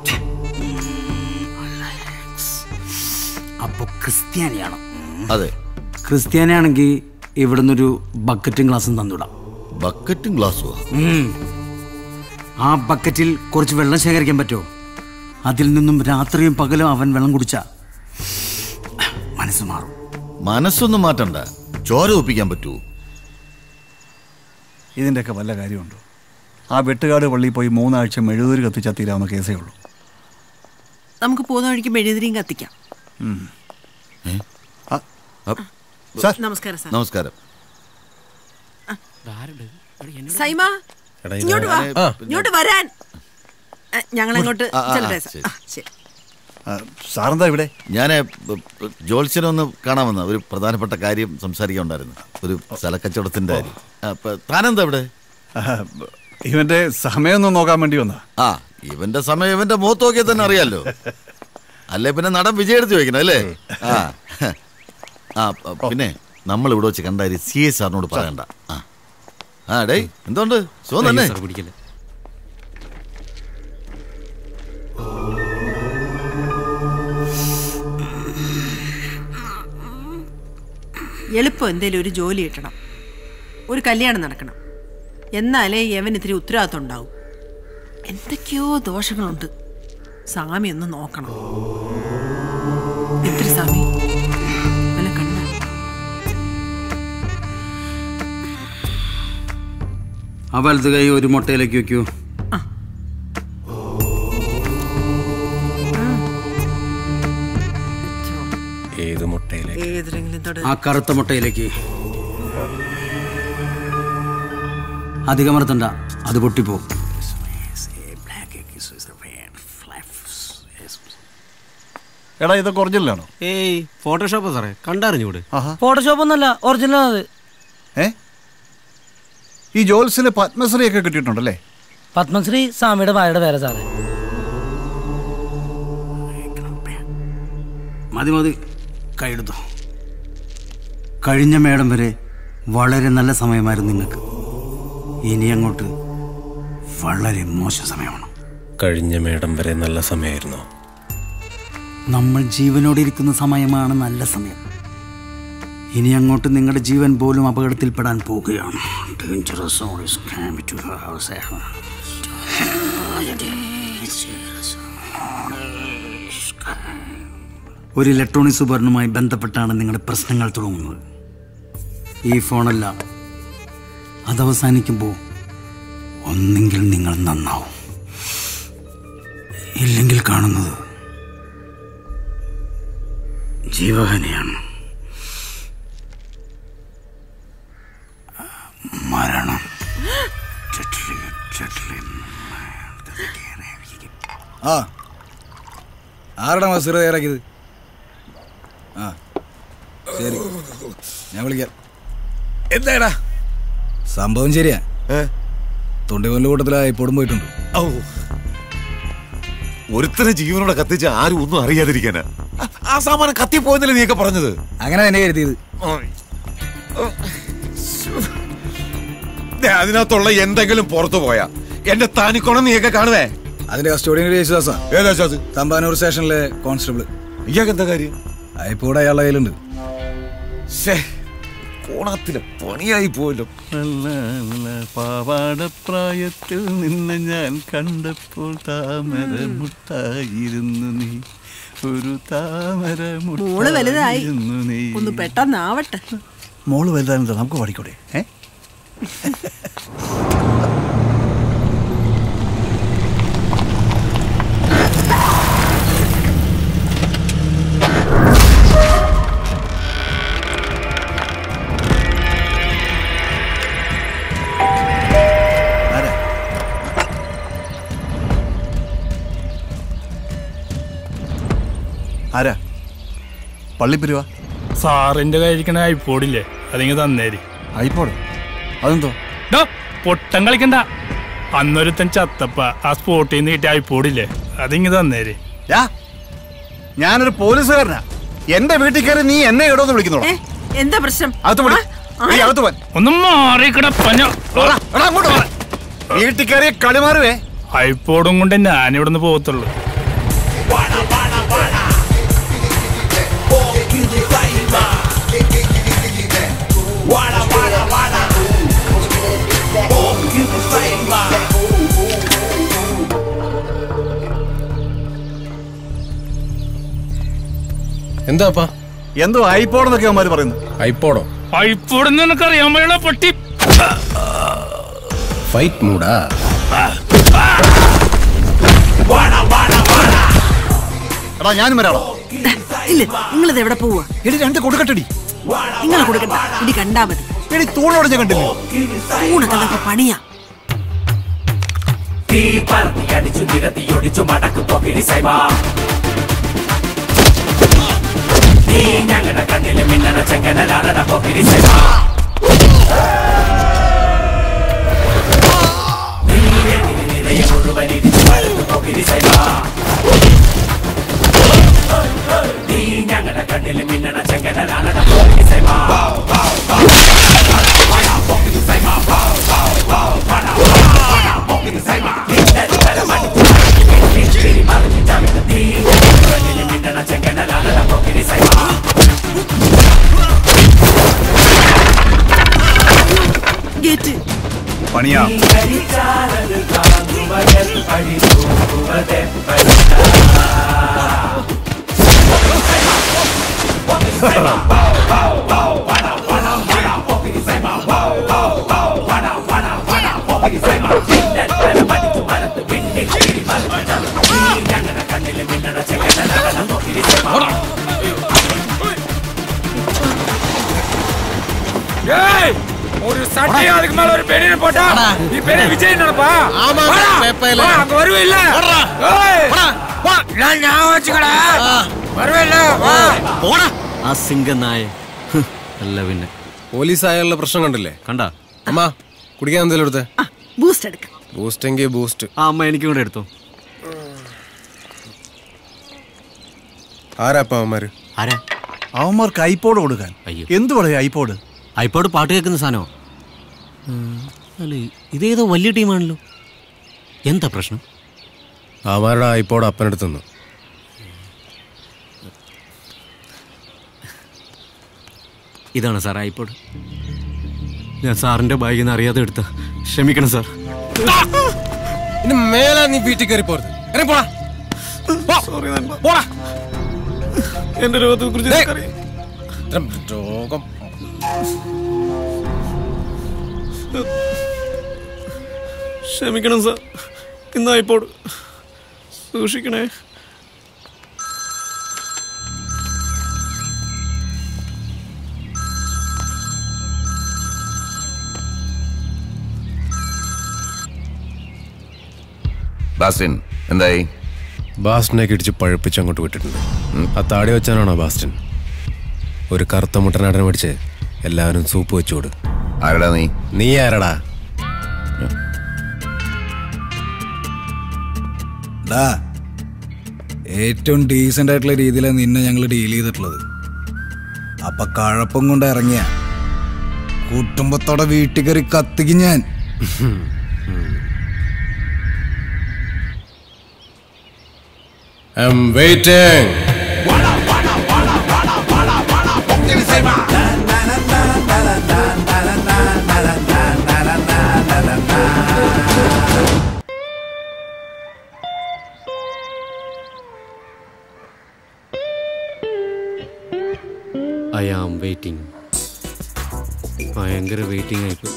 അപ്പൊ ക്രിസ്ത്യാനിയാണ് അതെ ക്രിസ്ത്യാനിയാണെങ്കിൽ ഇവിടുന്ന് ഒരു ബക്കറ്റും ഗ്ലാസും തന്നുവിടാം ബക്കറ്റും ഗ്ലാസ്സും ഉം. ആ ബക്കറ്റിൽ കുറച്ച് വെള്ളം ശേഖരിക്കാൻ പറ്റുമോ അതിൽ നിന്നും രാത്രിയും പകലും അവൻ വെള്ളം കുടിച്ച മനസ്സ് മാറും മനസ്സൊന്നും മാറ്റണ്ട ചോര ഒപ്പിക്കാൻ പറ്റുമോ ഇതിൻ്റെയൊക്കെ വല്ല കാര്യമുണ്ടോ ആ വെട്ടുകാട് പള്ളിയിൽ പോയി മൂന്നാഴ്ച മെഴുകുതിരി കത്തിച്ചാൽ തീരാവുന്ന കേസേ ഉള്ളൂ നമുക്ക് പോകുന്ന വഴിക്ക് മെഴുകുതിരിയും കത്തിക്കാം ഉം. സാർ നമസ്കാരം സാർ നമസ്കാരം സൈമ എടാ, ഇത് ഇങ്ങോട്ട് വാ ആ. ഇങ്ങോട്ട് വരാൻ ഞങ്ങൾ അങ്ങോട്ട് ആ, ആ, ചെല്ലട്ടെ ആ, സാർ. ശരി. ആ, ശരി സാറെന്താ ഇവിടെ ഞാൻ ജോത്സ്യനെ ഒന്ന് കാണാൻ വന്ന ഒരു പ്രധാനപ്പെട്ട കാര്യം സംസാരിക്കാനുണ്ടായിരുന്നു ഒരു സ്ഥലക്കച്ചവടത്തിന്റെ കാര്യം അപ്പൊ താനെന്താ ഇവിടെ ഇവന്റെ സമയമൊന്നും നോക്കാൻ വേണ്ടി വന്നാ ആ ഇവന്റെ സമയം ഇവന്റെ മുഖത്ത് നോക്കിയാൽ തന്നെ അറിയാലോ അല്ലേ പിന്നെ നടൻ വിജയെടുത്ത് ചോദിക്കണം അല്ലേ ആ ആ പ- പിന്നെ നമ്മൾ ഇവിടെ വെച്ച് കണ്ട സി എ സാറിനോട് പറയണ്ട ആ ആ ഡേ എന്തുകൊണ്ട് സുഖം തന്നെ സാർ പിടിക്കല്ലേ എളുപ്പം എന്തേലും ഒരു ജോലി കിട്ടണം ഒരു കല്യാണം നടക്കണം എന്നാലേ യവൻ ഇത്തിരി ഉത്തരവാദിത്വം ഉണ്ടാവും എന്തൊക്കെയോ ദോഷങ്ങളുണ്ട് സ്വാമി ഒന്ന് നോക്കണം എത്ര സ്വാമി വല്ല കണ്ണ ആ വലത് കൈ ഒരു മുട്ടയിലേക്ക് വെക്കൂ ഏത് മുട്ടയിലേക്ക് ഏതെങ്കിലും തൊട ആ കറുത്ത മുട്ടയിലേക്ക് അധികമർത്തണ്ട അത് പൊട്ടിപ്പോവും എടാ ഇതൊക്കെ ഒറിജിനലാണോ ഏയ് ഫോട്ടോഷോപ്പ് സാറേ കണ്ടറിഞ്ഞൂടെ ഫോട്ടോഷോപ്പ് ഒന്നല്ല ഒറിജിനൽ അത് ഏ ഈ ജോൽസിന് പത്മശ്രീ ഒക്കെ കിട്ടിയിട്ടുണ്ടല്ലേ പത്മശ്രീ സ്വാമിയുടെ ഭാര്യയുടെ പേര് സാറേ മതി മതി കൈയെടുത്തു കഴിഞ്ഞ മേടം വരെ വളരെ നല്ല സമയമായിരുന്നു നിങ്ങൾക്ക് ഇനി അങ്ങോട്ട് വളരെ മോശം സമയമാണ് കഴിഞ്ഞ മേടം വരെ നല്ല സമയമായിരുന്നു നമ്മൾ ജീവനോടെ ഇരിക്കുന്ന സമയമാണ് നല്ല സമയം ഇനി അങ്ങോട്ട് നിങ്ങളുടെ ജീവൻ പോലും അപകടത്തിൽപ്പെടാൻ പോകുകയാണ് Dangerous zone is coming to your house. ഒരു ഇലക്ട്രോണിക് ഉപകരണവുമായി ബന്ധപ്പെട്ടാണ് നിങ്ങളുടെ പ്രശ്നങ്ങൾ തുടങ്ങുന്നത് ഈ ഫോണല്ല അത് അവസാനിക്കുമ്പോൾ ഒന്നെങ്കിൽ നിങ്ങൾ നന്നാവും ഇല്ലെങ്കിൽ കാണുന്നത് ജീവഹനിയാണ് മരണം ആ ആരുടെ മസീറ തയ്യാറാക്കിയത് ആ ശരി ഞാൻ വിളിക്കാം എന്താടാ സംഭവം ശരിയാ തൊണ്ടികൊല്ല കൂട്ടത്തിലായി പൊടും പോയിട്ടുണ്ട് ഔ. ഒരുത്തനെ ജീവനോടെ കത്തിച്ച് ആരും ഒന്നും അറിയാതിരിക്കാനാ ആ- ആ സാമാനം കത്തിപ്പോയെന്നല്ലേ നീയൊക്കെ പറഞ്ഞത് അങ്ങനെ തന്നെ കരുതിയത് ദേ, അതിനകത്തുള്ള എന്തെങ്കിലും പുറത്തു പോയാ എന്റെ താനിക്കോണം നീയൊക്കെ കാണുവേ അതിന്റെ കസ്റ്റോഡിയൻ യേശുദാസാ ഏതാ ശാസ് തമ്പാനൂർ സ്റ്റേഷനിലെ കോൺസ്റ്റബിൾ ഇയാൾക്ക് എന്താ കാര്യം അയപ്പോടെ അയാളുടെ കയ്യിലുണ്ട് കോണത്തിലെ പണിയായി പോയല്ലോ പാവാടപ്രായത്തിൽ നിന്നെ ഞാൻ കണ്ടപ്പോൾ താമര മുട്ടായിരുന്നു നീ ഒരു താമര മോള് വലുതായി മുട്ടായിരുന്നു നീ ഒന്ന് പെട്ടെന്നാവട്ടെ മോള് വലുതാണെന്താ നമുക്ക് പാടിക്കൂടെ ഏ ആരാ പള്ളിപ്പെരുവാ സാറിന്റെ കയ്യിരിക്കണ ഐപ്പോടില്ലേ അതിങ്ങ് തന്നേരി ഐപ്പോട് അതെന്തോ ഡോ പൊട്ടം കളിക്കണ്ട അന്നൊരുത്തൻ ചത്തപ്പ ആ സ്പോട്ടിൽ നിന്ന് കിട്ടിയ ഐപ്പോടില്ലേ അതിങ്ങ് തന്നേരി യാ ഞാനൊരു പോലീസുകാരനാ എന്റെ വീട്ടിൽ കയറി നീ എന്നെ ഇടോന്ന് വിളിക്കുന്നോളാം എന്താ പ്രശ്നം അകത്ത് പോടി. നീ അകത്ത് പോൻ ഒന്ന് മാറിക്കിടപ്പഞ്ഞ അങ്ങോട്ട് വാ. വീട്ടിൽ കയറിയ കളിമാറുവേ ഐപ്പോടും കൊണ്ട് ഞാനിവിടുന്ന് പോകത്തുള്ളൂ എന്താപ്പാ എന്തോ ഐപ്പോടെന്നൊക്കെ അവന്മാര് പറയുന്നു ഐപ്പോടോ ഐപ്പോടെന്ന് നിനക്കറിയാൻ വഴിയുള്ള പൊട്ടി ഫൈറ്റ് മൂടാ എടാ ഞാനും വരാളോ ഇല്ല നിങ്ങളിത് എവിടെ പോവാ എടി രണ്ട് കൊടുക്കട്ടടി നിങ്ങൾ കൊടുക്കണ്ട ഇനി കണ്ടാ മതി എടി തൂണോട് ഞാൻ കണ്ടില്ലേ ഊണൊക്കെ നമുക്ക് പണിയാ തീ പറത്തി അടിച്ചു നിരത്തിയൊടിച്ചു മടക്കു പോകിരി സൈമ നീ ഞങ്ങളുടെ കണ്ണിലെ മിന്നണ ചെങ്കനലാടണ പോകിരി സൈമ നീ എതിരി നിരയെ മുഴുവൻ ഇടിച്ചു മടുത്തു പോകിരി സൈമ നീ ഞങ്ങളുടെ കണ്ണിലെ മിന്നണ ചെങ്കനലാടണ പോകിരി സൈമ പോകിരി സൈമ പോകിരി സൈമ ഗേറ്റ് പണിയാ ஏய் ஒரு சட்டையும் அதுக்கு மேல ஒரு பெரிய போட்டா நீ பெரிய விஜய் நினைப்பா ஆமா, வாடா. வேப்பையில. வா, அங்க வருவே இல்ல ஏய், நான் ஞாபகம் வச்சுக்கடா പോടാ ആ സിംഗനായ ഹ്, അല്ല പിന്നെ പോലീസ് ആയുള്ള പ്രശ്നം കണ്ടില്ലേ കണ്ട അമ്മ കുടിക്കാൻ എന്തെങ്കിലും എടുത്തേ ബൂസ്റ്റ് എടുക്കാം ബൂസ്റ്റ് എങ്കിൽ ബൂസ്റ്റ് ആ അമ്മ എനിക്കും കൂടെ എടുത്തോ ആരാ അപ്പ അവന്മാര് ആരാ അവന്മാർക്ക് ഐപോഡ് കൊടുക്കാൻ എന്ത് പറയാ ഐപോഡ് ഐപോഡ് പാട്ട് കേൾക്കുന്ന സാധനമോ അല്ല ഇതേതോ വലിയ ടീമാണല്ലോ എന്താ പ്രശ്നം അവന്മാരുടെ ഐപ്പോഡ് അപ്പനെടുത്തുന്നു ഇതാണ് സാർ ഐപോഡ് ഞാൻ സാറിന്റെ ബാഗിൽ നിന്ന് അറിയാതെ എടുത്ത ക്ഷമിക്കണം സാർ ഇനി മേലാ നീ വീട്ടിൽ കയറി പോരുത് ഇറങ്ങി പോടാ സോറി പോടാ എന്റെ രോഗത്തെ കുറിച്ച് ദേ, ഇത്രയും രോഗം ക്ഷമിക്കണം സാർ ഇന്ന് ഐപോഡ് സൂക്ഷിക്കണേ ബാസ്റ്റിൻ എന്തായി ബാസ്റ്റിനെ ഇടിച്ച് പഴുപ്പിച്ച് അങ്ങോട്ട് വിട്ടിട്ടുണ്ട് ആ താടി വെച്ചാനാണോ ബാസ്റ്റിൻ ഒരു കറുത്ത മുട്ടനാടനെ പിടിച്ച് എല്ലാവരും സൂപ്പ് വെച്ചോട് ആരടാ നീ നീ ആരടാ ഡാ ഏറ്റവും ഡീസൻ്റ് ആയിട്ടുള്ള രീതിയിലാണ് നിന്നെ ഞങ്ങൾ ഡീൽ ചെയ്തിട്ടുള്ളത് അപ്പൊ കഴപ്പം കൊണ്ട് ഇറങ്ങിയ കുടുംബത്തോടെ വീട്ടിൽ കയറി കത്തിക്കും ഞാൻ I'm waiting I am waiting ഭയങ്കര വെയിറ്റിംഗ് ആയിപ്പോ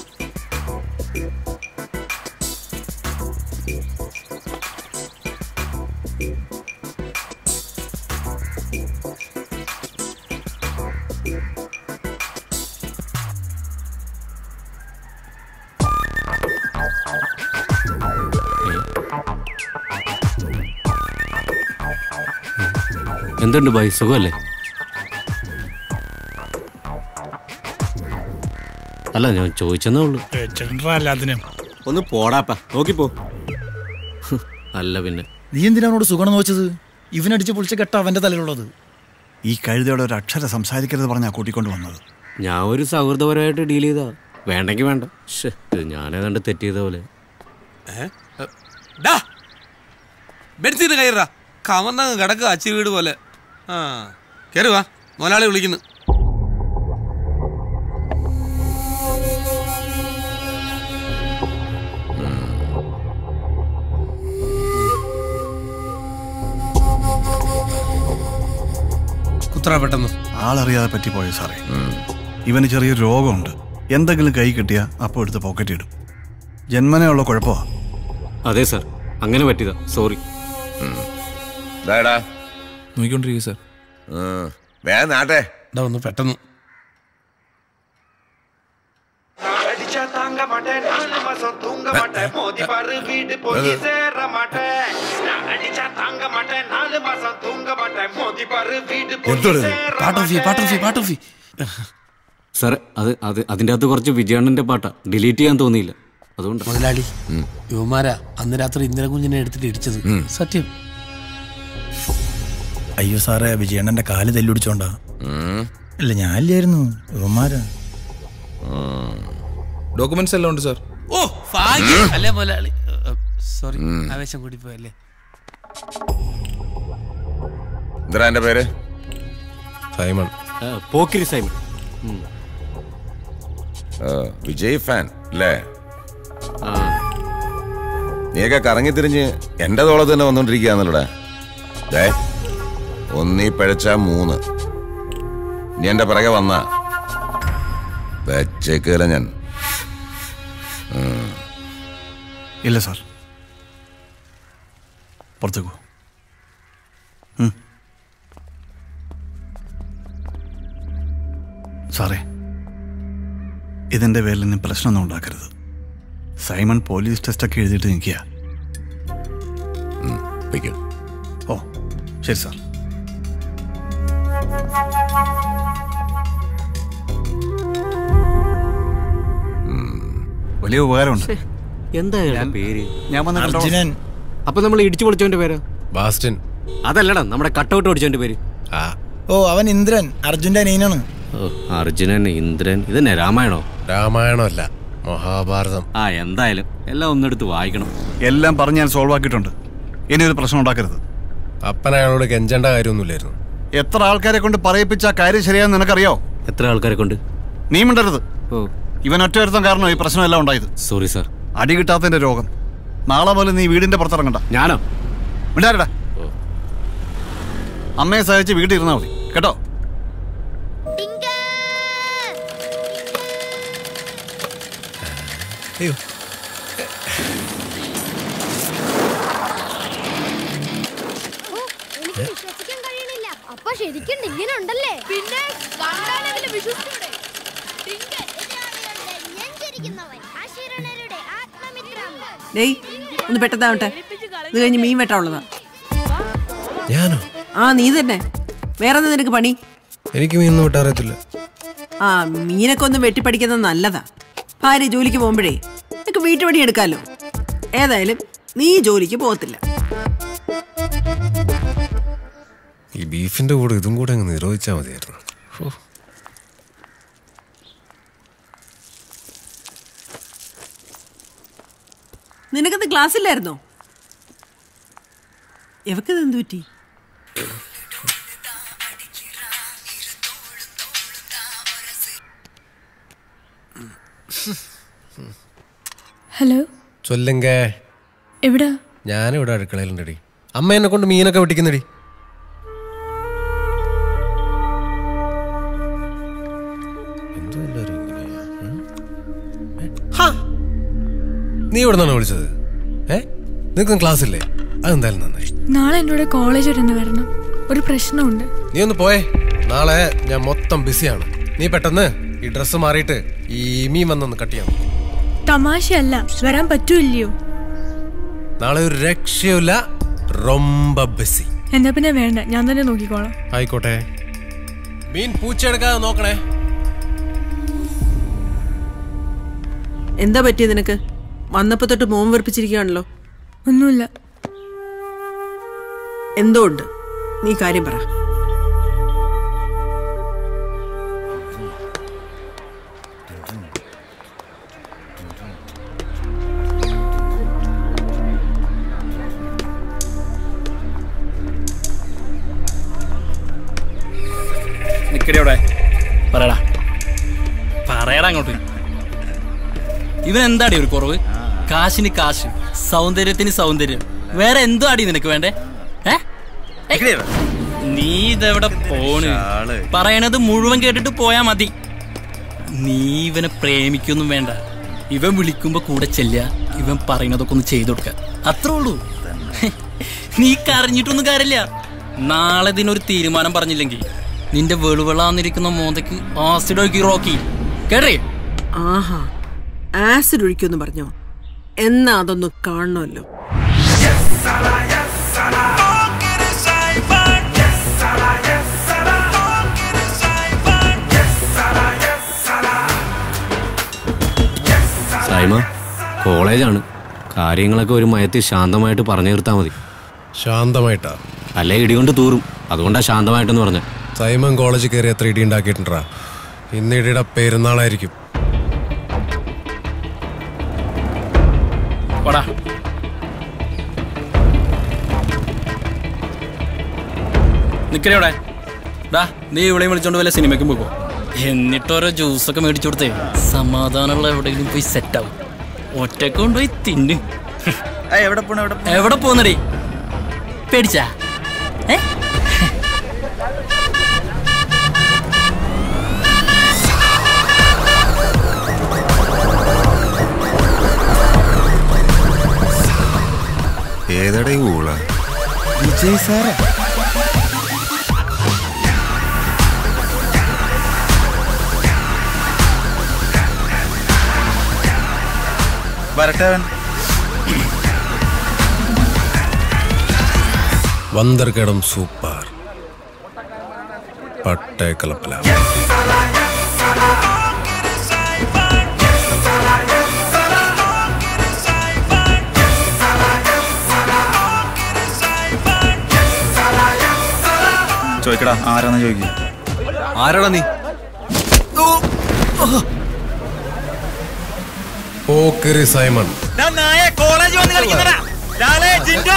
എന്തുണ്ട് ബായ് സുഖമല്ലേ അല്ല ഞാൻ ചോദിച്ചെന്നേ ഉള്ളൂ എല്ലാത്തിനും ഒന്ന് പോടാപ്പ നോക്കിപ്പോ ഹ്, അല്ല പിന്നെ നീ എന്തിനാണോട് സുഗുണം നോച്ചത് ഇവനടിച്ച് പൊളിച്ച കെട്ട അവന്റെ തലയിലുള്ളത് ഈ കഴുതയോടെ ഒരു അക്ഷരം സംസാരിക്കരുത് പറഞ്ഞാ കൂട്ടിക്കൊണ്ട് വന്നത് ഞാൻ ഒരു സൗഹൃദപരമായിട്ട് ഡീൽ ചെയ്താ വേണ്ടെങ്കിൽ വേണ്ട ശ്ശെ, ഇത് ഞാനേതാണ്ട് തെറ്റ് ചെയ്ത പോലെ ഡാ ബെഡ്സീറ്റ് കയറാ കമന്നങ്ങ് കിടക്കുക അച്ചി വീട് പോലെ ആ കയറുവാ മുതലാളി വിളിക്കുന്നു കുത്ര പെട്ടെന്ന് ആളറിയാതെ പറ്റിപ്പോയോ സാറേ ഇവന് ചെറിയൊരു രോഗമുണ്ട് എന്തെങ്കിലും കൈ കിട്ടിയാ അപ്പോൾ എടുത്ത് പോക്കറ്റ് ഇടും ജന്മനേ ഉള്ള കുഴപ്പമാ അതെ സാർ അങ്ങനെ പറ്റിയതാ സോറി ഇതാടാ നോക്കിക്കൊണ്ടിരിക്കുക സാർ വേഗം നാട്ടെ ഇതാ ഒന്ന് പെട്ടെന്ന് அடிச்சா தாங்க மாட்டேன் நாலு மாசம் தூங்க மாட்டேன் மோதி பாரு வீடு போய் சேர மாட்டேன் நான் அடிச்சா தாங்க மாட்டேன் நாலு மாசம் தூங்க மாட்டேன் மோதி பாரு வீடு போய் சேர പാട്ടോഫി പാട്ടോഫി പാട്ടോഫി സാർ അത് അത് അതിൻ്റെ അകത്ത് കുറച്ച് വിജയണ്ണന്റെ പാട്ടാ ഡിലീറ്റ് ചെയ്യാൻ തോന്നിയില്ല അതുകൊണ്ട് മുതലാളി യുവമാരാ അന്ന് രാത്രി ഇന്ദിര കുഞ്ഞിനെ എടുത്തിട്ട് ഇടിച്ചത് സത്യം അയ്യോ സാറേ വിജയണ്ണന്റെ കാല് തെല്ലുടിച്ചോണ്ടാ അല്ല ഞാനില്ലായിരുന്നു ഇവന്മാരാ ഡോക്യുമെന്റ്സ് എല്ലാം ഉണ്ട് സാർ ഓ ഭാഗ്യം അല്ലേ മുതലാളി സോറി ആവേശം കൂടി പോയല്ലേ എന്താ എന്റെ പേര് സൈമൺ പോക്കിരി സൈമൺ ഉം. ആ, വിജയ് ഫാൻ അല്ലേ നീയൊക്കെ കറങ്ങി തിരിഞ്ഞ് എന്റെ തോളത്ത് തന്നെ വന്നോണ്ടിരിക്കുകയാണല്ലോടാ ദേ ഒന്നീ പിഴച്ച മൂന്ന് നീ എന്റെ പിറകെ വന്ന വെച്ചേക്കല ഞാൻ ഉം. ഇല്ല സാർ പുറത്തേക്ക് പോ ഉം. സാറേ ഇതിൻ്റെ പേരിൽ ഇനി പ്രശ്നമൊന്നും ഉണ്ടാക്കരുത് സൈമൺ പോലീസ് ടെസ്റ്റൊക്കെ എഴുതിയിട്ട് നിൽക്കുക വയ്ക്കൂ ഓ ശരി സാർ വലിയ ഉപകാരമുണ്ട് എന്താ അയാളുടെ പേര് ഞാൻ വന്ന് കണ്ടോളാം. അർജുനൻ അപ്പൊ നമ്മൾ ഇടിച്ചു പൊളിച്ചവന്റെ പേര് ബാസ്റ്റൻ അതല്ലടാ നമ്മുടെ കട്ടൗട്ട് ഓടിച്ചവന്റെ പേര് ഓ അവൻ ഇന്ദ്രൻ അർജുന്റെ അനിയനാണ് ഓ അർജുനൻ ഇന്ദ്രൻ ഇതന്നെ രാമായണോ രാമായണമല്ല മഹാഭാരതം ആ എന്തായാലും എല്ലാം ഒന്നെടുത്ത് വായിക്കണം എല്ലാം പറഞ്ഞ് ഞാൻ സോൾവ് ആക്കിയിട്ടുണ്ട് ഇനി ഒരു പ്രശ്നം ഉണ്ടാക്കരുത് അപ്പൻ അയാളോട് കെഞ്ചേണ്ട കാര്യമൊന്നുമില്ലായിരുന്നു എത്ര ആൾക്കാരെ കൊണ്ട് പറയിപ്പിച്ച ആ കാര്യം ശരിയാന്ന് നിനക്കറിയോ എത്ര ആൾക്കാരെ കൊണ്ട് നീ മിണ്ടരുത് ഓ ഇവൻ ഒറ്റവരുത്തം കാരണം ഈ പ്രശ്നമെല്ലാം ഉണ്ടായത് സോറി സാർ അടി കിട്ടാത്തതിന്റെ രോഗം നാളെ മുതൽ നീ വീടിന്റെ പുറത്തിറങ്ങണ്ട ഞാനോ മിണ്ടാരടാ അമ്മയെ സഹായിച്ച് വീട്ടിൽ ഇരുന്നാ മതി കേട്ടോ അയ്യോ എനിക്ക് വിശ്വസിക്കാൻ കഴിയണില്ല അപ്പൊ ശരിക്കും ഇങ്ങനെ ഉണ്ടല്ലേ പിന്നെ കണ്ടാലെങ്കിലും വിശ്വസിച്ചൂടെ ഡേയ് ഒന്ന് പെട്ടെന്നാവട്ടെ ഇത് കഴിഞ്ഞ് മീൻ വെട്ടാനുള്ളതാ ഞാനോ ആ നീ തന്നെ വേറെ എന്താ നിനക്ക് പണി എനിക്ക് മീനൊന്നും വിട്ടറിയത്തില്ല ആ മീനൊക്കെ ഒന്ന് വെട്ടിപ്പടിക്കുന്നത് നല്ലതാ ഭാര്യ ജോലിക്ക് പോകുമ്പോഴേ നിനക്ക് വീട്ടുപണി എടുക്കാമല്ലോ ഏതായാലും നീ ജോലിക്ക് പോകത്തില്ല ഈ ബീഫിന്റെ കൂടെ ഇതും കൂടെ അങ്ങ് നിരോധിച്ചാൽ മതിയായിരുന്നു ഹോ. നിനക്കത് ക്ലാസ് ഇല്ലായിരുന്നോ എവക്കത് എന്തു പറ്റി ഹലോ ചൊല്ലുങ്ക എവിടാ ഞാനിവിടെ അടുക്കളയിലുണ്ടടി അമ്മ എന്നെ കൊണ്ട് മീനൊക്കെ വെട്ടിക്കുന്നടി എന്തോ എല്ലാവരും ഇങ്ങനെയാ, ഉം? ഏ? ഹാ! നീ ഇവിടെ നിന്നാണ് വിളിച്ചത് ഏ നിനക്കും ക്ലാസ് ഇല്ലേ അതെന്തായാലും നന്നായി നാളെ എൻ്റെ കൂടെ കോളേജ് വരെ ഒന്ന് വരണം ഒരു പ്രശ്നമുണ്ട് നീ ഒന്ന് പോയേ നാളെ ഞാൻ മൊത്തം ബിസിയാണ് നീ പെട്ടെന്ന് ഈ ഡ്രസ്സ് മാറിയിട്ട് ഈ മീൻ വന്നൊന്ന് കട്ട് ചെയ്യാം തമാശയല്ല വരാൻ പറ്റൂല്ലയോ നാളെ ഒരു രക്ഷയുമില്ല റൊമ്പ ബിസി എന്നാ പിന്നെ വേണ്ട ഞാൻ തന്നെ നോക്കിക്കോളാം ആയിക്കോട്ടെ മീൻ പൂച്ചെടുക്കാതെ നോക്കണേ എന്താ പറ്റിയത് നിനക്ക് വന്നപ്പോ തൊട്ട് മോൻ വെറുപ്പിച്ചിരിക്കുകയാണല്ലോ ഒന്നുമില്ല എന്തോ ഉണ്ട് നീ കാര്യം പറ നിക്കടി അവിടെ പറയടാ പറയടാ അങ്ങോട്ട് ഇവൻ എന്താടി ഒരു കുറവ് കാശിന് കാശ് സൗന്ദര്യത്തിന് സൗന്ദര്യം വേറെ എന്തോ അടി നിനക്ക് വേണ്ടേ ഏ ഏയ്. നീ ഇതെവിടെ പോണ് പറയണത് മുഴുവൻ കേട്ടിട്ട് പോയാ മതി നീ ഇവനെ പ്രേമിക്കൊന്നും വേണ്ട ഇവൻ വിളിക്കുമ്പോ കൂടെ ചെല്ലുക ഇവൻ പറയുന്നതൊക്കെ ഒന്ന് ചെയ്തു കൊടുക്ക അത്രേ ഉള്ളൂ നീ കരഞ്ഞിട്ടൊന്നും കാര്യമില്ല നാളെ ഇതിനൊരു തീരുമാനം പറഞ്ഞില്ലെങ്കിൽ നിന്റെ വെളുവെളാന്നിരിക്കുന്ന മോന്തയ്ക്ക് ആസിഡ് ഒഴുക്കി റോക്കി കേട്ടേ ആഹാ ആസിഡ് ഒഴിക്കുമെന്ന് പറഞ്ഞോ എന്നാ അതൊന്ന് കാണണമല്ലോ സൈമ കോളേജാണ് കാര്യങ്ങളൊക്കെ ഒരു മയത്തിൽ ശാന്തമായിട്ട് പറഞ്ഞു തീർത്താൽ മതി ശാന്തമായിട്ടാ അല്ലേ ഇടികൊണ്ട് തൂറും അതുകൊണ്ടാ ശാന്തമായിട്ടെന്ന് പറഞ്ഞ സൈമൺ കോളേജിൽ കയറി എത്ര ഇടി ഉണ്ടാക്കിയിട്ടുണ്ടാ ഇന്ന് ഇടിയുടെ പെരുന്നാളായിരിക്കും പോടാ നിക്കണേ അവിടെ ഡാ നീ ഇവിടെ വിളിച്ചോണ്ട് വല്ല സിനിമയ്ക്കും പോകോ എന്നിട്ടോരോ ജ്യൂസൊക്കെ മേടിച്ചു കൊടുത്തേ സമാധാനമുള്ള എവിടെയെങ്കിലും പോയി സെറ്റാവും ഒറ്റക്ക് കൊണ്ടുപോയി തിന്ന് എവിടെ പോണ എവിടെ എവിടെ പോകുന്നടി പേടിച്ചാ ഏ ഏതടേ ഊള വിജയ് സാറാ വരട്ടെ അവൻ വന്തർക്കടം സൂപ്പർ പട്ടേക്കലപ്പല ചോദിക്കടാ ആരാന്ന് ചോദിക്കും ആരാടാ നീ പോക്കരി സൈമൺ കോളേജ് വന്ന് കളിക്കുന്നടാ ലാലേ ജിൻഡോ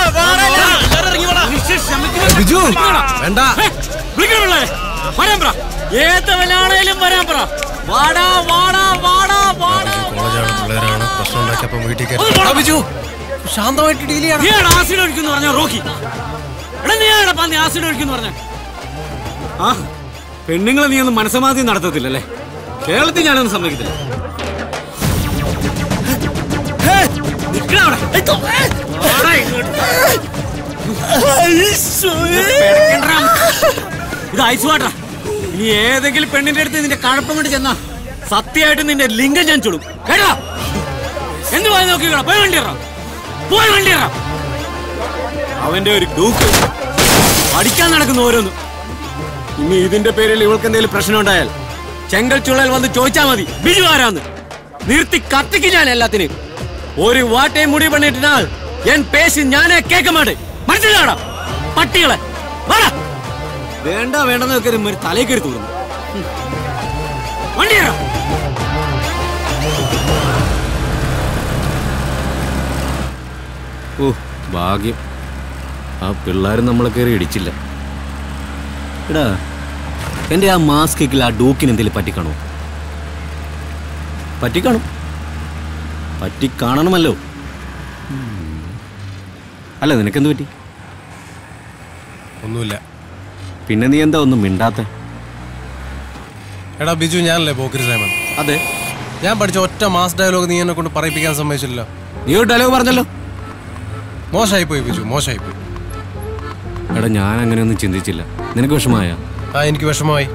ബിജു വേണ്ട വരാൻ പറ ഏത്തവനാണേലും വരാൻ പറ വാടാ വാടാ വാടാ വാടാ കോളേജാണ് പിള്ളേരാണ് പ്രശ്നം ഉണ്ടാക്കിയപ്പോ വീട്ടിൽ കയറി ബിജു ശാന്തമായിട്ട് ഡീൽ നീ ആണ് ആസിഡ് ഒഴിക്കുന്നു പറഞ്ഞ റോക്കി എടാ നീ ആണ് പന്നി ആസിഡ് ഒഴിക്കുന്നു പറഞ്ഞ ആ പെണ്ണുങ്ങളെ നീ ഒന്നും മനസ്സമാധി നടത്തത്തില്ലല്ലേ കേരളത്തിൽ ഞാനൊന്നും സമ്മതിക്കത്തില്ല നിക്കടാ അവിടെ. ഏയ് തൊ- ഏയ്. വാടാ ഇങ്ങോട്ട്. പെടക്കണ്ടടാ. ഇത് ഐസ് വാട്ടർ ഇനി ഏതെങ്കിലും പെണ്ണിന്റെ അടുത്ത് നിന്റെ കഴപ്പം കൊണ്ട് ചെന്നാ സത്യമായിട്ട് നിന്റെ ലിംഗം ഞാൻ ചുടും കേട്ടോ എന്ത് പോയി നോക്കിക്കോളാ പോയി വണ്ടി ഇറ പോയി വണ്ടി ഇറ അവന്റെ ഒരു ഡൂക്ക് അടിക്കാൻ നടക്കുന്ന ഓരോന്ന് ഇനി ഇതിന്റെ പേരിൽ ഇവൾക്ക് എന്തെങ്കിലും പ്രശ്നം ഉണ്ടായാൽ ചെങ്കൽ ചുള്ളൽ വന്ന് ചോദിച്ചാ മതി ബിജു ആരാന്ന് നിർത്തി കത്തിക്ക് ഞാൻ എല്ലാത്തിനും ഒരു വാട്ടയും മുടി പണിയിട്ടാൽ എൻ പേശി ഞാനേ കേൾക്ക മാട്ടേ മനസ്സിലാടാ പട്ടികളെ വാടാ. വേണ്ട വേണ്ടെന്നൊക്കെ ഒരു തലയിൽ കയറി തോന്നുന്നു വണ്ടി കയറാം ഓ ഭാഗ്യം ആ പിള്ളേരും നമ്മളെ കയറി ഇടിച്ചില്ല എടാ എൻ്റെ ആ മാസ്കിൽ ആ ഡൂക്കിന് എന്തെങ്കിലും പറ്റിക്കാണോ പറ്റിക്കാണും പറ്റിക്കാണണമല്ലോ അല്ല നിനക്കെന്ത് പറ്റി ഒന്നുമില്ല പിന്നെ നീ എന്താ ഒന്നും മിണ്ടാത്ത എടാ ബിജു ഞാനല്ലേ പോക്കരി സൈമൺ അതെ ഞാൻ പഠിച്ച ഒറ്റ മാസ് ഡയലോഗ് നീ എന്നെ കൊണ്ട് പറയിപ്പിക്കാൻ സമ്മതിച്ചില്ലല്ലോ നീ ഒരു ഡയലോഗ് പറഞ്ഞല്ലോ മോശമായി പോയി ബിജു മോശമായി പോയി എടാ ഞാൻ അങ്ങനെയൊന്നും ചിന്തിച്ചില്ല നിനക്ക് വിഷമായ ആ എനിക്ക് വിഷമമായി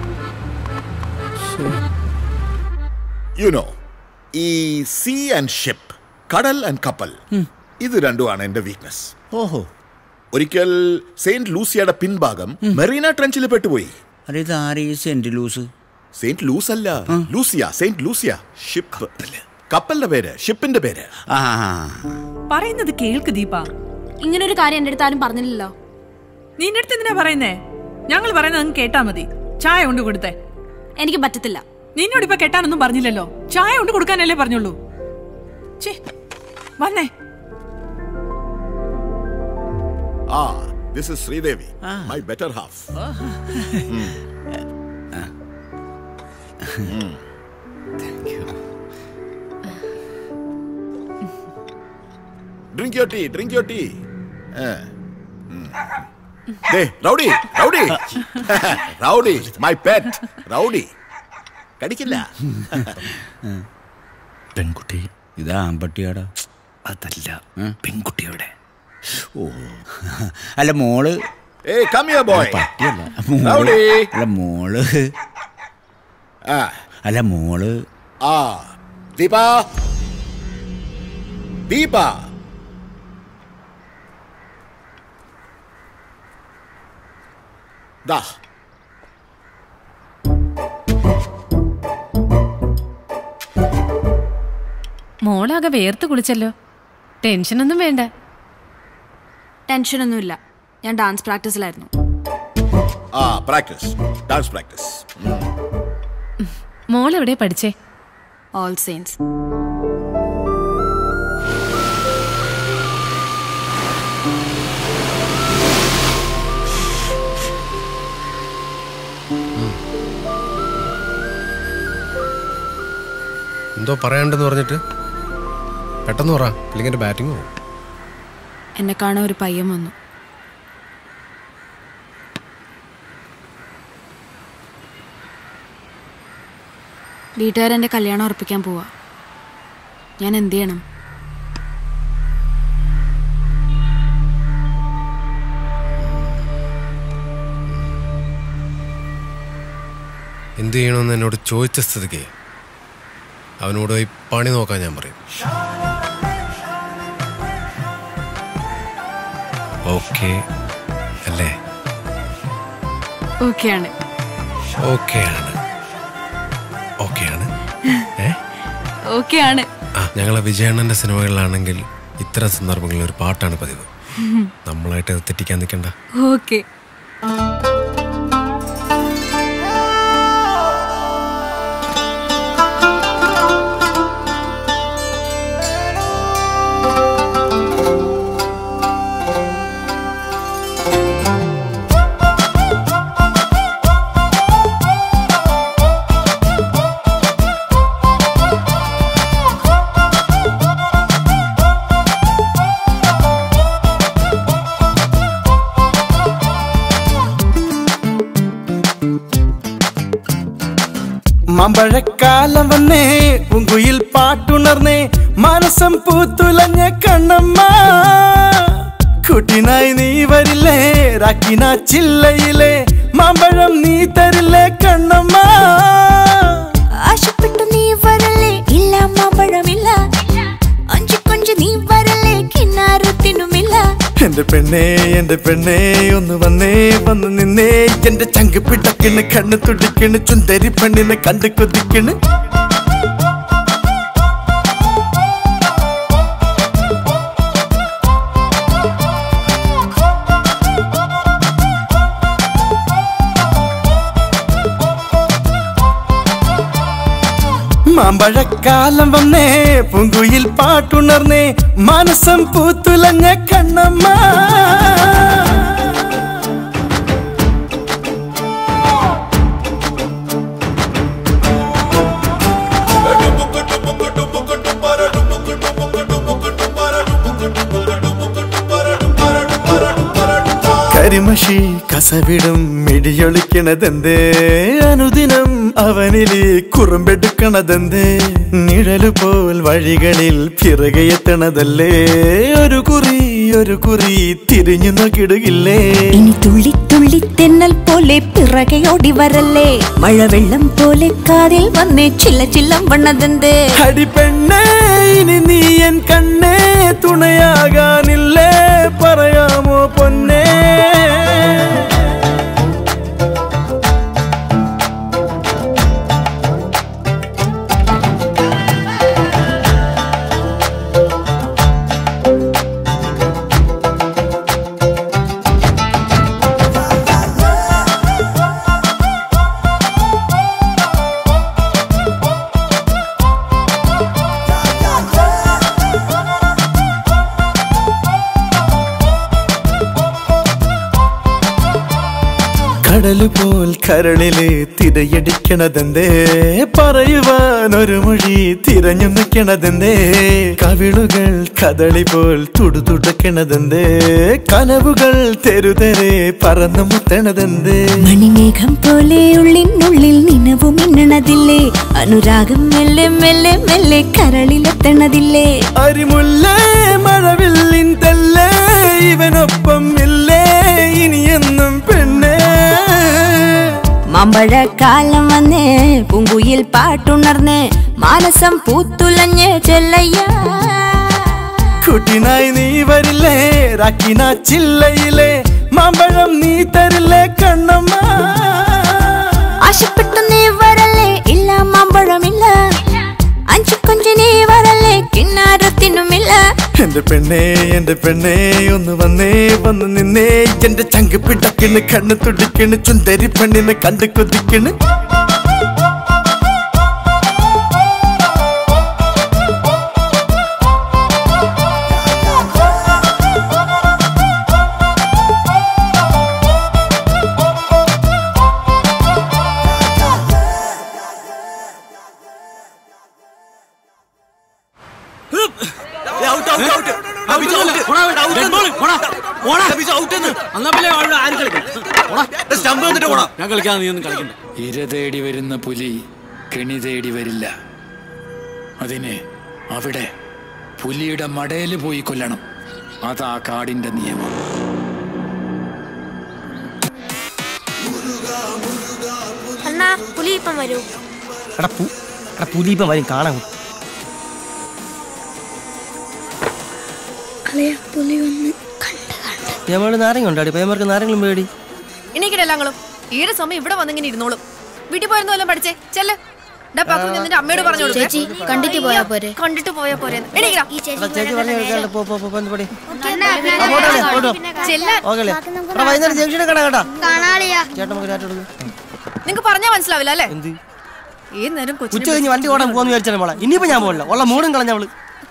യു നോ ഈ സീ ആൻഡ് ഷിപ്പ് കടൽ ആൻഡ് കപ്പൽ ഇത് രണ്ടുമാണ് എന്റെ വീക്ക്നെസ് ഓഹോ ഒരിക്കൽ സെയിന്റ് ലൂസിയയുടെ പിൻഭാഗം മെറീന ട്രെഞ്ചിൽ പെട്ടുപോയി അല്ല ഇത് ആര് ഈ സെന്റ് ലൂസ് സെയിന്റ് ലൂസ് അല്ല ലൂസിയ സെയിന്റ് ലൂസിയ ഷിപ്പ് കപ്പലിന്റെ പേര് ഷിപ്പിന്റെ പേര് പറയുന്നത് കേൾക്ക് ദീപ ഇങ്ങനെ ഒരു കാര്യം എന്റെ അടുത്ത് ആരും പറഞ്ഞില്ലല്ലോ നിന്റെ അടുത്ത് എന്തിനാ പറയുന്നേ ഞങ്ങൾ പറയുന്നത് അങ്ങ് കേട്ടാ മതി ചായ കൊണ്ട് കൊടുത്തേ എനിക്ക് പറ്റത്തില്ല നിന്നോട് ഇപ്പൊ കെട്ടാനൊന്നും പറഞ്ഞില്ലല്ലോ ചായ കൊണ്ട് കൊടുക്കാനല്ലേ പറഞ്ഞുള്ളൂ ഛേ, വന്നേ ആ this is Sridevi my better half drink your tea drink your tea Rowdy Rowdy Rowdy my pet Rowdy കടിക്കില്ല പെൺകുട്ടി ഇത് ആൺപട്ടിയാടാ അതല്ല പെൺകുട്ടി അവിടെ ഓ അല്ല മോള് ഏയ് കം ഹിയർ ബോയ് പട്ടിയല്ല മോള് റൗഡി അല്ല മോള് അല്ല മോള് ആ ദീപ ദീപ ദാ മോളാകെ വേർത്ത് കുളിച്ചല്ലോ ടെൻഷനൊന്നും വേണ്ട ടെൻഷനൊന്നുമില്ല ഞാൻ ഡാൻസ് പ്രാക്ടീസിലായിരുന്നു ആ പ്രാക്ടീസ് ഡാൻസ് പ്രാക്ടീസ് മോൾ എവിടെ പഠിച്ചേ ഓൾ സെയിൻസ് എന്തോ പറയാണ്ടെന്ന് പറഞ്ഞിട്ട് പെട്ടെന്ന് പറ അല്ലെങ്കിൽ എൻ്റെ ബാറ്റിംഗ് പോകും എന്നെ കാണാൻ ഒരു പയ്യൻ വന്നു വീട്ടുകാരെൻ്റെ കല്യാണം ഉറപ്പിക്കാൻ പോവാ ഞാൻ എന്ത് ചെയ്യണം എന്ത് ചെയ്യണമെന്ന് എന്നോട് ചോദിച്ച സ്ഥിതിക്ക് അവനോട് പോയി പണി നോക്കാൻ ഞാൻ പറയും ഓക്കെ അല്ലേ ഓക്കെയാണ് ഓക്കെയാണ് ഓക്കെയാണ് ഏ ഓക്കെ ആണ് ആ ഞങ്ങളെ വിജയണ്ണന്റെ സിനിമകളിലാണെങ്കിൽ ഇത്തരം സന്ദർഭങ്ങളിൽ ഒരു പാട്ടാണ് പതിവ് നമ്മളായിട്ട് അത് തെറ്റിക്കാൻ നിൽക്കണ്ട ഓക്കെ മാമ്പഴക്കാലം വന്നേ പൂങ്കുയിൽ പാട്ടുണർന്നേ മനസ്സം പൂത്തുലഞ്ഞ കണ്ണമ്മ കുട്ടിനായി നീ വരില്ലേ രാക്കിന ചില്ലയിലെ മാമ്പഴം നീ തരില്ലേ കണ്ണമ്മ ആശപ്പെട്ടു നീ വരല്ലേ ഇല്ല മാമ്പഴമില്ല അഞ്ചു കൊഞ്ചു നീ വരല്ലേ കിന്നാരത്തിനുമില്ല എന്റെ പെണ്ണേ എന്റെ പെണ്ണേ ഒന്ന് വന്നേ വന്ന് നിന്നേ എന്റെ ചങ്ക് പിടക്കണ് കണ്ണ് തുടിക്കണ് ചുന്തരി പെണ്ണിനെ കണ്ട് കൊതിക്കണ് മാമ്പഴക്കാലം വന്നേ പൂങ്കുയിൽ പാട്ടുണർന്നേ മനസ്സം പൂത്തുലഞ്ഞ കണ്ണമ്മ കരിമഷി കസവിടും മിടിയൊളിക്കണതെന്തേ അനുദിനം അവനിലെ കുറുമ്പെടുക്കണതെന്തേ നിഴലു പോൽ വഴികളിൽ പിറകെയെത്തണതല്ലേ ഒരു കുറി ഒരു കുറി തിരിഞ്ഞു നോക്കിടുകില്ലേ ഇനി തുള്ളി തുള്ളി തെന്നൽ പോലെ പിറകെ ഓടി വരല്ലേ മഴവെള്ളം പോലെ കാതിൽ വന്നേ ചില്ല ചില്ലം വണ്ണതെന്തേ അടി പെണ്ണേ ഇനി നീ എൻ കണ്ണേ തുണയാകാനില്ലേ പറയാമോ പൊന്നേ കടല് പോൽ കരളില് തിരയടിക്കണതെന്തേ പറയുവാൻ ഒരു മൊഴി തിരഞ്ഞു നിൽക്കണതെന്തേ കവിളുകൾ കദളി പോൽ തുടുതുടക്കണതെന്തേ കനവുകൾ തെരുതെരെ പറന്നു മുത്തണതെന്തേ മണിമേഘം പോലെ ഉള്ളിനുള്ളിൽ നിനവും മിന്നണതില്ലേ അനുരാഗം മെല്ലെ മെല്ലെ മെല്ലെ കരളിലെത്തണതില്ലേ അരിമുല്ലേ മഴവില്ലിൻ തല്ലേ ഇവനൊപ്പം ഇല്ലേ ഇനിയെന്നും പെണ്ണേ മാമ്പഴക്കാലം വന്നേ പൂങ്കുയിൽ പാട്ടുണർന്ന് മാനസം പൂത്തുലഞ്ഞ് ചെല്ലയ്യ കുട്ടിനായി നീ വരില്ലേ രാക്കിന ചില്ലയിലെ മാമ്പഴം നീ തരില്ലേ കണ്ണമ്മ ആശപ്പെട്ടു നീ വരല്ലേ ഇല്ല മാമ്പഴമില്ല അഞ്ചു കൊഞ്ചു നീ വരല്ലേ കിന്നാരത്തിനുമില്ല എന്റെ പെണ്ണേ എന്റെ പെണ്ണേ ഒന്ന് വന്നേ വന്ന് നിന്നേ എന്റെ ചങ്ക് പിടക്കണ് കണ്ണ് തുടിക്കണ് ചുന്തരി പെണ്ണിനെ കണ്ട് കൊതിക്കണ് ഞാൻ കളിക്കാൻ നീ ഒന്നും കളിക്കണ്ട ഇര തേടി വരുന്ന പുലി കെണി തേടി വരില്ല അതിന് അവിടെ പുലിയുടെ മടയിൽ പോയി കൊല്ലണം അതാ കാടിന്റെ നിയമം അണ്ണാ പുലി ഇപ്പം വരൂ എടാ പു എടാ പുലി ഇപ്പം വരും കാണാൻ അളയ പുലി വന്ന് പേമാട് നാരങ്ങ ഉണ്ടാടി പേമാർക്ക് നാരങ്ങളും പേടി എണീക്കട്ടെ എല്ലാങ്ങളും ഈടെ സമയം ഇവിടെ വന്നിങ്ങനെ ഇരുന്നോളും വീട്ടിൽ പോയിരുന്നു വല്ലതും പഠിച്ചേ ചെല്ല് ഡാ പാക്കു നിന്റെ അമ്മയോട് പറഞ്ഞു കൊടുക്ക്. ചേച്ചി, കണ്ടിട്ട് പോയാ പോരെ? കണ്ടിട്ട് പോയാ പോരെ എണീക്കടാ. എടാ, ചേച്ചി പറഞ്ഞു കേൾക്കാണ്ട് പോ പോ പോ പോ പൊടി ചെല്ലാൻ. ഓക്കെ അല്ലേ എടാ വൈകുന്നേരം ജംഗ്ഷനിൽ കാണാം കേട്ടാ കാണാളിയാ ചേട്ടൻ നമുക്ക് രാത്രി കൊടുക്കും നിങ്ങക്ക് പറഞ്ഞാ മനസ്സിലാവില്ല അല്ലേ എന്ത് ഏത് നേരം ഉച്ച കൊച്ചിനെ കഴിഞ്ഞ് വണ്ടി ഓടാൻ പോകാന്ന് വിചാരിച്ചാൽ മോളെ ഇനിയിപ്പോ ഞാൻ പോകില്ല ഉള്ള മൂടും കളഞ്ഞവള്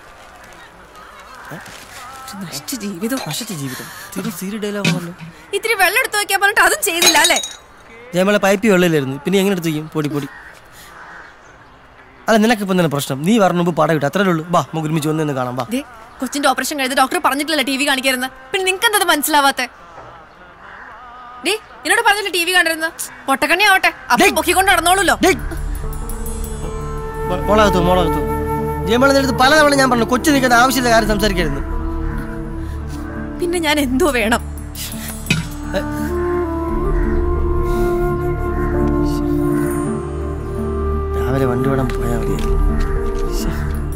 നശിച്ച ജീവിതം നശിച്ച ജീവിതം തിരു സീരി ഡയലോഗ് പറഞ്ഞു ഇത്തിരി വെള്ളം എടുത്തു വെക്കാൻ പറഞ്ഞിട്ട് അതും ചെയ്തില്ല അല്ലേ ജയമളെ പൈപ്പി വെള്ളമില്ലായിരുന്നു പിന്നെ എങ്ങനെ എടുത്ത് ചെയ്യും പൊടി പൊടി അല്ല നിനക്കിപ്പം തന്നെ പ്രശ്നം നീ പറഞ്ഞ മുമ്പ് പടം കിട്ടും അത്രേ ഉള്ളൂ ബാ നമുക്ക് ഒരുമിച്ച് വന്ന് നിന്ന് കാണാം ബാ ദേ, കൊച്ചിന്റെ ഓപ്പറേഷൻ കഴിഞ്ഞ് ഡോക്ടർ പറഞ്ഞിട്ടില്ല ടി വി കാണിക്കരുന്ന് പിന്നെ നിങ്ങൾക്ക് എന്താ മനസ്സിലാവാത്തെ ഡേ എന്നോട് പറഞ്ഞില്ല ടി വി കണ്ടിരുന്ന പൊട്ടക്കണ്ണി ആവട്ടെ അപ്പൊ പൊക്കിക്കൊണ്ട് നടന്നോളൂല്ലോ മോളകത്തു മോളകത്തു ജയമളെ അടുത്ത് പലതവണ ഞാൻ പറഞ്ഞു കൊച്ചു നിൽക്കുന്ന ആവശ്യമില്ല കാര്യം സംസാരിക്കരുത് പിന്നെ ഞാൻ എന്തോ വേണം രാവിലെ വണ്ടി വിടാൻ പോയാൽ മതി ശ്ശെ.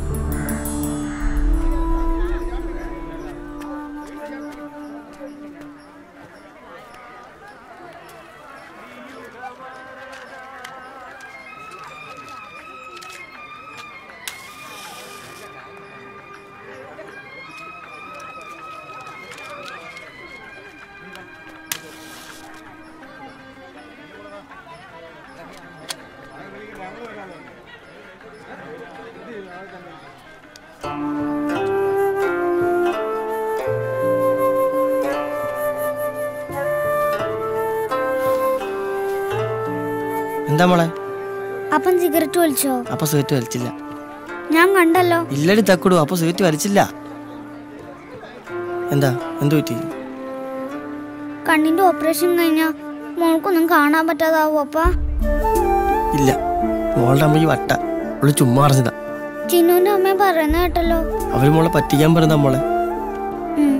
എന്താ മോളെ അപ്പം സിഗരറ്റ് വലിച്ചോ അപ്പൊ സിഗരറ്റ് വലിച്ചില്ല ഞാൻ കണ്ടല്ലോ ഇല്ലടി തക്കുടു അപ്പൊ സിഗരറ്റ് വലിച്ചില്ല എന്താ എന്തു പറ്റി കണ്ണിന്റെ ഓപ്പറേഷൻ കഴിഞ്ഞാ മോൾക്കൊന്നും കാണാൻ പറ്റാതാവോ അപ്പ ഇല്ല മോളുടെ അമ്മയ്ക്ക് വട്ട അവള് ചുമ്മാ അറിഞ്ഞതാ ചിന്നുവിന്റെ അമ്മ പറയുന്ന കേട്ടല്ലോ അവര് മോളെ പറ്റിക്കാൻ പറയുന്ന മോളെ ഉം.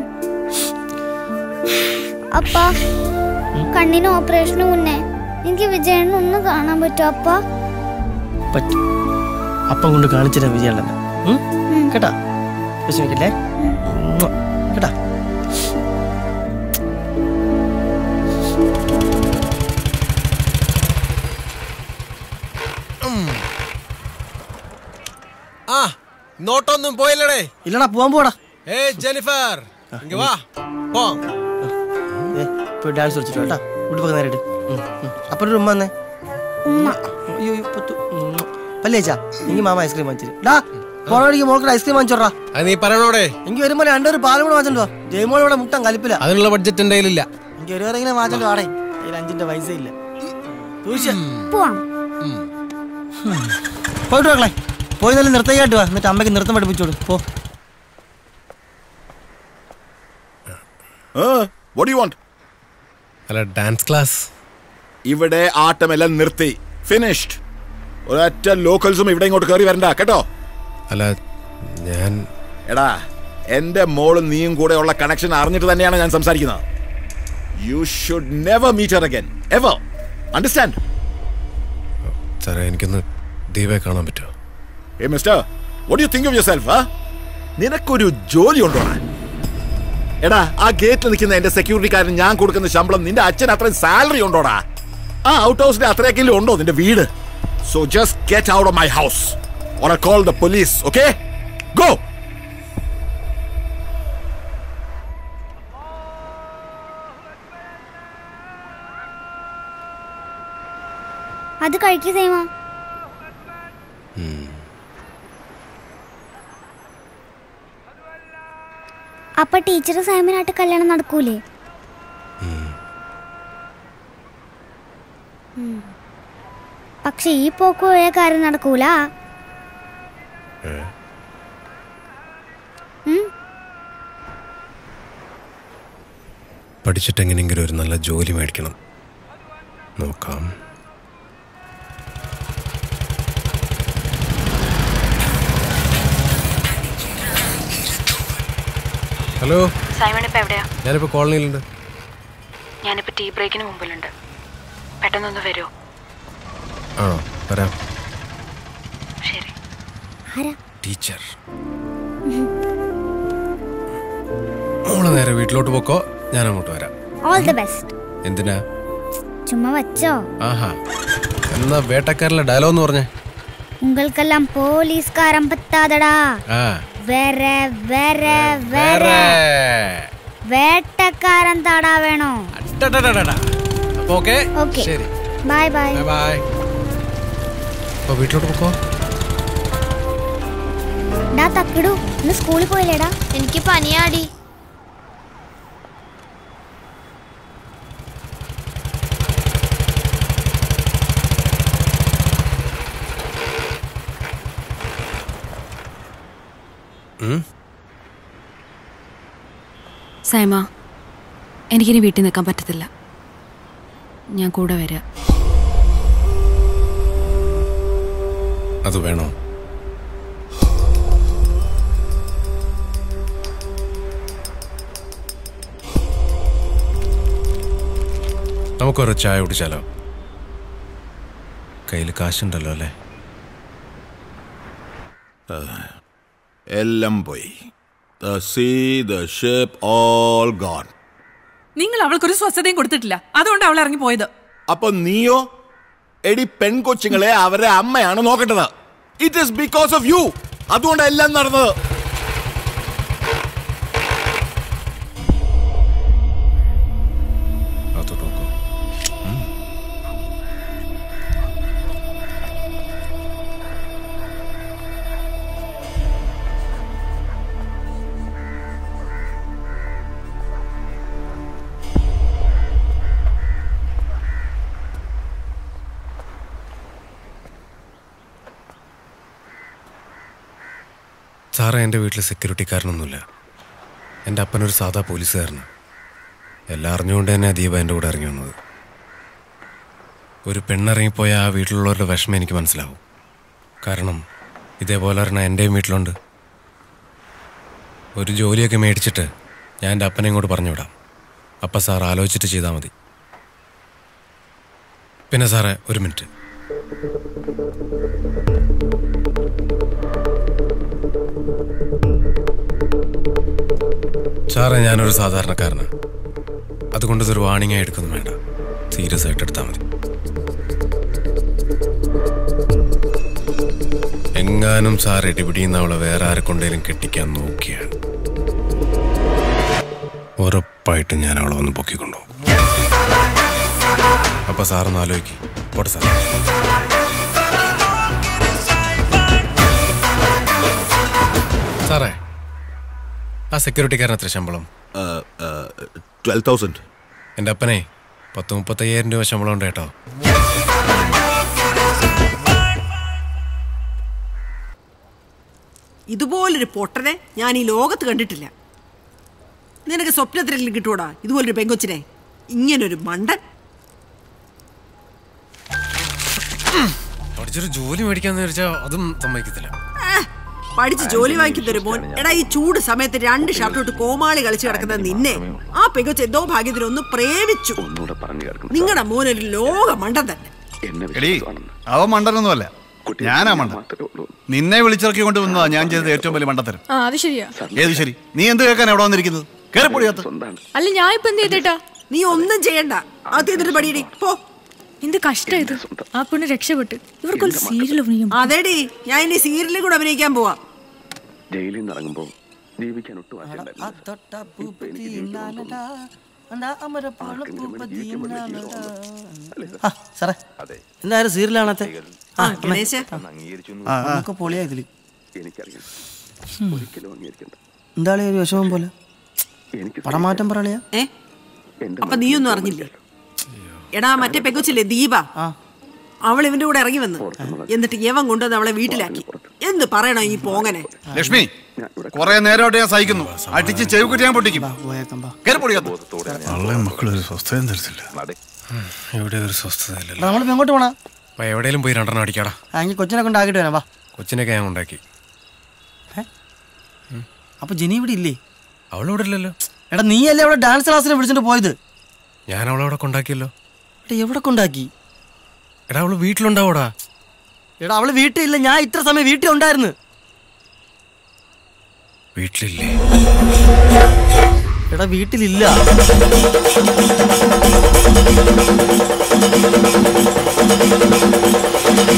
അപ്പ കണ്ണിന് ഓപ്പറേഷന് മുന്നേ എനിക്ക് വിജയനെ ഒന്ന് കാണാൻ പറ്റുമോ അപ്പ പറ്റും അപ്പം കൊണ്ട് കാണിച്ചിട്ട് വിജയണ്ണൻ കേട്ടാ വിഷമിക്കല്ലേ ഉം. കേട്ടാ ആ നോട്ടൊന്നും പോയില്ലടേ ഇല്ലടാ പോവാൻ പോടാ ഏ ജെനിഫർ ഇങ്ങ് വാ പോ പോയി ഡാൻസ് കളിച്ചിട്ട് കേട്ടാ ഉടുപ്പൊക്കെ നേരിട്ട് അപ്പൊ ഒരു ഉമ്മ വന്നേ ഉമ്മ അയ്യോ അയ്യോ, പത്തു ഉം. പല്ലേച്ചാ എനിക്ക് മാമ ഐസ്ക്രീം വാങ്ങിച്ചിട്ട് ഡാ പോണോടിക്ക് മോൾക്ക് ഐസ്ക്രീം വാങ്ങിച്ചോടാ അത് നീ പറയണോടെ എനിക്ക് വരുമ്പോ രണ്ടൊരു പാലും കൂടെ വാങ്ങിച്ചോ ജയമോൾ ഇവിടെ മുട്ടം കലിപ്പില്ല അതിനുള്ള ബഡ്ജറ്റ് എന്റെ കയ്യിലില്ല എനിക്ക് ഒരു ഇങ്ങനെ വാങ്ങിച്ചോണ്ട് വാടേ അതിൽ അഞ്ചിന്റെ പൈസ ഇല്ല തൂശ്യ. പോവാം പോയിട്ട് മക്കളെ പോയി നല്ല നൃത്തമായിട്ട് വാ എന്നിട്ട് അമ്മയ്ക്ക് നൃത്തം പഠിപ്പിച്ചോളൂ പോ what do you want? അല്ല ഡാൻസ് ക്ലാസ് ഇവിടെ ആട്ടമെല്ലാം നിർത്തി ഫിനിഷ്ഡ് ഒരൊറ്റ ലോക്കൽസും ഇവിടെ ഇങ്ങോട്ട് കയറി വരണ്ട കേട്ടോ അല്ല ഞാൻ എടാ എന്റെ മോളും നീയും കൂടെ ഉള്ള കണക്ഷൻ അറിഞ്ഞിട്ട് തന്നെയാണ് ഞാൻ സംസാരിക്കുന്നത് you should never meet her again ever understand സാറേ എനിക്കൊന്ന് ദീപയെ കാണാൻ പറ്റുമോ ഏ mister what you think of yourself നിനക്കൊരു ജോലി ഉണ്ടോ എടാ ആ ഗേറ്റിൽ നിൽക്കുന്ന എന്റെ സെക്യൂരിറ്റിക്കാരൻ ഞാൻ കൊടുക്കുന്ന ശമ്പളം നിന്റെ അച്ഛൻ അത്രയും സാലറി ഉണ്ടോടാ ആ ഔട്ട് ഹൗസിന്റെ അത്രയൊക്കെങ്കിലും ഉണ്ടോ നിന്റെ വീട് so just get out of my house or I call the police okay go അത് കഴിക്കു സേമ അപ്പൊ ടീച്ചർ സൈമനായിട്ട് കല്യാണം നടക്കൂലേ ഉം. പക്ഷെ ഈ പോക്ക് പോയ കാര്യം നടക്കൂല ഉം. പഠിച്ചിട്ട് എങ്ങനെയെങ്കിലും ഒരു നല്ല ജോലി മേടിക്കണം നോക്കാം ഹലോ സൈമൺ ഇപ്പൊ എവിടെയാ ഞാനിപ്പോ കോളനിയിലുണ്ട് ഞാനിപ്പോ ടീ ബ്രേക്കിന് മുമ്പിലുണ്ട് പെട്ടെന്നൊന്ന് വരുമോ ആണോ വരാം ശരി ടീച്ചർ മോള് നേരെ വീട്ടിലോട്ട് പോക്കോ ഞാൻ അങ്ങോട്ട് വരാം ഓൾ ദി ബെസ്റ്റ് എന്തിനാ ചുമ്മാ വച്ചോ ആഹാ എന്നാ എന്നാ വേട്ടക്കാരിലെ ഡയലോഗ് എന്ന് പറഞ്ഞേ ഉങ്ങൾക്കെല്ലാം പോലീസ്കാരം പറ്റാതടാ ആ വേറെ വേറെ വേറെ വേട്ടക്കാരൻ താടാ വേണോ അപ്പൊ ഓക്കെ ഓക്കെ ശരി ബൈ ബൈ ബൈ ബൈ അപ്പൊ വീട്ടിലോട്ട് പോക്കോ ഡാ തക്കിടു ഇന്ന് സ്കൂളിൽ പോയില്ലേടാ എനിക്ക് പനിയാടി ഉം? സൈമ എനിക്കിനി വീട്ടിൽ നിൽക്കാൻ പറ്റത്തില്ല ഞാൻ കൂടെ വരാം അത് വേണോ നമുക്കൊരു ചായ കുടിച്ചാലോ കയ്യിൽ കാശുണ്ടല്ലോ അല്ലേ എല്ലാം പോയി the sea the ship all gone നിങ്ങൾ അവൾക്കൊരു സ്വസ്ഥതയും കൊടുത്തിട്ടില്ല അതുകൊണ്ട് അവൾ ഇറങ്ങി പോയത് അപ്പൊ നീയോ എടി പെൺകൊച്ചുങ്ങളെ അവരുടെ അമ്മയാണ് നോക്കേണ്ടത് it is because of you അതുകൊണ്ട് എല്ലാം നടന്നത് അതോട്ട് നോക്കൂ സാറേ എൻ്റെ വീട്ടിൽ സെക്യൂരിറ്റിക്കാരനൊന്നുമില്ല എൻ്റെ അപ്പനൊരു സാധാ പോലീസുകാരനാണ് എല്ലാം അറിഞ്ഞുകൊണ്ട് തന്നെ ദീപ എൻ്റെ കൂടെ ഇറങ്ങി വന്നത് ഒരു പെണ്ണിറങ്ങിപ്പോയ ആ വീട്ടിലുള്ളവരുടെ വിഷമം എനിക്ക് മനസ്സിലാവും കാരണം ഇതേപോലെ ഒരെണ്ണം എൻ്റെയും വീട്ടിലുണ്ട് ഒരു ജോലിയൊക്കെ മേടിച്ചിട്ട് ഞാൻ എൻ്റെ അപ്പനെ ഇങ്ങോട്ട് പറഞ്ഞു വിടാം അപ്പം സാർ ആലോചിച്ചിട്ട് ചെയ്താൽ മതി പിന്നെ സാറേ ഒരു മിനിറ്റ് സാറേ ഞാനൊരു സാധാരണക്കാരനാണ് അതുകൊണ്ട് ഇതൊരു വാണിംഗ് ആയി എടുക്കുന്നു വേണ്ട സീരിയസ് ആയിട്ട് എടുത്താൽ മതി എങ്ങാനും സാർ ഇടിപിടിയുന്ന അവളെ വേറെ ആരെ കൊണ്ടേലും കെട്ടിക്കാൻ നോക്കിയാണ് ഉറപ്പായിട്ടും ഞാൻ അവളെ ഒന്ന് പൊക്കിക്കൊണ്ടു അപ്പൊ സാറൊന്ന് ആലോചിക്കും പോട്ടെ സാർ സാറേ ആ സെക്യൂരിറ്റിക്കാരൻ എത്ര ശമ്പളം ട്വൽവ് തൗസൻഡ് എൻ്റെ അപ്പനെ പത്ത് മുപ്പത്തയ്യായിരം രൂപ ശമ്പളം ഉണ്ട് കേട്ടോ ഇതുപോലൊരു പൊട്ടനെ ഞാൻ ഈ ലോകത്ത് കണ്ടിട്ടില്ല നിനക്ക് സ്വപ്നത്തിലെങ്കിലും കിട്ടൂടാ ഇതുപോലൊരു പെങ്കൊച്ചിനെ ഇങ്ങനൊരു മണ്ടൻ പഠിച്ചൊരു ജോലി മേടിക്കാന്ന് വിചാരിച്ചാൽ അതും സമ്മതിക്കത്തില്ല ആ, പഠിച്ച് ജോലി വാങ്ങിക്കുന്ന ഒരു മോൻ എടാ ഈ ചൂട് സമയത്ത് രണ്ട് ഷർട്ട് ഇട്ട് കോമാളി കളിച്ച് കിടക്കുന്ന നിന്നെ ആ പെങ്കൊച്ച് എന്തോ ഭാഗ്യത്തിന് ഒന്ന് പ്രേമിച്ചു നിങ്ങളുടെ മോൻ ഒരു ലോക മണ്ടൻ തന്നെ എടീ അവ മണ്ടനൊന്നുമല്ല ഞാനാ മണ്ടൻ നിന്നെ വിളിച്ചിറക്കി കൊണ്ട് വന്നതാ ഞാൻ ചെയ്തത് ഏറ്റവും വലിയ മണ്ടത്തരം ആ അത് ശരിയാ ഏത് ശരി നീ എന്ത് കേൾക്കാൻ എവിടെ വന്നിരിക്കുന്നത് കേറിപ്പൊടിയാത്ത അല്ല ഞാൻ ഇപ്പൊ എന്ത് ചെയ്തേട്ടാ നീ ഒന്നും ചെയ്യണ്ട അത് ചെയ്തിട്ട് പടിയടി പോ എന്ത് കഷ്ടം ഇത് ആ പെണ്ണ് രക്ഷപ്പെട്ട് ഇവർക്കൊരു സീരിയൽ അഭിനയം അതേടി ഞാൻ ഇനി സീരിയലിൽ കൂടെ അഭിനയിക്കാൻ പോവാ ജയിലിൽ നിന്ന് ഇറങ്ങുമ്പോൾ ജീവിക്കാൻ ഒട്ടും സാറേ എന്തായാലും സീരിയലാണത്തെ ആ, ഗണേശേ. നമുക്ക് പൊളിയാ ഇതില് എനിക്കറിയാം ഒരിക്കലും അംഗീകരിക്കണ്ട എന്താണ് ഒരു വിഷമം പോലെ പടമാറ്റം പറയണയാ ഏ അപ്പൊ നീയൊന്നും അറിഞ്ഞില്ലേ എടാ മറ്റേ പെങ്കൊച്ചില്ലേ ദീപ അവൾ ഇവന്റെ കൂടെ ഇറങ്ങി വന്ന് എന്നിട്ട് യവൻ കൊണ്ടുവന്ന് അവളെ വീട്ടിലാക്കി എന്ത് പറയണോ ഈ പോങ്ങനെ ലക്ഷ്മി കുറെ നേരമായിട്ട് ഞാൻ സഹിക്കുന്നു അടിച്ച് ചെവിക്കുറ്റി ഞാൻ പൊട്ടിക്കും കേറിപ്പൊടിയാത്ത മക്കളൊരു സ്വസ്ഥയും തരത്തില്ല എവിടെ ഒരു സ്വസ്ഥതയില്ലല്ലോ നമ്മളിപ്പോ എങ്ങോട്ട് പോണാ അപ്പൊ എവിടെയെങ്കിലും പോയി രണ്ടെണ്ണം അടിക്കാടാ ആ ഇനി കൊച്ചിനെ കൊണ്ടാക്കിട്ട് വരാം വാ കൊച്ചിനൊക്കെ ഞാൻ ഉണ്ടാക്കി അപ്പൊ ജിനി ഇവിടെ ഇല്ലേ അവളിവിടെ ഇല്ലല്ലോ എടാ നീ അല്ലേ അവിടെ ഡാൻസ് ക്ലാസ്സിന് വിളിച്ചിട്ട് പോയത് ഞാൻ അവളെ അവിടെ കൊണ്ടാക്കിയല്ലോ എടാ എവിടെ കൊണ്ടാക്കി എടാ അവള് വീട്ടിലുണ്ടാവോടാ എടാ അവള് വീട്ടിലില്ല ഞാൻ ഇത്ര സമയം വീട്ടിൽ ഉണ്ടായിരുന്നു വീട്ടിലില്ലേ എടാ വീട്ടിലില്ല ആ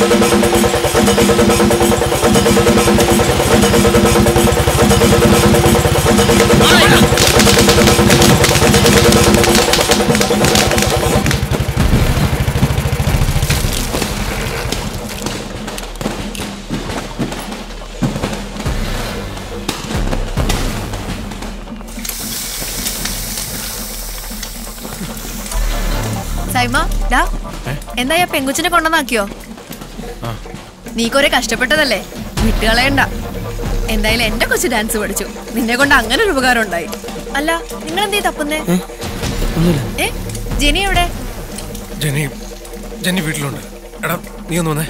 സൈമ ഡാ എന്താ ആ പെങ്കുച്ചിനെ കൊണ്ടുവന്നാക്കിയോ ആ. നീ കുറെ കഷ്ടപ്പെട്ടതല്ലേ വിട്ടുകളയണ്ട എന്തായാലും എന്റെ കൊച്ചു ഡാൻസ് പഠിച്ചു നിന്നെ കൊണ്ട് അങ്ങനെ ഒരു ഉപകാരം ഉണ്ടായി അല്ല നിങ്ങൾ എന്തേ തപ്പുന്നേ ഏ ജെനി എവിടെ ജെന്നി ജെന്നി വീട്ടിലുണ്ട് എടാ നീ ഒന്ന് വന്നേ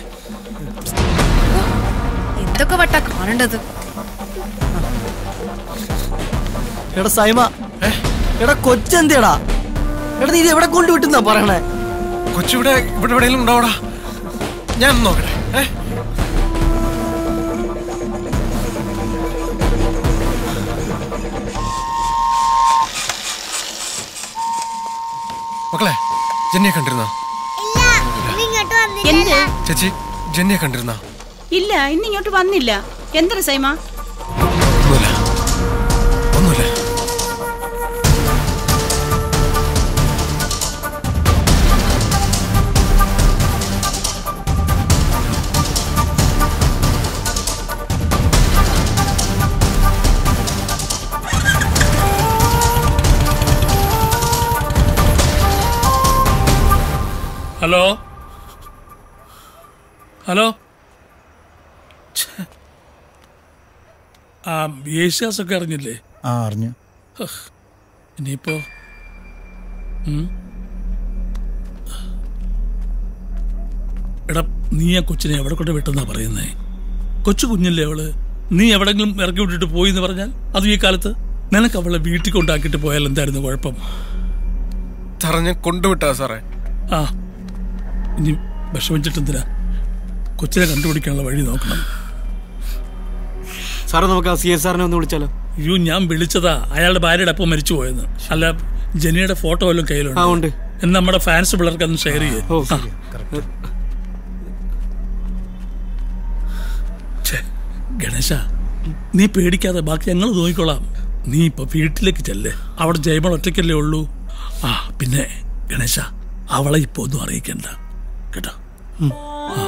എന്തൊക്കെ വട്ടാ കാണേണ്ടത് എടാ സൈമ എടാ കൊച്ചെന്തിയടാ എടാ നീ ഇത് എവിടെ കൊണ്ടുവിട്ടെന്നാ പറയണേ കൊച്ചിവിടെ ഇവിടെ എവിടെയെങ്കിലും ഉണ്ടാവടാ ഞാൻ ഒന്ന് നോക്കട്ടെ ഏ മക്കളെ ജെന്നിയെ കണ്ടിരുന്ന എന്ത് ചേച്ചി ജെന്നിയെ കണ്ടിരുന്ന ഇല്ല ഇന്ന് ഇങ്ങോട്ട് വന്നില്ല എന്താ സൈമ ഒന്നുമില്ല ഒന്നുമില്ല ഹലോ ഹലോ ഛെ. ആ യേശാസൊക്കെ അറിഞ്ഞില്ലേ ആ അറിഞ്ഞു ഹ്. ഇനിയിപ്പോ ഉം? എടാ നീ ആ കൊച്ചിനെ എവിടെ കൊണ്ട് വിട്ടെന്നാ പറയുന്നേ കൊച്ചു കുഞ്ഞല്ലേ അവള് നീ എവിടെങ്കിലും ഇറക്കി വിട്ടിട്ട് പോയി എന്ന് പറഞ്ഞാൽ അതും ഈ കാലത്ത് നിനക്ക് അവളെ വീട്ടിൽ കൊണ്ടാക്കിയിട്ട് പോയാൽ എന്തായിരുന്നു കുഴപ്പം സാറേ ഞാൻ കൊണ്ടുവിട്ടാ സാറേ ആ ഇനി വിഷമിച്ചിട്ട് എന്തിനാ കൊച്ചിനെ കണ്ടുപിടിക്കാനുള്ള വഴി നോക്കണം സാറേ നമുക്ക് ആ സി എസ് സാറിനെ ഒന്ന് വിളിച്ചാലോ അയ്യോ ഞാൻ വിളിച്ചതാ അയാളുടെ ഭാര്യയുടെ അപ്പം മരിച്ചു പോയെന്ന് അല്ല ജെനിയുടെ ഫോട്ടോ വല്ലതും ആ, കയ്യിലുണ്ട് ഉണ്ട്. എന്ന് നമ്മുടെ ഫാൻസ് പിള്ളേർക്ക് അന്ന് ഷെയർ ചെയ്യേ ഓ, ആ. ഛെ, ഗണേശ നീ പേടിക്കാതെ ബാക്കി ഞങ്ങൾ നോക്കിക്കോളാം നീ ഇപ്പൊ വീട്ടിലേക്ക് ചെല്ലേ അവിടെ ജയമൾ ഒറ്റയ്ക്കല്ലേ ഉള്ളൂ ആ പിന്നെ ഗണേശ അവളെ ഇപ്പൊ ഒന്നും അറിയിക്കണ്ട കേട്ടോ ഉം. ആ.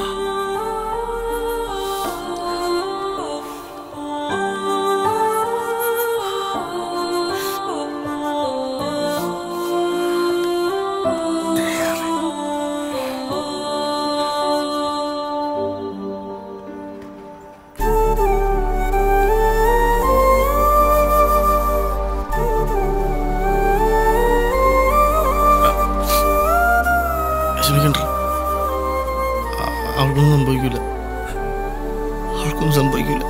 വിഷമിക്കണ്ട അ- അവൾക്കൊന്നും സംഭവിക്കില്ല അവൾക്കൊന്നും സംഭവിക്കില്ല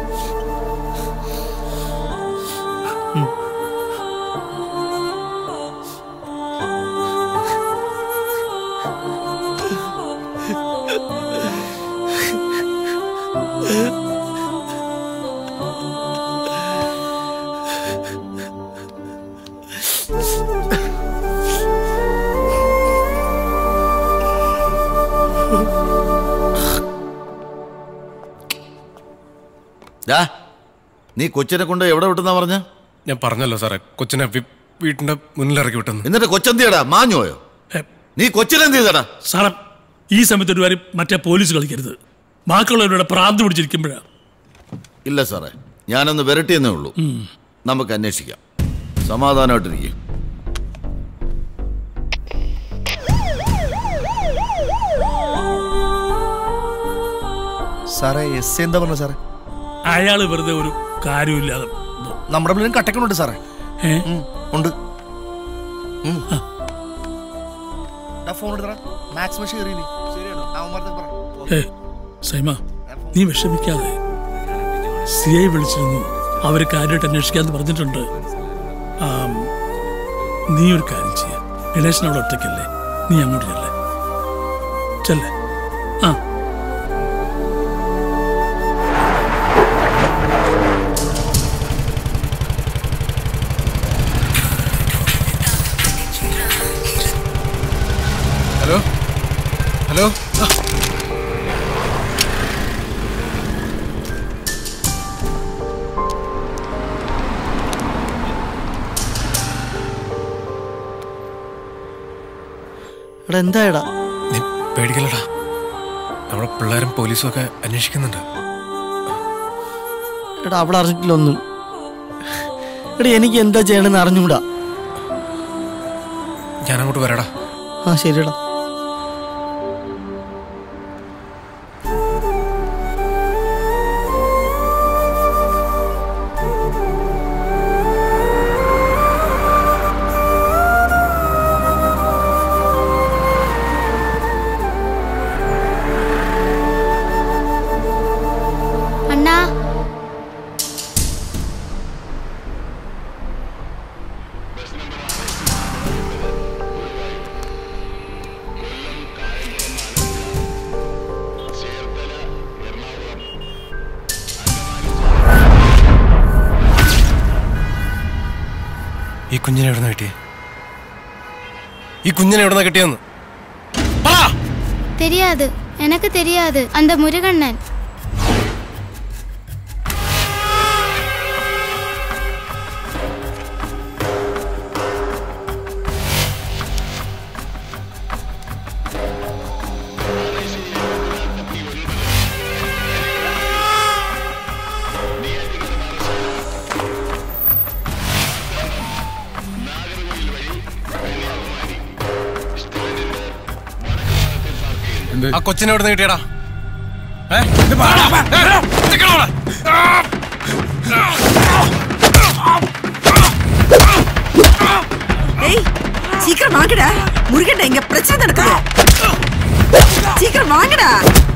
ഡാ നീ കൊച്ചിനെ കൊണ്ട് എവിടെ വിട്ടെന്നാ പറഞ്ഞ ഞാൻ പറഞ്ഞല്ലോ സാറേ കൊച്ചിനെ വി- വീട്ടിന്റെ മുന്നിൽ ഇറക്കി വിട്ടെന്ന് എന്നിട്ട് കൊച്ചെന്തിയടാ മാഞ്ഞോയോ നീ കൊച്ചിനെന്ത് ചെയ്തടാ സാറേ ഈ സമയത്ത് ഒരു കാര്യം മറ്റേ പോലീസ് കളിക്കരുത് ബാക്കിയുള്ളവരുടെ പ്രാന്ത് പിടിച്ചിരിക്കുമ്പോഴാ ഇല്ല സാറേ ഞാനൊന്ന് വരട്ടിയെന്നേ ഉള്ളൂ നമുക്ക് അന്വേഷിക്കാം സമാധാനമായിട്ടിരിക്കും സാറേ എസ് എന്താ പറഞ്ഞ സാറേ അയാള് വെറുതെ ഒരു കാര്യമില്ലാതെ നമ്മുടെ പിള്ളേരും കട്ടക്കനുണ്ട് സാറേ ഏ? ഉം, ഉണ്ട് ഫോൺ എടുത്തറ മാക്സ് മെഷീൻ എറിയില്ലേ ശരിയാണ് അവന്മാരുടെ പറ ഏ സൈമ നീ വിഷമിക്കാതെ സി ഐ വിളിച്ചിരുന്നു അവര് കാര്യമായിട്ട് അന്വേഷിക്കാന്ന് പറഞ്ഞിട്ടുണ്ട് ആം, നീ ഒരു കാര്യം ചെയ്യ ഗണേശൻ അവിടെ ഒറ്റയ്ക്കല്ലേ നീ അങ്ങോട്ട് ചെല്ലേ ചെല്ലേ ആ ഹലോ ഹലോ ആ. എടാ എന്തായടാ നീ പേടിക്കലടാ നമ്മുടെ പിള്ളേരും പോലീസും ഒക്കെ അന്വേഷിക്കുന്നുണ്ട് എടാ അവിടെ അറിഞ്ഞിട്ടില്ല ഒന്നും എടാ എനിക്ക് എന്താ ചെയ്യണമെന്ന് അറിഞ്ഞൂടാ ഞാൻ അങ്ങോട്ട് വരാടാ ആ ശരിടാ അണ്ണാ ഈ കുഞ്ഞിനെ എവിടുന്ന കിട്ടിയേ ഈ കുഞ്ഞിനെ എവിടുന്ന കിട്ടിയെന്ന് தெரியாது எனக்கு தெரியாது அந்த முருகண்ணன் ആ കൊച്ചിനെ എവിടുന്ന് കിട്ടിയടാ ഏ? ഇത് പറയടാ. ഏ, നിക്കടാ അവിടെ. ஏய் சீக்கிரம் வாங்கடா முருகன்டா இங்க பிரச்சனை நடக்குது சீக்கிரம் வாங்கடா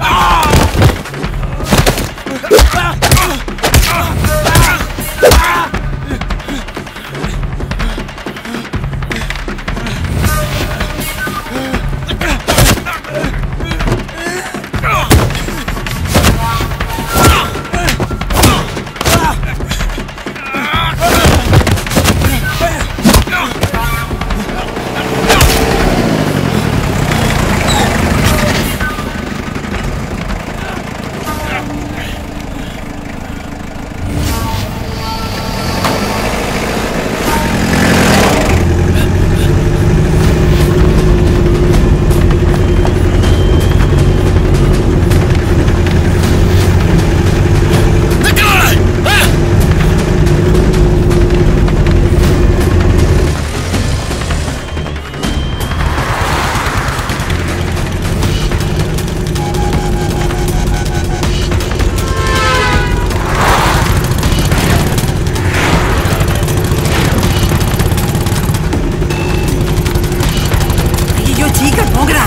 ஐயோ சீக்கிரம் போங்கடா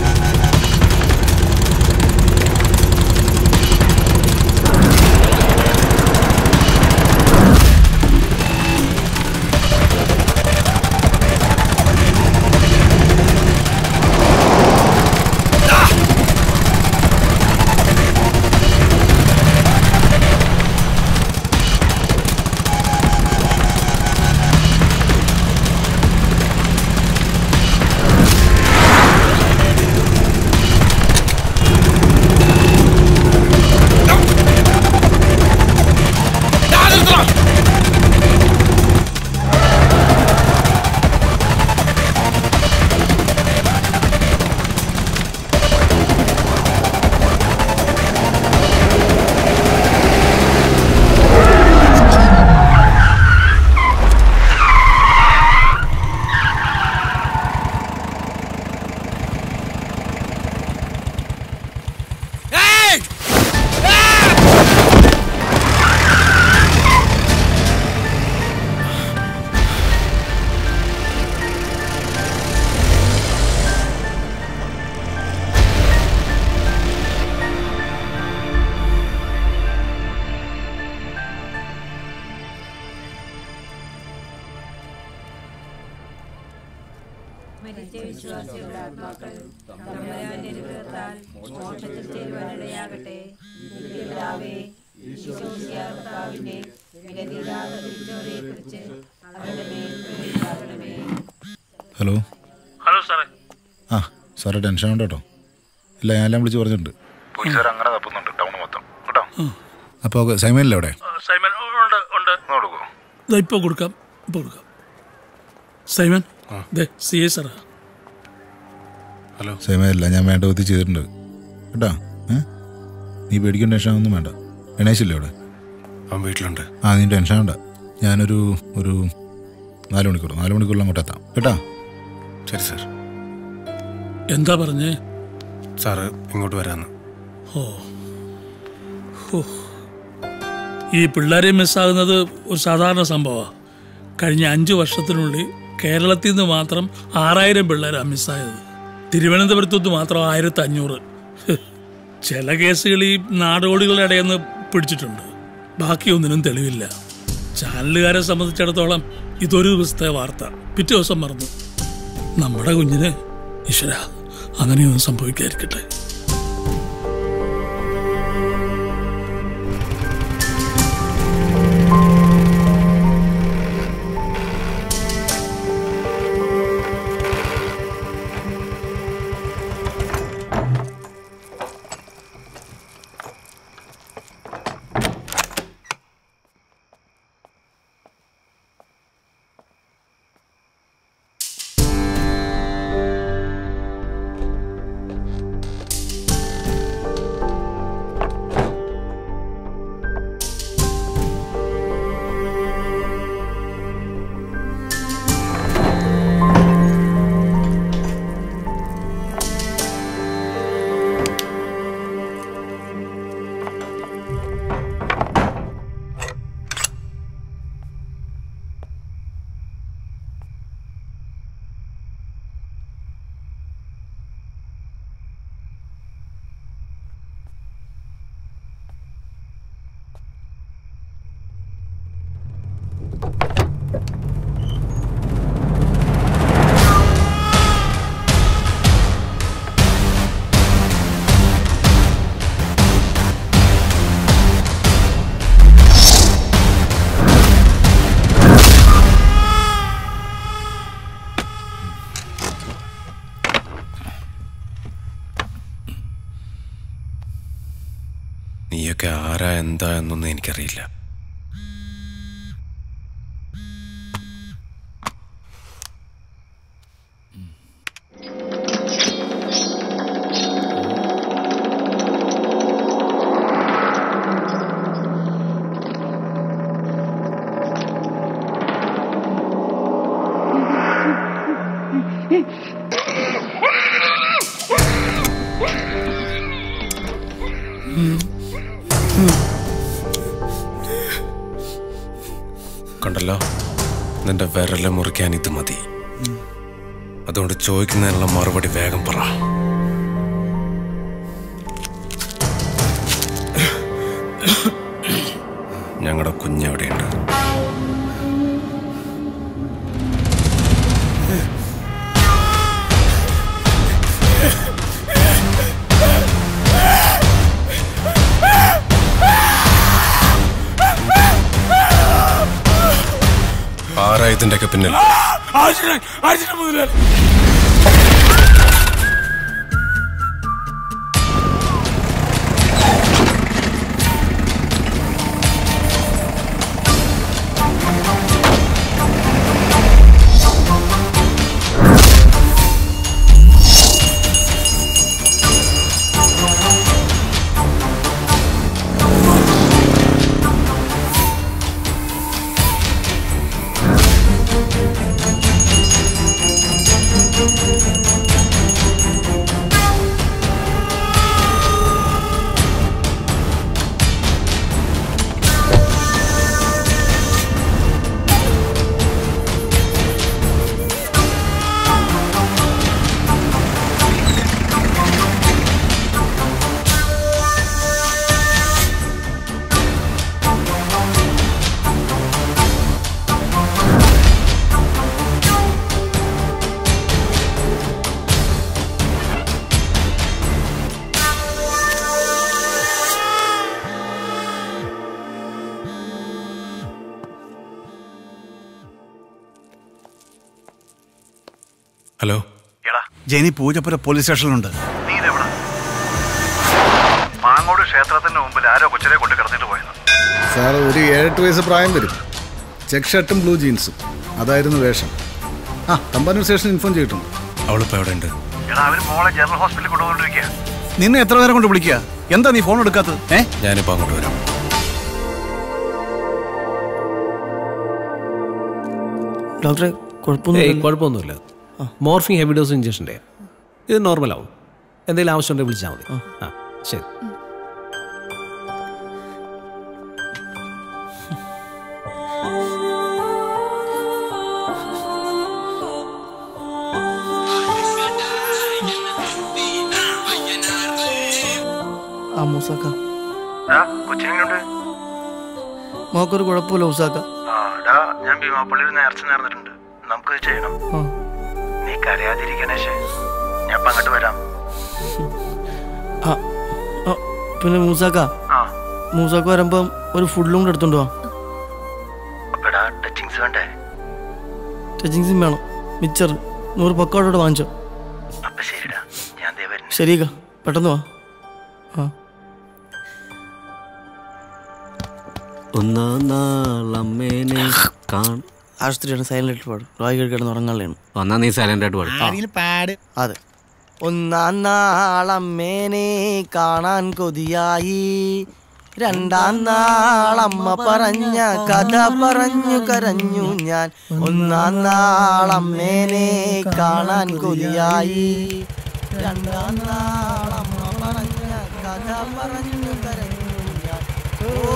മരിച്ച വിശ്വാസികളുടെ ആത്മാക്കൾ തമ്പുരാന്റെ അനുഗ്രഹത്താൽ മോക്ഷത്തിൽ ചേരുവാനിടയാകട്ടെ പിതാവേ ഈശോമിശിഹാർത്താവിന്റെ വിലതീരാത തിരിച്ചവരെ കുറിച്ച് അവരുടെ മേൽ കരുണയാകണമേ ഹലോ ഹലോ സാറേ ആ സാറേ ടെൻഷൻ ഉണ്ട് കേട്ടോ ഇല്ല ഞാൻ എല്ലാം വിളിച്ച് പറഞ്ഞിട്ടുണ്ട് പോലീസുകാർ അങ്ങനെ തപ്പുന്നുണ്ട് ടൗൺ മൊത്തം കേട്ടോ അപ്പോൾ ഓക്കെ സൈമനില്ല അവിടെ സൈമൻ ഉണ്ട് ഉണ്ട് കൊടുക്കൂ ദാ ഇപ്പൊ കൊടുക്കാം ഇപ്പൊ കൊടുക്കാം സൈമൻ ദേ സി എ സാറാ ഹലോ സമയമല്ല ഞാൻ വേണ്ട വിധത്തിൽ ചെയ്തിട്ടുണ്ട് കേട്ടാ ഏ നീ പേടിക്കേണ്ട ടെൻഷൻ ഒന്നും വേണ്ട ഗണേശില്ലേ അവിടെ അവൻ വീട്ടിലുണ്ട് ആ നീ ടെൻഷൻ വേണ്ട ഞാനൊരു ഒരു നാല് മണിക്കൂർ നാല് മണിക്കൂറിൽ അങ്ങോട്ട് എത്താം കേട്ടാ ശരി സാർ എന്താ പറഞ്ഞേ സാറ് ഇങ്ങോട്ട് വരാന്ന് ഓ ഹോ. ഈ പിള്ളേരെ മിസ്സാകുന്നത് ഒരു സാധാരണ സംഭവമാണ് കഴിഞ്ഞ അഞ്ച് വർഷത്തിനുള്ളിൽ കേരളത്തിൽ നിന്ന് മാത്രം ആറായിരം പിള്ളേരാണ് മിസ്സായത് തിരുവനന്തപുരത്തു നിന്ന് മാത്രം ആയിരത്തി അഞ്ഞൂറ് ചില കേസുകൾ ഈ നാടോടികളുടെ ഇടയിൽ നിന്ന് പിടിച്ചിട്ടുണ്ട് ബാക്കിയൊന്നിനും തെളിവില്ല ചാനലുകാരെ സംബന്ധിച്ചിടത്തോളം ഇതൊരു ദിവസത്തെ വാർത്ത പിറ്റേ ദിവസം മറന്നു നമ്മുടെ കുഞ്ഞിന് ഈശ്വര അങ്ങനെയൊന്നും സംഭവിക്കാതിരിക്കട്ടെ നീയൊക്കെ ആരാ എന്താ എന്നൊന്നും എനിക്കറിയില്ല കണ്ടല്ലോ നിന്റെ വിരല് മുറിക്കാൻ ഇത് മതി അതുകൊണ്ട് ചോദിക്കുന്നതിനുള്ള മറുപടി വേഗം പറ ഞങ്ങളുടെ കുഞ്ഞെവിടെയുണ്ട് ആരാ ഇതിന്റെയൊക്കെ പിന്നിൽ ഹലോ ജെനി പൂജപ്പുര പോലീസ് സ്റ്റേഷനിലുണ്ട് നീ ഇതെവിടെ മാങ്ങോട് ക്ഷേത്രത്തിന്റെ മുമ്പിൽ ആരോ കൊച്ചിനെ കൊണ്ട് കിടന്നിട്ട് പോയെന്ന് സാർ ഒരു ഏഴെട്ട് വയസ്സ് പ്രായം വരും ചെക്ക് ഷർട്ടും ബ്ലൂ ജീൻസും അതായിരുന്നു വേഷം ആ തമ്പാനൂർ സ്റ്റേഷൻ ഇൻഫോം ചെയ്തിട്ടുണ്ട് അവളിപ്പോ എവിടെ ഉണ്ട് എടാ അവര് മോളെ ജനറൽ ഹോസ്പിറ്റലിൽ കൊണ്ടുപോകൊണ്ടിരിക്കുക നിന്നെ എത്ര നേരം കൊണ്ട് വിളിക്കുക എന്താ നീ ഫോൺ എടുക്കാത്തത് ഏ ഞാനിപ്പോ അങ്ങോട്ട് വരാം ഡോക്ടറെ ഏയ് കുഴപ്പമൊന്നും കുഴപ്പമൊന്നുമില്ല മോർഫിംഗ് ഹെവി ഡോസ് ഇഞ്ചക്ഷൻ്റെ ഇത് നോർമലാവും എന്തെങ്കിലും ആവശ്യമുണ്ടെങ്കിൽ വിളിച്ചാൽ മതി ആ ശരി ആ മൂസാക്ക കൊച്ചിനുണ്ട് മോക്കൊരു കുഴപ്പമില്ല മൂസാക്ക ആ ഡാ ഞാൻ ഭീമാപ്പള്ളിയിൽ നേർച്ച നേർന്നിട്ടുണ്ട് നമുക്ക് ചെയ്യണം ആ. നീ കരയാതിരിക്കണേശേ ഞാൻ ഇപ്പൊ അങ്ങോട്ട് വരാം ആ ആ, പിന്നെ മൂസാക്ക ആ മൂസാക്ക വരുമ്പം ഒരു ഫുഡും കൂടെ എടുത്തോണ്ട് പോവാം അപ്പടാ ടച്ചിങ്സ് വേണ്ടേ ടച്ചിങ്സും വേണം മിച്ചർ നൂറ് പക്കോടോടെ വാങ്ങിച്ചോ അപ്പൊ ശരിടാ ഞാൻ ദേ വരുന്നു ശരിക്ക പെട്ടെന്ന് വാ ആ ഒന്നാം നാളമ്മേനെ കാൺ ആശുപത്രിയാണ് സൈലന്റ് ഇട്ട് പാടും റോയി കിടന്ന് ഉറങ്ങാനുള്ളതാണ് വന്നാ നീ സൈലന്റ് ആയിട്ട് പാടും പാട് അതെ ഒന്നാം നാളമ്മേനെ കാണാൻ കൊതിയായി രണ്ടാം നാളമ്മ പറഞ്ഞ കഥ പറഞ്ഞു കരഞ്ഞു ഞാൻ ഒന്നാം നാളമ്മേനെ കാണാൻ കൊതിയായി രണ്ടാം നാളമ്മ പറഞ്ഞ കഥ പറഞ്ഞു കരഞ്ഞു ഞാൻ ഓ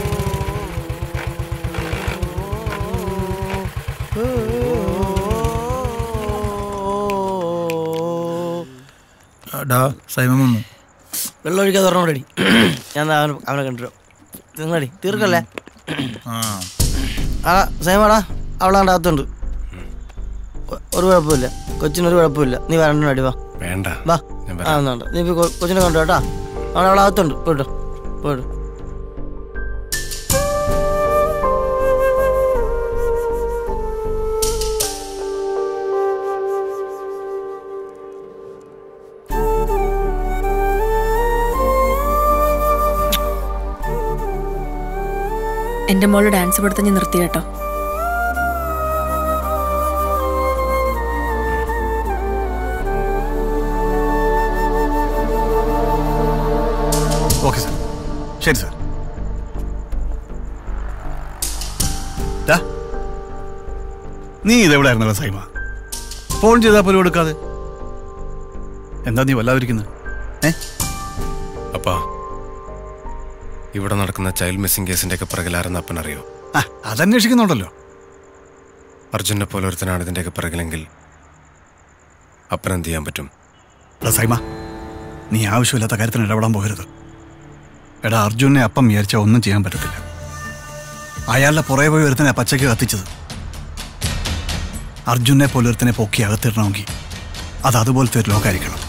ഡാ സൈമൻ വന്നു വെള്ളം ഒഴിക്കാതെ പറഞ്ഞോടി ഞാൻ ദാ അവനെ അവനെ കണ്ടിരും തിന്നടി തീർക്കല്ലേ ആ ആ സൈമാടാ അവളാണ്ട് അകത്തുണ്ട് ഒ- ഒരു കുഴപ്പമില്ല കൊച്ചിനൊരു കുഴപ്പമില്ല നീ വരണ്ട അടി വാ വേണ്ട വാ ഞാൻ ആ ഒന്നുണ്ട് നീ ഇപ്പൊ കൊ- കൊച്ചിനെ കണ്ടു കേട്ടാ അവളെ അവളെ അകത്തുണ്ട് പോയിട്ടോ പോയിട്ടോ എന്റെ മോള് ഡാൻസ് പഠിത്തം ഞാൻ നിർത്തി കേട്ടോ ഓക്കെ സാർ ശരി സാർ ദാ, നീ ഇതെവിടെയായിരുന്നല്ലോ സൈമ ഫോൺ ചെയ്താൽ പോലും എടുക്കാതെ എന്താ നീ വല്ലാതിരിക്കുന്നത് ഏ അപ്പാ ഇവിടെ നടക്കുന്ന ചൈൽഡ് മിസ്സിംഗ് കേസിന്റെ ഒക്കെ പിറകിലാരെന്ന് അപ്പനറിയോ ആ അതന്വേഷിക്കുന്നുണ്ടല്ലോ അർജുനെ പോലെ ഒരുത്തനാണ് ഇതിന്റെയൊക്കെ പിറകിലെങ്കിൽ അപ്പൻ എന്ത് ചെയ്യാൻ പറ്റും എടാ സൈമ നീ ആവശ്യമില്ലാത്ത കാര്യത്തിന് ഇടപെടാൻ പോകരുത് എടാ അർജുനെ അപ്പം വിചാരിച്ചാൽ ഒന്നും ചെയ്യാൻ പറ്റത്തില്ല അയാളുടെ പുറകെ പോയി ഒരുത്തനെ പച്ചയ്ക്ക് കത്തിച്ചത് അർജുനെ പോലെ ഒരുത്തനെ പൊക്കി അകത്തിടണമെങ്കിൽ അത് അതുപോലത്തെ ഒരു ലോകമായിരിക്കണം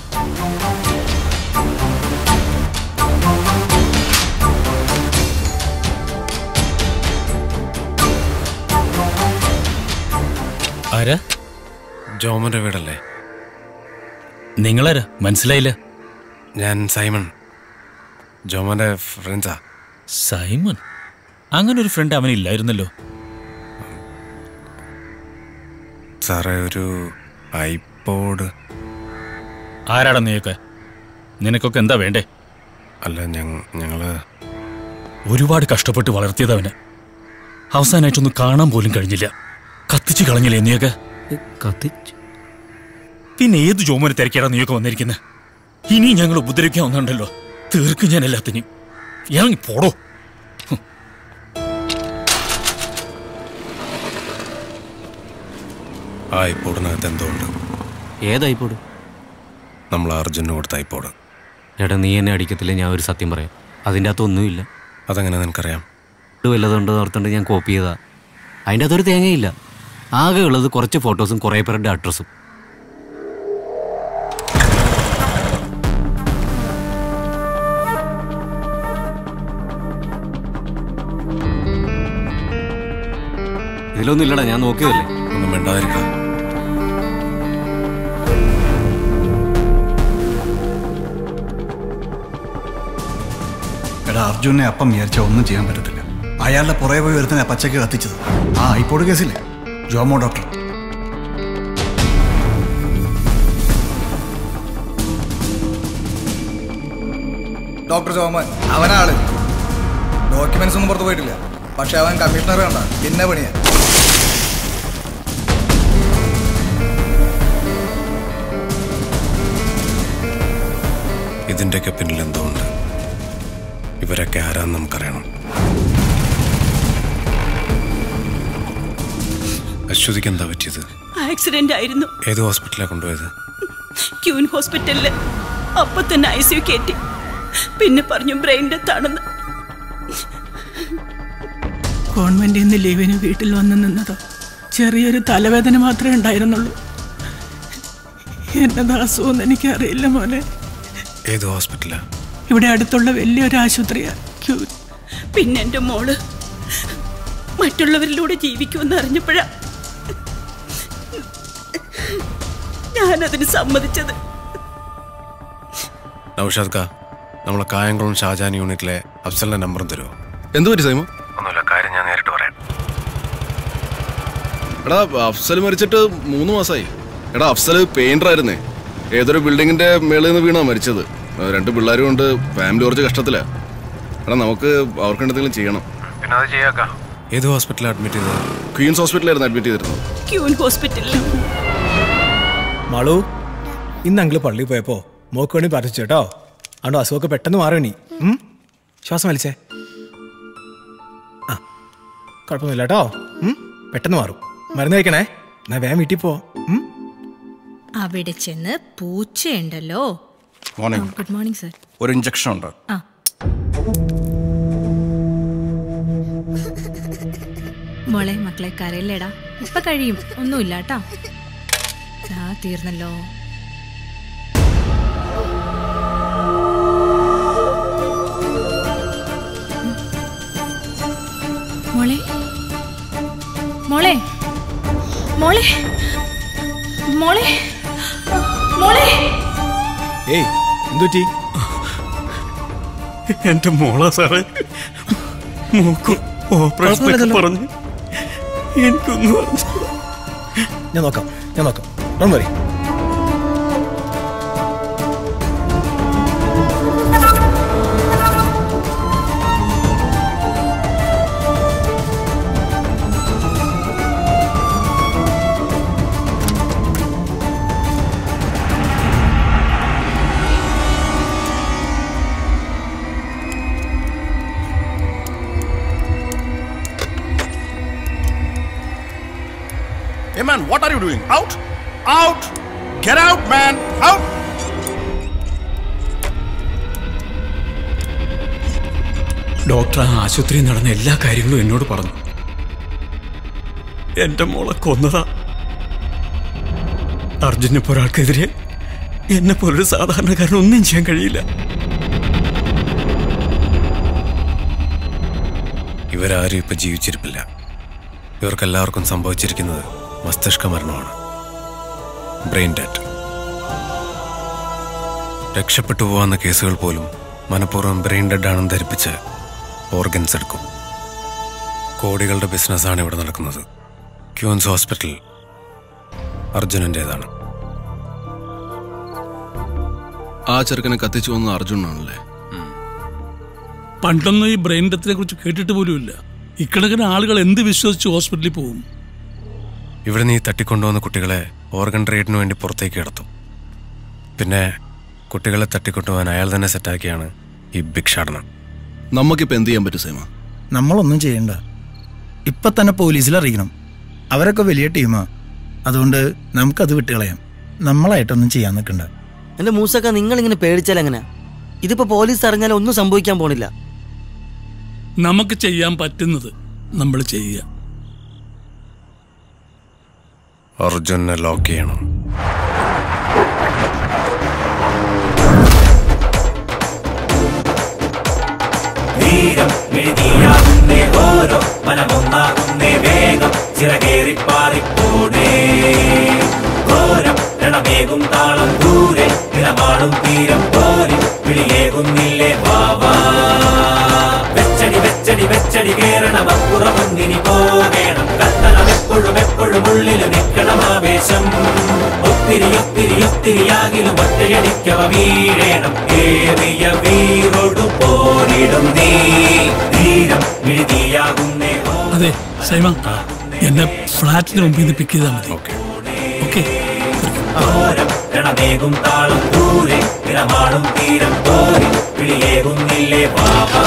ആരാ ജോമന്റെ വീടല്ലേ നിങ്ങളാരാ മനസ്സിലായില്ല ഞാൻ സൈമൺ ജോമന്റെ ഫ്രണ്ട്സാ സൈമൺ അങ്ങനെ ഒരു ഫ്രണ്ട് അവനില്ലായിരുന്നല്ലോ സാറേ ഒരു ഐപോഡ് ആരാടാ നീയൊക്കെ നിനക്കൊക്കെ എന്താ വേണ്ടേ അല്ല ഞങ്ങ ഞങ്ങള് ഒരുപാട് കഷ്ടപ്പെട്ട് വളർത്തിയതവന് അവസാനമായിട്ടൊന്നും കാണാൻ പോലും കഴിഞ്ഞില്ല കത്തിച്ചു കളഞ്ഞില്ലേ നീയൊക്കെ കത്തിച്ചു പിന്നെ ഏത് ജോമോനെ തിരക്കിയാടാ നീയൊക്കെ വന്നിരിക്കുന്നത് ഇനി ഞങ്ങൾ ഉപദ്രവിക്കാൻ വന്നുണ്ടല്ലോ തീർക്കും ഞാൻ എല്ലാത്തിനും ഇറങ്ങി പോടോ ആ ഐപോഡിനകത്ത് എന്തോ ഉണ്ട് ഏത് ഐപോഡ് നമ്മൾ അർജുന് കൊടുത്ത ഐപോഡ് എടാ നീ എന്നെ അടിക്കത്തില്ല ഞാൻ ഒരു സത്യം പറയാം അതിൻ്റെ അകത്ത് ഒന്നുമില്ല അതെങ്ങനെ നിനക്കറിയാം ഇത് വല്ലതുണ്ടോ ഓർത്തുകൊണ്ട് ഞാൻ കോപ്പി ചെയ്താ അതിൻ്റെ അകത്തൊരു തേങ്ങയില്ല ആകെ ഉള്ളത് കുറച്ച് ഫോട്ടോസും കുറേ പേരുടെ അഡ്രസ്സും ഇതിലൊന്നും ഇല്ലടാ ഞാൻ നോക്കിയതല്ലേ ഒന്നും വേണ്ടാതിരിക്കാം എടാ അർജുനെ അപ്പം വിചാരിച്ചാൽ ഒന്നും ചെയ്യാൻ പറ്റത്തില്ല അയാളുടെ പുറകെ പോയി ഒരുത്തനെ പച്ചയ്ക്ക് കത്തിച്ചത് ആ ഐപ്പോഡ് കേസില്ലേ ജോമോ ഡോക്ടർ ഡോക്ടർ ജോമൻ അവനാള് ഡോക്യുമെന്റ്സ് ഒന്നും പുറത്തു പോയിട്ടില്ല പക്ഷെ അവൻ കമ്മീഷണർ കണ്ട പിന്നെ പണിയാ ഇതിൻ്റെയൊക്കെ പിന്നിൽ എന്തോ ഉണ്ട് ഇവരൊക്കെ ആരാന്ന് നമുക്കറിയണം അശ്വതിക്ക് എന്താ പറ്റിയത് ആക്സിഡന്റ് ആയിരുന്നു ഏത് ഹോസ്പിറ്റലാണ് കൊണ്ടുപോയത് ക്യൂൻ ഹോസ്പിറ്റലില് അപ്പൊ തന്നെ ഐ സി യു കയറ്റി പിന്നെ പറഞ്ഞു ബ്രെയിൻ ഡെത്ത് ആണെന്ന് ഗവൺമെന്റിൽ നിന്ന് ലീവിന് വീട്ടിൽ വന്ന് നിന്നതോ ചെറിയൊരു തലവേദന മാത്രമേ ഉണ്ടായിരുന്നുള്ളൂ എന്നതാ അസുഖം എനിക്കറിയില്ല മോനെ ഏത് ഹോസ്പിറ്റലാ ഇവിടെ അടുത്തുള്ള വലിയൊരു ആശുപത്രിയാ ക്യൂൻ പിന്നെ എന്റെ മോള് മറ്റുള്ളവരിലൂടെ ജീവിക്കുമെന്ന് അറിഞ്ഞപ്പോഴാ ഞാനതിന് സമ്മതിച്ചത് നൗഷാദ് കാ നമ്മളെ കായംകുളം ഷാജാൻ യൂണിറ്റിലെ അഫ്സലിന്റെ നമ്പറും തരുമോ എന്തു പറ്റി സൈമോ ഒന്നുമില്ല കാര്യം ഞാൻ നേരിട്ട് പറയാം എടാ അഫ്സൽ മരിച്ചിട്ട് മൂന്ന് മാസമായി എടാ അഫ്സൽ പെയിന്റർ ആയിരുന്നേ ഏതൊരു ബിൽഡിങ്ങിന്റെ മേളിൽ നിന്ന് വീണാ മരിച്ചത് ആ, രണ്ട് പിള്ളേരും കൊണ്ട് ഫാമിലി കുറച്ച് കഷ്ടത്തിലാ എടാ നമുക്ക് അവർക്ക് എന്തെങ്കിലും ചെയ്യണം പിന്നെ അത് ചെയ്യാക്കാം ഏത് ഹോസ്പിറ്റലിൽ അഡ്മിറ്റ് ചെയ്തത് ക്വീൻസ് ഹോസ്പിറ്റലായിരുന്നു അഡ്മിറ്റ് ചെയ്തിരുന്നത് ക്യൂൻ ഹോസ്പിറ്റലിൽ മാളു ഇന്ന് അങ്കിള് പള്ളിയിൽ പോയപ്പോ മോക്ക് വേണ്ടി പ്രാർത്ഥിച്ചു കേട്ടോ അതുകൊണ്ട് അസുഖമൊക്കെ പെട്ടെന്ന് മാറണി ഉം? ശ്വാസം വലിച്ചേ ആ കുഴപ്പമൊന്നുമില്ല കേട്ടോ ഉം? പെട്ടെന്ന് മാറും മരുന്ന് കഴിക്കണേ എന്നാ വേഗം വീട്ടിൽ പോ ഉം? അവിടെ ചെന്ന് പൂച്ചയുണ്ടല്ലോ മോർണിംഗ് ഗുഡ് മോർണിംഗ് സർ ഒരു ഇഞ്ചക്ഷൻ ഉണ്ട് ആ മോളെ മക്കളെ കരയില്ലേടാ ഇപ്പൊ കഴിയും ഒന്നുമില്ല കേട്ടാ ആ തീർന്നല്ലോ മോളെ മോളെ മോളെ മോളെ മോളെ ഏയ് എന്തുറ്റി എന്റെ മോളാ സാറേ മോക്ക് ഓപ്പറേഷൻ കുഴപ്പമില്ലല്ലോ. പറഞ്ഞു എനിക്കൊന്നും അറിഞ്ഞു ഞാൻ നോക്കാം ഞാൻ നോക്കാം ഡോൺ വരി Hey man, what are you doing? Out! Out! Get out, man! Out! Doctor ആ ആശുപത്രിയിൽ നടന്ന എല്ലാ കാര്യങ്ങളും എന്നോട് പറഞ്ഞു എന്റെ മോളെ കൊന്നതാ അർജുനെ ഒരാൾക്കെതിരെ എന്നെ പോലൊരു സാധാരണക്കാരൻ ഒന്നും ചെയ്യാൻ കഴിയില്ല ഇവരാരും ഇപ്പൊ ജീവിച്ചിരിപ്പില്ല ഇവർക്കെല്ലാവർക്കും സംഭവിച്ചിരിക്കുന്നത് മസ്തിഷ്ക മരണമാണ് ബ്രെയിൻ ഡെറ്റ് രക്ഷപ്പെട്ടു പോവാന്ന കേസുകൾ പോലും മനഃപൂർവ്വം ബ്രെയിൻ ഡെഡ് ആണെന്ന് ധരിപ്പിച്ച് ഓർഗൻസ് എടുക്കും കോടികളുടെ ബിസിനസ്സാണ് ഇവിടെ നടക്കുന്നത് ക്യൂൻസ് ഹോസ്പിറ്റൽ അർജുനൻ്റേതാണ് ആ ചെറുക്കനെ കത്തിച്ചു വന്നത് അർജുനാണല്ലേ പണ്ടൊന്നും ഈ ബ്രെയിൻ ഡെത്തിനെ കുറിച്ച് കേട്ടിട്ട് പോലുമില്ല ഇക്കണക്കിന് ആളുകൾ എന്ത് വിശ്വസിച്ച് ഹോസ്പിറ്റലിൽ പോകും ഇവിടെ നീ തട്ടിക്കൊണ്ടുവന്ന കുട്ടികളെ ഓർഗൻ ട്രീറ്റിന് വേണ്ടി പുറത്തേക്ക് കിടത്തും പിന്നെ കുട്ടികളെ തട്ടിക്കൊണ്ടുപോകാൻ അയാൾ തന്നെ സെറ്റാക്കിയാണ് ഈ ഭിക്ഷാടനം നമുക്കിപ്പോ എന്ത് ചെയ്യാൻ പറ്റും സൈമ നമ്മളൊന്നും ചെയ്യണ്ട ഇപ്പൊ തന്നെ പോലീസിൽ അറിയിക്കണം അവരൊക്കെ വലിയ ടീമാ അതുകൊണ്ട് നമുക്കത് വിട്ടുകളയാം നമ്മളായിട്ടൊന്നും ചെയ്യാൻ നിൽക്കണ്ട എന്റെ മൂസക്ക നിങ്ങൾ ഇങ്ങനെ പേടിച്ചാൽ എങ്ങനെ ഇതിപ്പോ പോലീസ് അറിഞ്ഞാൽ ഒന്നും സംഭവിക്കാൻ പോണില്ല നമുക്ക് ചെയ്യാൻ പറ്റുന്നത് നമ്മൾ ചെയ്യുക അർജുനെ ലോക്ക് ചെയ്യണം ധീരം എഴുതിയാകുന്നേ ഓരോ മനമൊന്നാകുന്നേ വേഗം ചിറകേറിപ്പാറിപ്പോടേ ഘോരം രണമേകും താളം ദൂരെ നിലമാടും തീരം പോരി വിളിയേകുന്നില്ലേ വാവാ വെച്ചടി വെച്ചടി വെച്ചടി കേറണം അപ്പുറമൊന്നിനി പോകേണം കത്തണമെപ്പോഴും അപ്പോഴും എപ്പോഴും ഉള്ളിൽ നിൽക്കണം ആവേശം ഒത്തിരി ഒത്തിരി ഒത്തിരിയാകിലും ഒറ്റയടിക്കവ വീഴേണം ഏറിയ വീറോടു പോരിടും നീ ധീരം വിഴുതിയാകുന്നേ അതെ സൈമ എന്നെ ഫ്ലാറ്റിന് മുമ്പിൽ നിന്ന് പിക്ക് ചെയ്താൽ മതി ഓക്കെ ഓരം രണമേകും താളം ദൂരെ നിറമാടും തീരം പോരി വിളിയേകുന്നില്ലേ പാപാ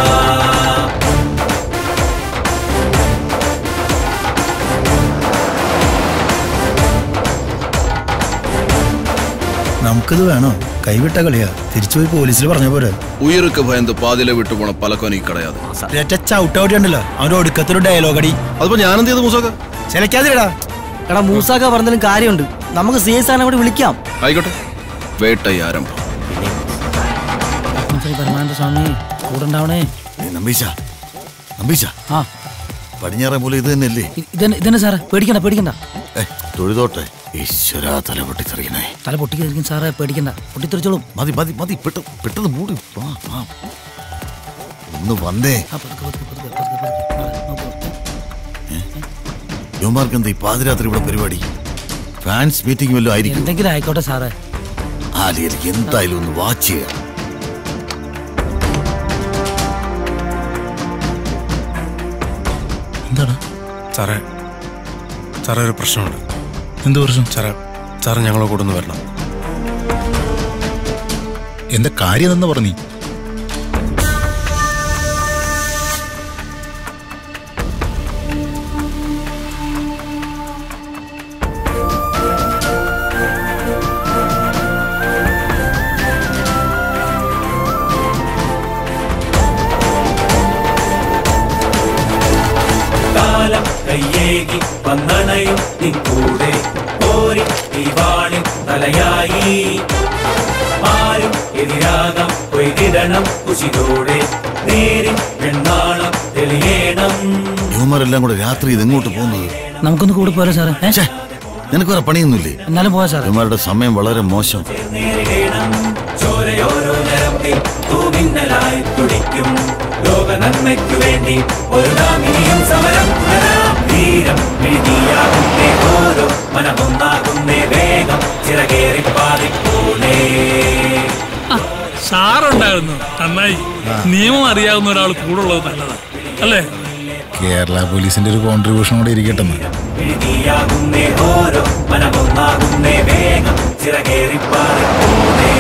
നമുക്കിത് വേണോ കൈവിട്ട കളിയാ തിരിച്ചുപോയി പോലീസിൽ പറഞ്ഞ പോരെ ഉയർക്ക് ഭയന്ന് പാതിലെ വിട്ടു പോണ പലക്കോനെ കിടയാതെ ഒരൊറ്റ ചവിട്ടൗട്ടി ഉണ്ടല്ലോ അവന്റെ ഒടുക്കത്തൊരു ഡയലോഗ് അടി അതിപ്പോ ഞാൻ എന്ത് ചെയ്തു മൂസാക്ക ചിലക്കാതിരടാ എടാ മൂസാക്ക പറഞ്ഞാലും കാര്യമുണ്ട് നമുക്ക് സി എസ് ആനെ കൂടി വിളിക്കാം ആയിക്കോട്ടെ വേട്ടയാരംഭം പരമാനന്ദ സ്വാമി കൂടെ ഉണ്ടാവണേ നമ്പീശ നമ്പീശ ആ പടിഞ്ഞാറേ പോലെ ഇത് തന്നെയല്ലേ ഇതന്നെ ഇതന്നെ സാറേ പേടിക്കണ്ട പേടിക്കണ്ട ഏ തൊഴുതോട്ടെ ഈശ്വര തല പൊട്ടിത്തെറിക്കണേ തല പൊട്ടിക്കിരിക്കും സാറേ പേടിക്കണ്ട പൊട്ടിത്തെറിച്ചോളും മതി മതി മതി പെട്ടെന്ന് പെട്ടെന്ന് മൂടി വാ വാ ഒന്ന് വന്നേ യുവമാർക്ക് എന്താ ഈ പാതിരാത്രി ഇവിടെ പരിപാടി ഫാൻസ് മീറ്റിംഗ് വല്ലതും ആയിരിക്കും എന്തെങ്കിലും ആയിക്കോട്ടെ സാറേ ആലിയർക്ക് എന്തായാലും ഒന്ന് വാച്ച് ചെയ്യാം എന്താണ് സാറേ സാറേ ഒരു പ്രശ്നമുണ്ട് എന്ത് പ്രശ്നം സാറേ സാറ് ഞങ്ങളെ കൂടെ ഒന്ന് വരണം എന്താ കാര്യം എന്ന് പറഞ്ഞു കാലം കയ്യേകി വന്നണയും നിൻകൂടെ പോരി തീവാണിൻ തലയായി ആരും എതിരാകാം കൊയ്തിടണം കുശിതോടെ നേരിൻ വെണ്ണാളം തെളിയണം യുവമാരെല്ലാം കൂടെ രാത്രി ഇത് എങ്ങോട്ട് പോകുന്നത് നമുക്കൊന്ന് കൂടെ പോരാ സാറേ ഏ? നിനക്ക് വേറെ പണിയൊന്നുമില്ലേ എന്നാലും പോവാ സാറേ യുവമാരുടെ സമയം വളരെ മോശം നേരിടേണം ചോരയോരോ ഞരമ്പിൽ തൂമിന്നലായി തുടിക്കും ലോക നന്മയ്ക്കു വേണ്ടി ഒരു നാം ഇനിയും സമരം തുടരാം ധീരം എഴുതിയാകുന്നേ ഓരോ മനമൊന്നാകുന്നേ വേഗം ചിറകേറി പാറിപ്പോണേ സാറുണ്ടായിരുന്നു നന്നായി നിയമം അറിയാവുന്ന ഒരാൾ കൂടെ ഉള്ളത് നല്ലതാ അല്ലേ കേരള പോലീസിന്റെ ഒരു കോൺട്രിബ്യൂഷൻ കൂടെ ഇരിക്കട്ടെ എന്ന്. എഴുതിയാകുന്നേ ഓരോ മനമൊന്നാകുന്നേ വേഗം ചിറകേറി പാറിപ്പോണേ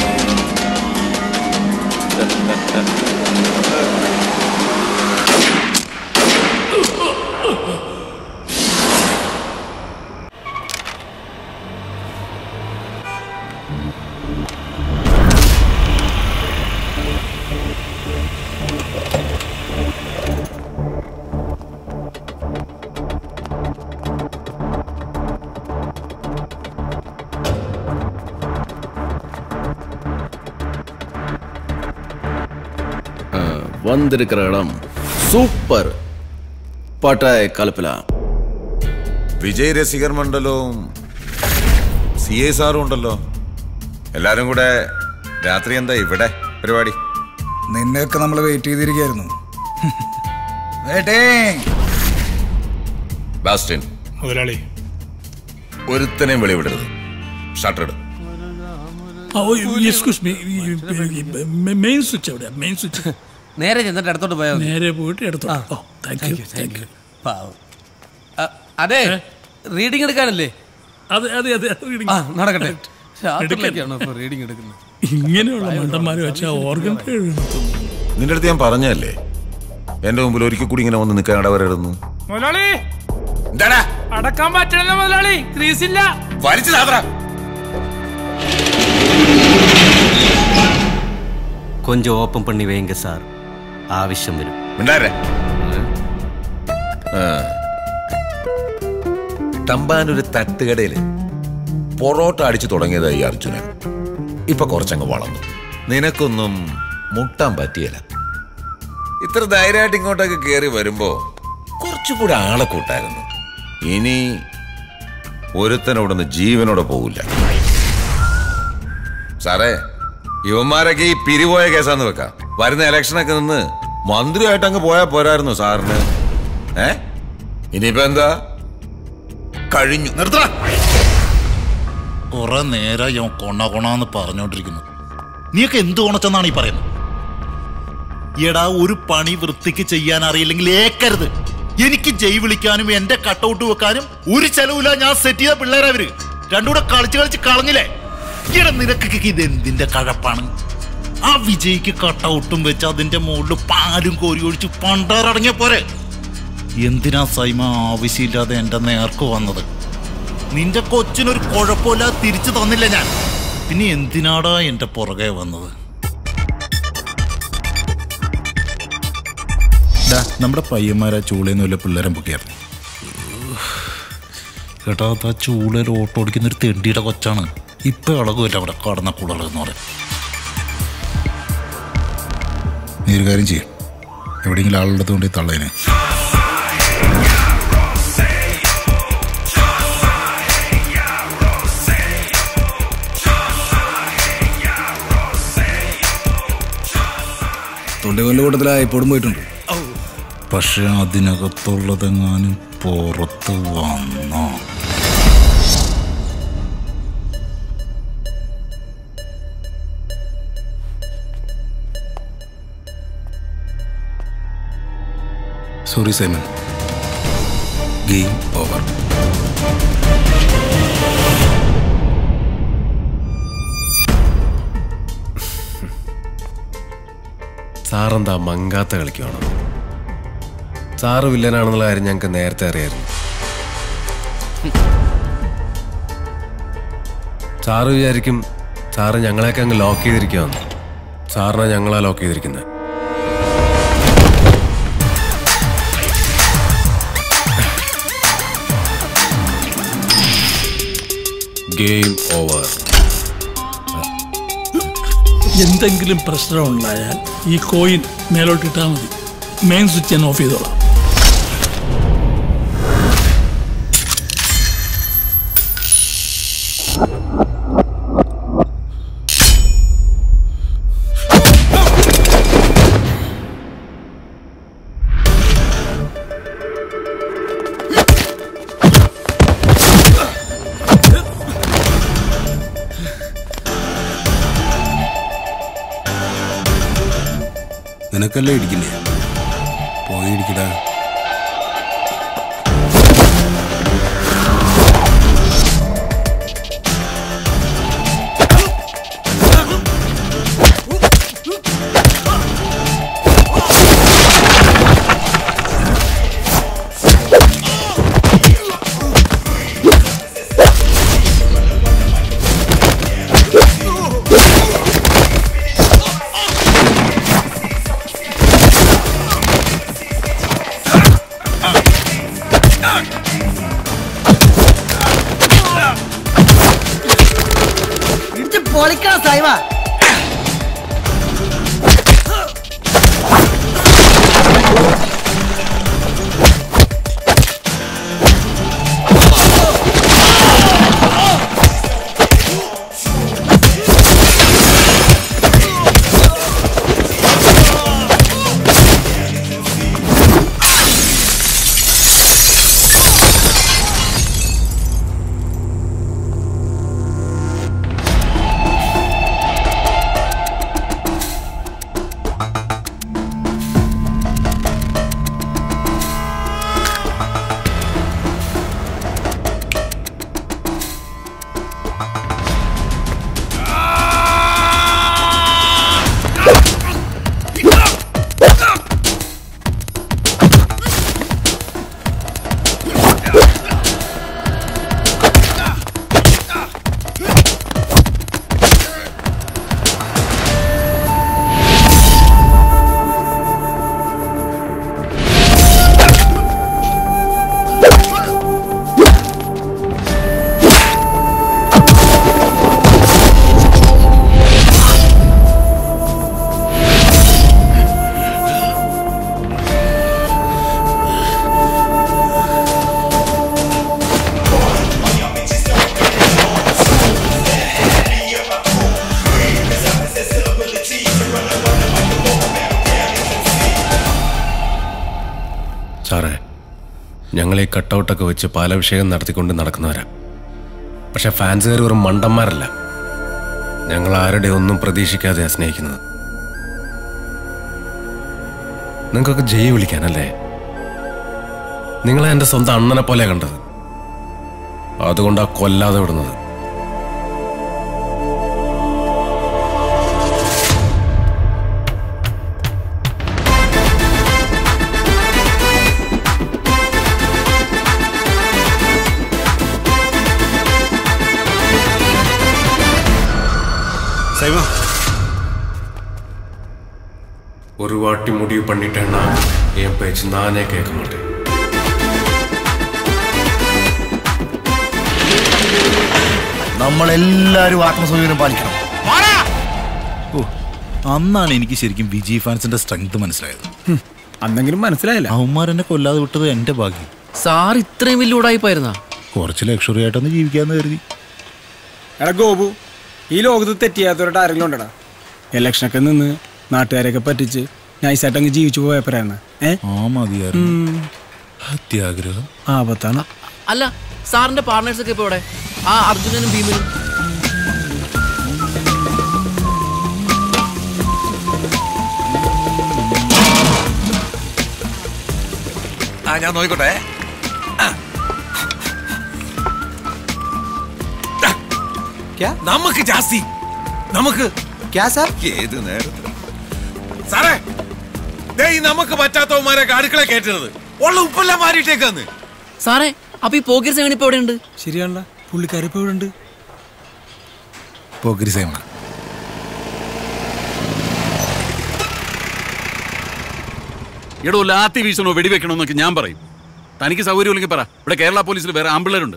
ஆ, வந்திருக்கிற இடம் സൂപ്പർ പട്ടായ കലപ്പില വിജയ് രസികർ മണ്ഡലവും സി ഐ സാറും ഉണ്ടല്ലോ എല്ലാരും കൂടെ രാത്രി എന്താ ഇവിടെ പരിപാടി നിന്നെയൊക്കെ നമ്മൾ വെയിറ്റ് ചെയ്തിരിക്കായിരുന്നു ബാസ്റ്റിൻ മുതലാളി ഒരുത്തനെയും വെളിവിടരുത് ഷട്ടർ ഇട് എക്സ്ക്യൂസ് മീ മെയിൻ സ്വിച്ച് എവിടെയാ മെയിൻ സ്വിച്ച് നേരെ ചെന്നിട്ട് അടുത്തോട്ട് പോയാൽ മതി. നേരെ പോയിട്ട് എടുത്തോ ഓ thank you Thank you, thank you പാവം. അ, അതെ റീഡിംഗ് എടുക്കാനല്ലേ അതെ അതെ അതെ ആ നടക്കട്ടെ രാത്രിയിലൊക്കെയാണോ ഇപ്പൊ റീഡിംഗ് എടുക്കുന്നത് ഇങ്ങനെയുള്ള മണ്ടന്മാരെ വെച്ചാൽ ഓർഗൻ നിന്റെ അടുത്ത് ഞാൻ പറഞ്ഞല്ലേ എന്റെ മുമ്പിൽ ഒരിക്കൽ കൂടി ഇങ്ങനെ വന്ന് നിൽക്കാൻ ഇടവരരുന്നു മുതലാളി അടക്കാൻ പറ്റണല്ലോ മുതലാളി ക്രീസില്ല വലിച്ചു സാത്ര கொஞ்சம் ஓப்பன் பண்ணி வைங்க சார் ஆവശ്യം വരും മിണ്ടാരെ തമ്പാനൊരു തട്ടുകടയില് പൊറോട്ട അടിച്ചു തുടങ്ങിയതായി ഈ അർജുനൻ ഇപ്പൊ കുറച്ചങ്ങ് വളർന്നു നിനക്കൊന്നും മുട്ടാൻ പറ്റിയല്ല ഇത്ര ധൈര്യമായിട്ട് ഇങ്ങോട്ടൊക്കെ കയറി വരുമ്പോ കുറച്ചുകൂടെ ആളെ കൂട്ടായിരുന്നു ഇനി ഒരുത്തനോടൊന്ന് ജീവനോടെ പോകില്ല സാറേ ഇവന്മാരൊക്കെ ഈ പിരിപോയ കേസാന്ന് വെക്കാം വരുന്ന ഇലക്ഷനൊക്കെ നിന്ന് മന്ത്രിയായിട്ട് അങ്ങ് പോയാൽ പോരായിരുന്നു സാറിന് ഏ ഇനിയിപ്പോ എന്താ കഴിഞ്ഞു നിർത്തടാ കുറെ നേരം ഞാൻ കൊണ കൊണാന്ന് പറഞ്ഞോണ്ടിരിക്കുന്നു നീയൊക്കെ എന്ത് കൊണച്ചെന്നാണ് ഈ പറയുന്നത് എടാ ഒരു പണി വൃത്തിക്ക് ചെയ്യാൻ അറിയില്ലെങ്കിൽ ഏക്കരുത് എനിക്ക് ജയ് വിളിക്കാനും എന്റെ കട്ടൗട്ട് വെക്കാനും ഒരു ചെലവില്ല ഞാൻ സെറ്റ് ചെയ്ത പിള്ളേരവര് രണ്ടുകൂടെ കളിച്ച് കളിച്ച് കളഞ്ഞില്ലേ എടാ നിനക്കൊക്കെ ഇത് എന്തിന്റെ കഴപ്പാണ് ആ വിജയ്ക്ക് കട്ടൗട്ടും വെച്ച് അതിന്റെ മുകളിൽ പാലും കോരി ഒഴിച്ച് പണ്ടാറടങ്ങിയ പോരെ എന്തിനാ സൈമ ആവശ്യമില്ലാതെ എന്റെ നേർക്ക് വന്നത് നിന്റെ കൊച്ചിനൊരു കുഴപ്പമില്ലാതെ തിരിച്ചു തന്നില്ല ഞാൻ പിന്നെ എന്തിനാടാ എന്റെ പുറകെ വന്നത് ഡാ, നമ്മുടെ പയ്യന്മാരാ ചൂളേന്ന് വല്ല പിള്ളേരെ പൊക്കിയായിരുന്നു കേട്ടാ ആ ചൂളയിൽ ഓട്ടോ ഓടിക്കുന്ന ഒരു തെണ്ടിയുടെ കൊച്ചാണ് ഇപ്പൊ ഇളകുമല്ല അവിടെ കടന്ന കുളകൾ എന്ന് പറയും നീ ഒരു കാര്യം ചെയ്യും എവിടെയെങ്കിലും ആളുടെ കൊണ്ട് തള്ളേനെ തൊണ്ടികൊല്ല കൂട്ടത്തിലായി ഇപ്പോഴും പോയിട്ടുണ്ട് പക്ഷെ അതിനകത്തുള്ളതെങ്ങാനും പുറത്ത് വന്നോ സോറി സൈമൻ ഗെയിം ഓവർ സാറെന്താ മങ്കാത്ത കളിക്കുവാണോ സാറ് വില്ലനാണെന്നുള്ള കാര്യം ഞങ്ങൾക്ക് നേരത്തെ അറിയായിരുന്നു സാറ് വിചാരിക്കും സാറ് ഞങ്ങളെയൊക്കെ അങ്ങ് ലോക്ക് ചെയ്തിരിക്കുവാന്ന് സാറിനെ ഞങ്ങളാ ലോക്ക് ചെയ്തിരിക്കുന്നത് ഗെയിം ഓവർ എന്തെങ്കിലും പ്രശ്നം ഉണ്ടായാൽ ഈ കോയിൻ മേലോട്ട് ഇട്ടാൽ മതി മെയിൻ സ്വിച്ച് ഞാൻ ഓഫ് ചെയ്തോളാം നിനക്കല്ലേ ഇടിക്കില്ലേ പോയി ഇടിക്കടാ ഇടിച്ച് പൊളിക്കണം സൈമ സാറേ ഞങ്ങൾ ഈ കട്ടൗട്ടൊക്കെ വെച്ച് പാലഭിഷേകം നടത്തിക്കൊണ്ട് നടക്കുന്നവരാ പക്ഷെ ഫാൻസുകാർ വെറും മണ്ടന്മാരല്ല ഞങ്ങൾ ആരുടെ ഒന്നും പ്രതീക്ഷിക്കാതെ സ്നേഹിക്കുന്നത് നിങ്ങൾക്കൊക്കെ ജയ് വിളിക്കാനല്ലേ നിങ്ങളെ എൻ്റെ സ്വന്തം അണ്ണനെ പോലെ കണ്ടത് അതുകൊണ്ടാ കൊല്ലാതെ വിടുന്നത് சைவா ஒரு வாட்டி முடிவு பண்ணிட்டேன்னா என் பேச்சு நானே கேட்க மாட்டேன் നമ്മളെല്ലാരും ആത്മസൗകര്യം പാലിക്കണം ഓ അന്നാണ് എനിക്ക് ശരിക്കും വിജയ് ഫാൻസിന്റെ സ്ട്രെങ്ത് മനസ്സിലായത് അന്നെങ്കിലും മനസ്സിലായില്ല അവന്മാരെന്നെ കൊല്ലാതെ വിട്ടത് എന്റെ ഭാഗ്യം സാർ ഇത്രയും വലിയ ഉടായിപ്പായിരുന്നാ കുറച്ച് ലക്ഷറി ആയിട്ടൊന്ന് ജീവിക്കാന്ന് കരുതി എടാ ഗോപു ഈ ലോകത്ത് തെറ്റിയാത്തവരുടെ ആരെങ്കിലും ഉണ്ടടാ ഇലക്ഷനൊക്കെ നിന്ന് നാട്ടുകാരെയൊക്കെ പറ്റിച്ച് നൈസായിട്ട് അങ്ങ് ജീവിച്ചു പോയപ്പോഴാണ് ഏ ആ മതിയായിരുന്നു അത്യാഗ്രഹം ആപത്താണ് അല്ല സാറിന്റെ പാർട്ട്നേഴ്സ് ഒക്കെ ഇപ്പൊ ഇവിടെ ആ അർജുനനും ഭീമനും ആ ഞാൻ നോക്കിക്കോട്ടെ ആ. ദാ, നമുക്ക് ജാസ്തി നമുക്ക് ഏത് നേരത്തിൽ സാറേ ദേ ഈ നമുക്ക് പറ്റാത്തവന്മാരെ അടുക്കള കയറ്റുന്നത് ഉള്ള ഉപ്പെല്ലാം മാറിയിട്ടേക്കാന്ന് സാറേ അപ്പൊ ഈ പോക്കർ സേവൻ ഇപ്പൊ എവിടെയുണ്ട് ശരിയാണല്ലോ പുള്ളിക്കാരി ഇപ്പൊ ഇവിടെ ഉണ്ട് പോക്കിരി സേമ എടോ ലാത്തി വീശണോ വെടിവെക്കണോ എന്നൊക്കെ ഞാൻ പറയും തനിക്ക് സൗകര്യമില്ലെങ്കിൽ പറ ഇവിടെ കേരള പോലീസിൽ വേറെ ആമ്പിള്ളേരുണ്ട്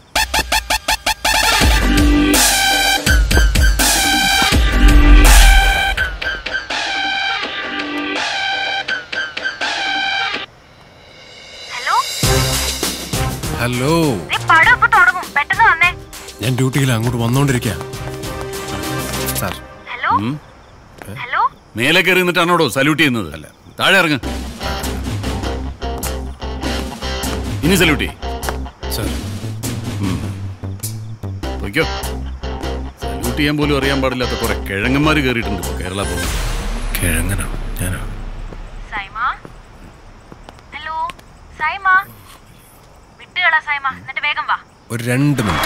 ഹലോ പടം ഇപ്പൊ തുടങ്ങും പെട്ടെന്ന് വന്നേ ഞാൻ ഡ്യൂട്ടിയിൽ അങ്ങോട്ട് വന്നോണ്ടിരിക്കുക സാർ ഹലോ ഉം. ഹലോ മേലെ കയറി നിന്നിട്ടാണോടോ സല്യൂട്ട് ചെയ്യുന്നത് അല്ല താഴെ ഇറങ്ങ് ഇനി സല്യൂട്ട് ചെയ്യ് സാർ പൊയ്ക്കോ സല്യൂട്ട് ചെയ്യാൻ പോലും അറിയാൻ പാടില്ലാത്ത കുറെ കിഴങ്ങന്മാർ കയറിയിട്ടുണ്ട് ഇപ്പൊ കേരള പോലീസ് കിഴങ്ങനോ ഞാനോ സൈമ ഹലോ സൈമ വിട്ടുകളാ സൈമ എന്നിട്ട് വേഗം വാ ഒരു രണ്ട് മിനിറ്റ്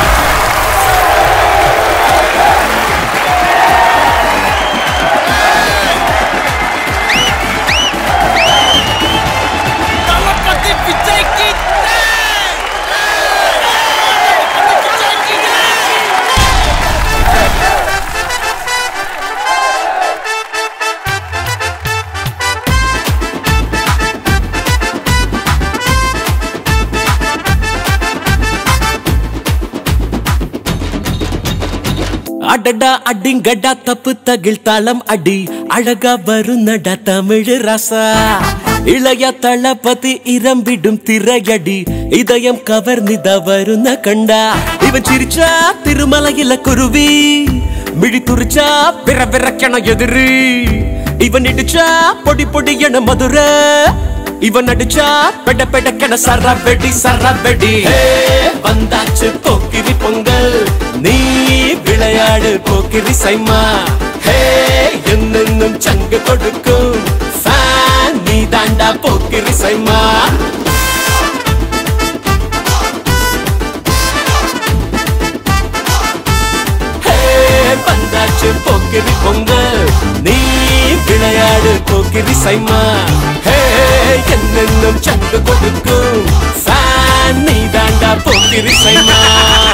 அடடா அடிங்கடா தப்பு தகில் தாளம் அடி அழகா வருநடா தமிழ் ரசா இளைய தளபதி ഇരമ്പിടും തിരയടി ഇതയം കവർന്നിത വരുന്ന കണ്ട ഇവൻ ചിരിച്ചാ തിരുമലയിലെ കുരുവി മിഴി തുറിച്ചാ വിറ വിറക്കണ എതിരി ഇവൻ ഇടിച്ചാ പൊടി പൊടിയണ മധുര ഇവൻ അടിച്ചാ പെട പെടക്കണ സറവെടി സറവെടി ഹേ, വந்தாச்சு போக்கிரி பொங்கல் நீ விளையாடு போக்கிரி சைமா ஹே என்னென்னும் சங்கு கொடுக்கும் ஃபேன் நீ தாண்டா போக்கிரி சைமா ஹே, வந்தாச்சு போக்கிரி பொங்கல் நீ விளையாடு போக்கிரி சைமா ஹே என்னென்னும் சங்கு கொடுக்கும் ஃபேன் நீ தாண்டா போக்கிரி சைமா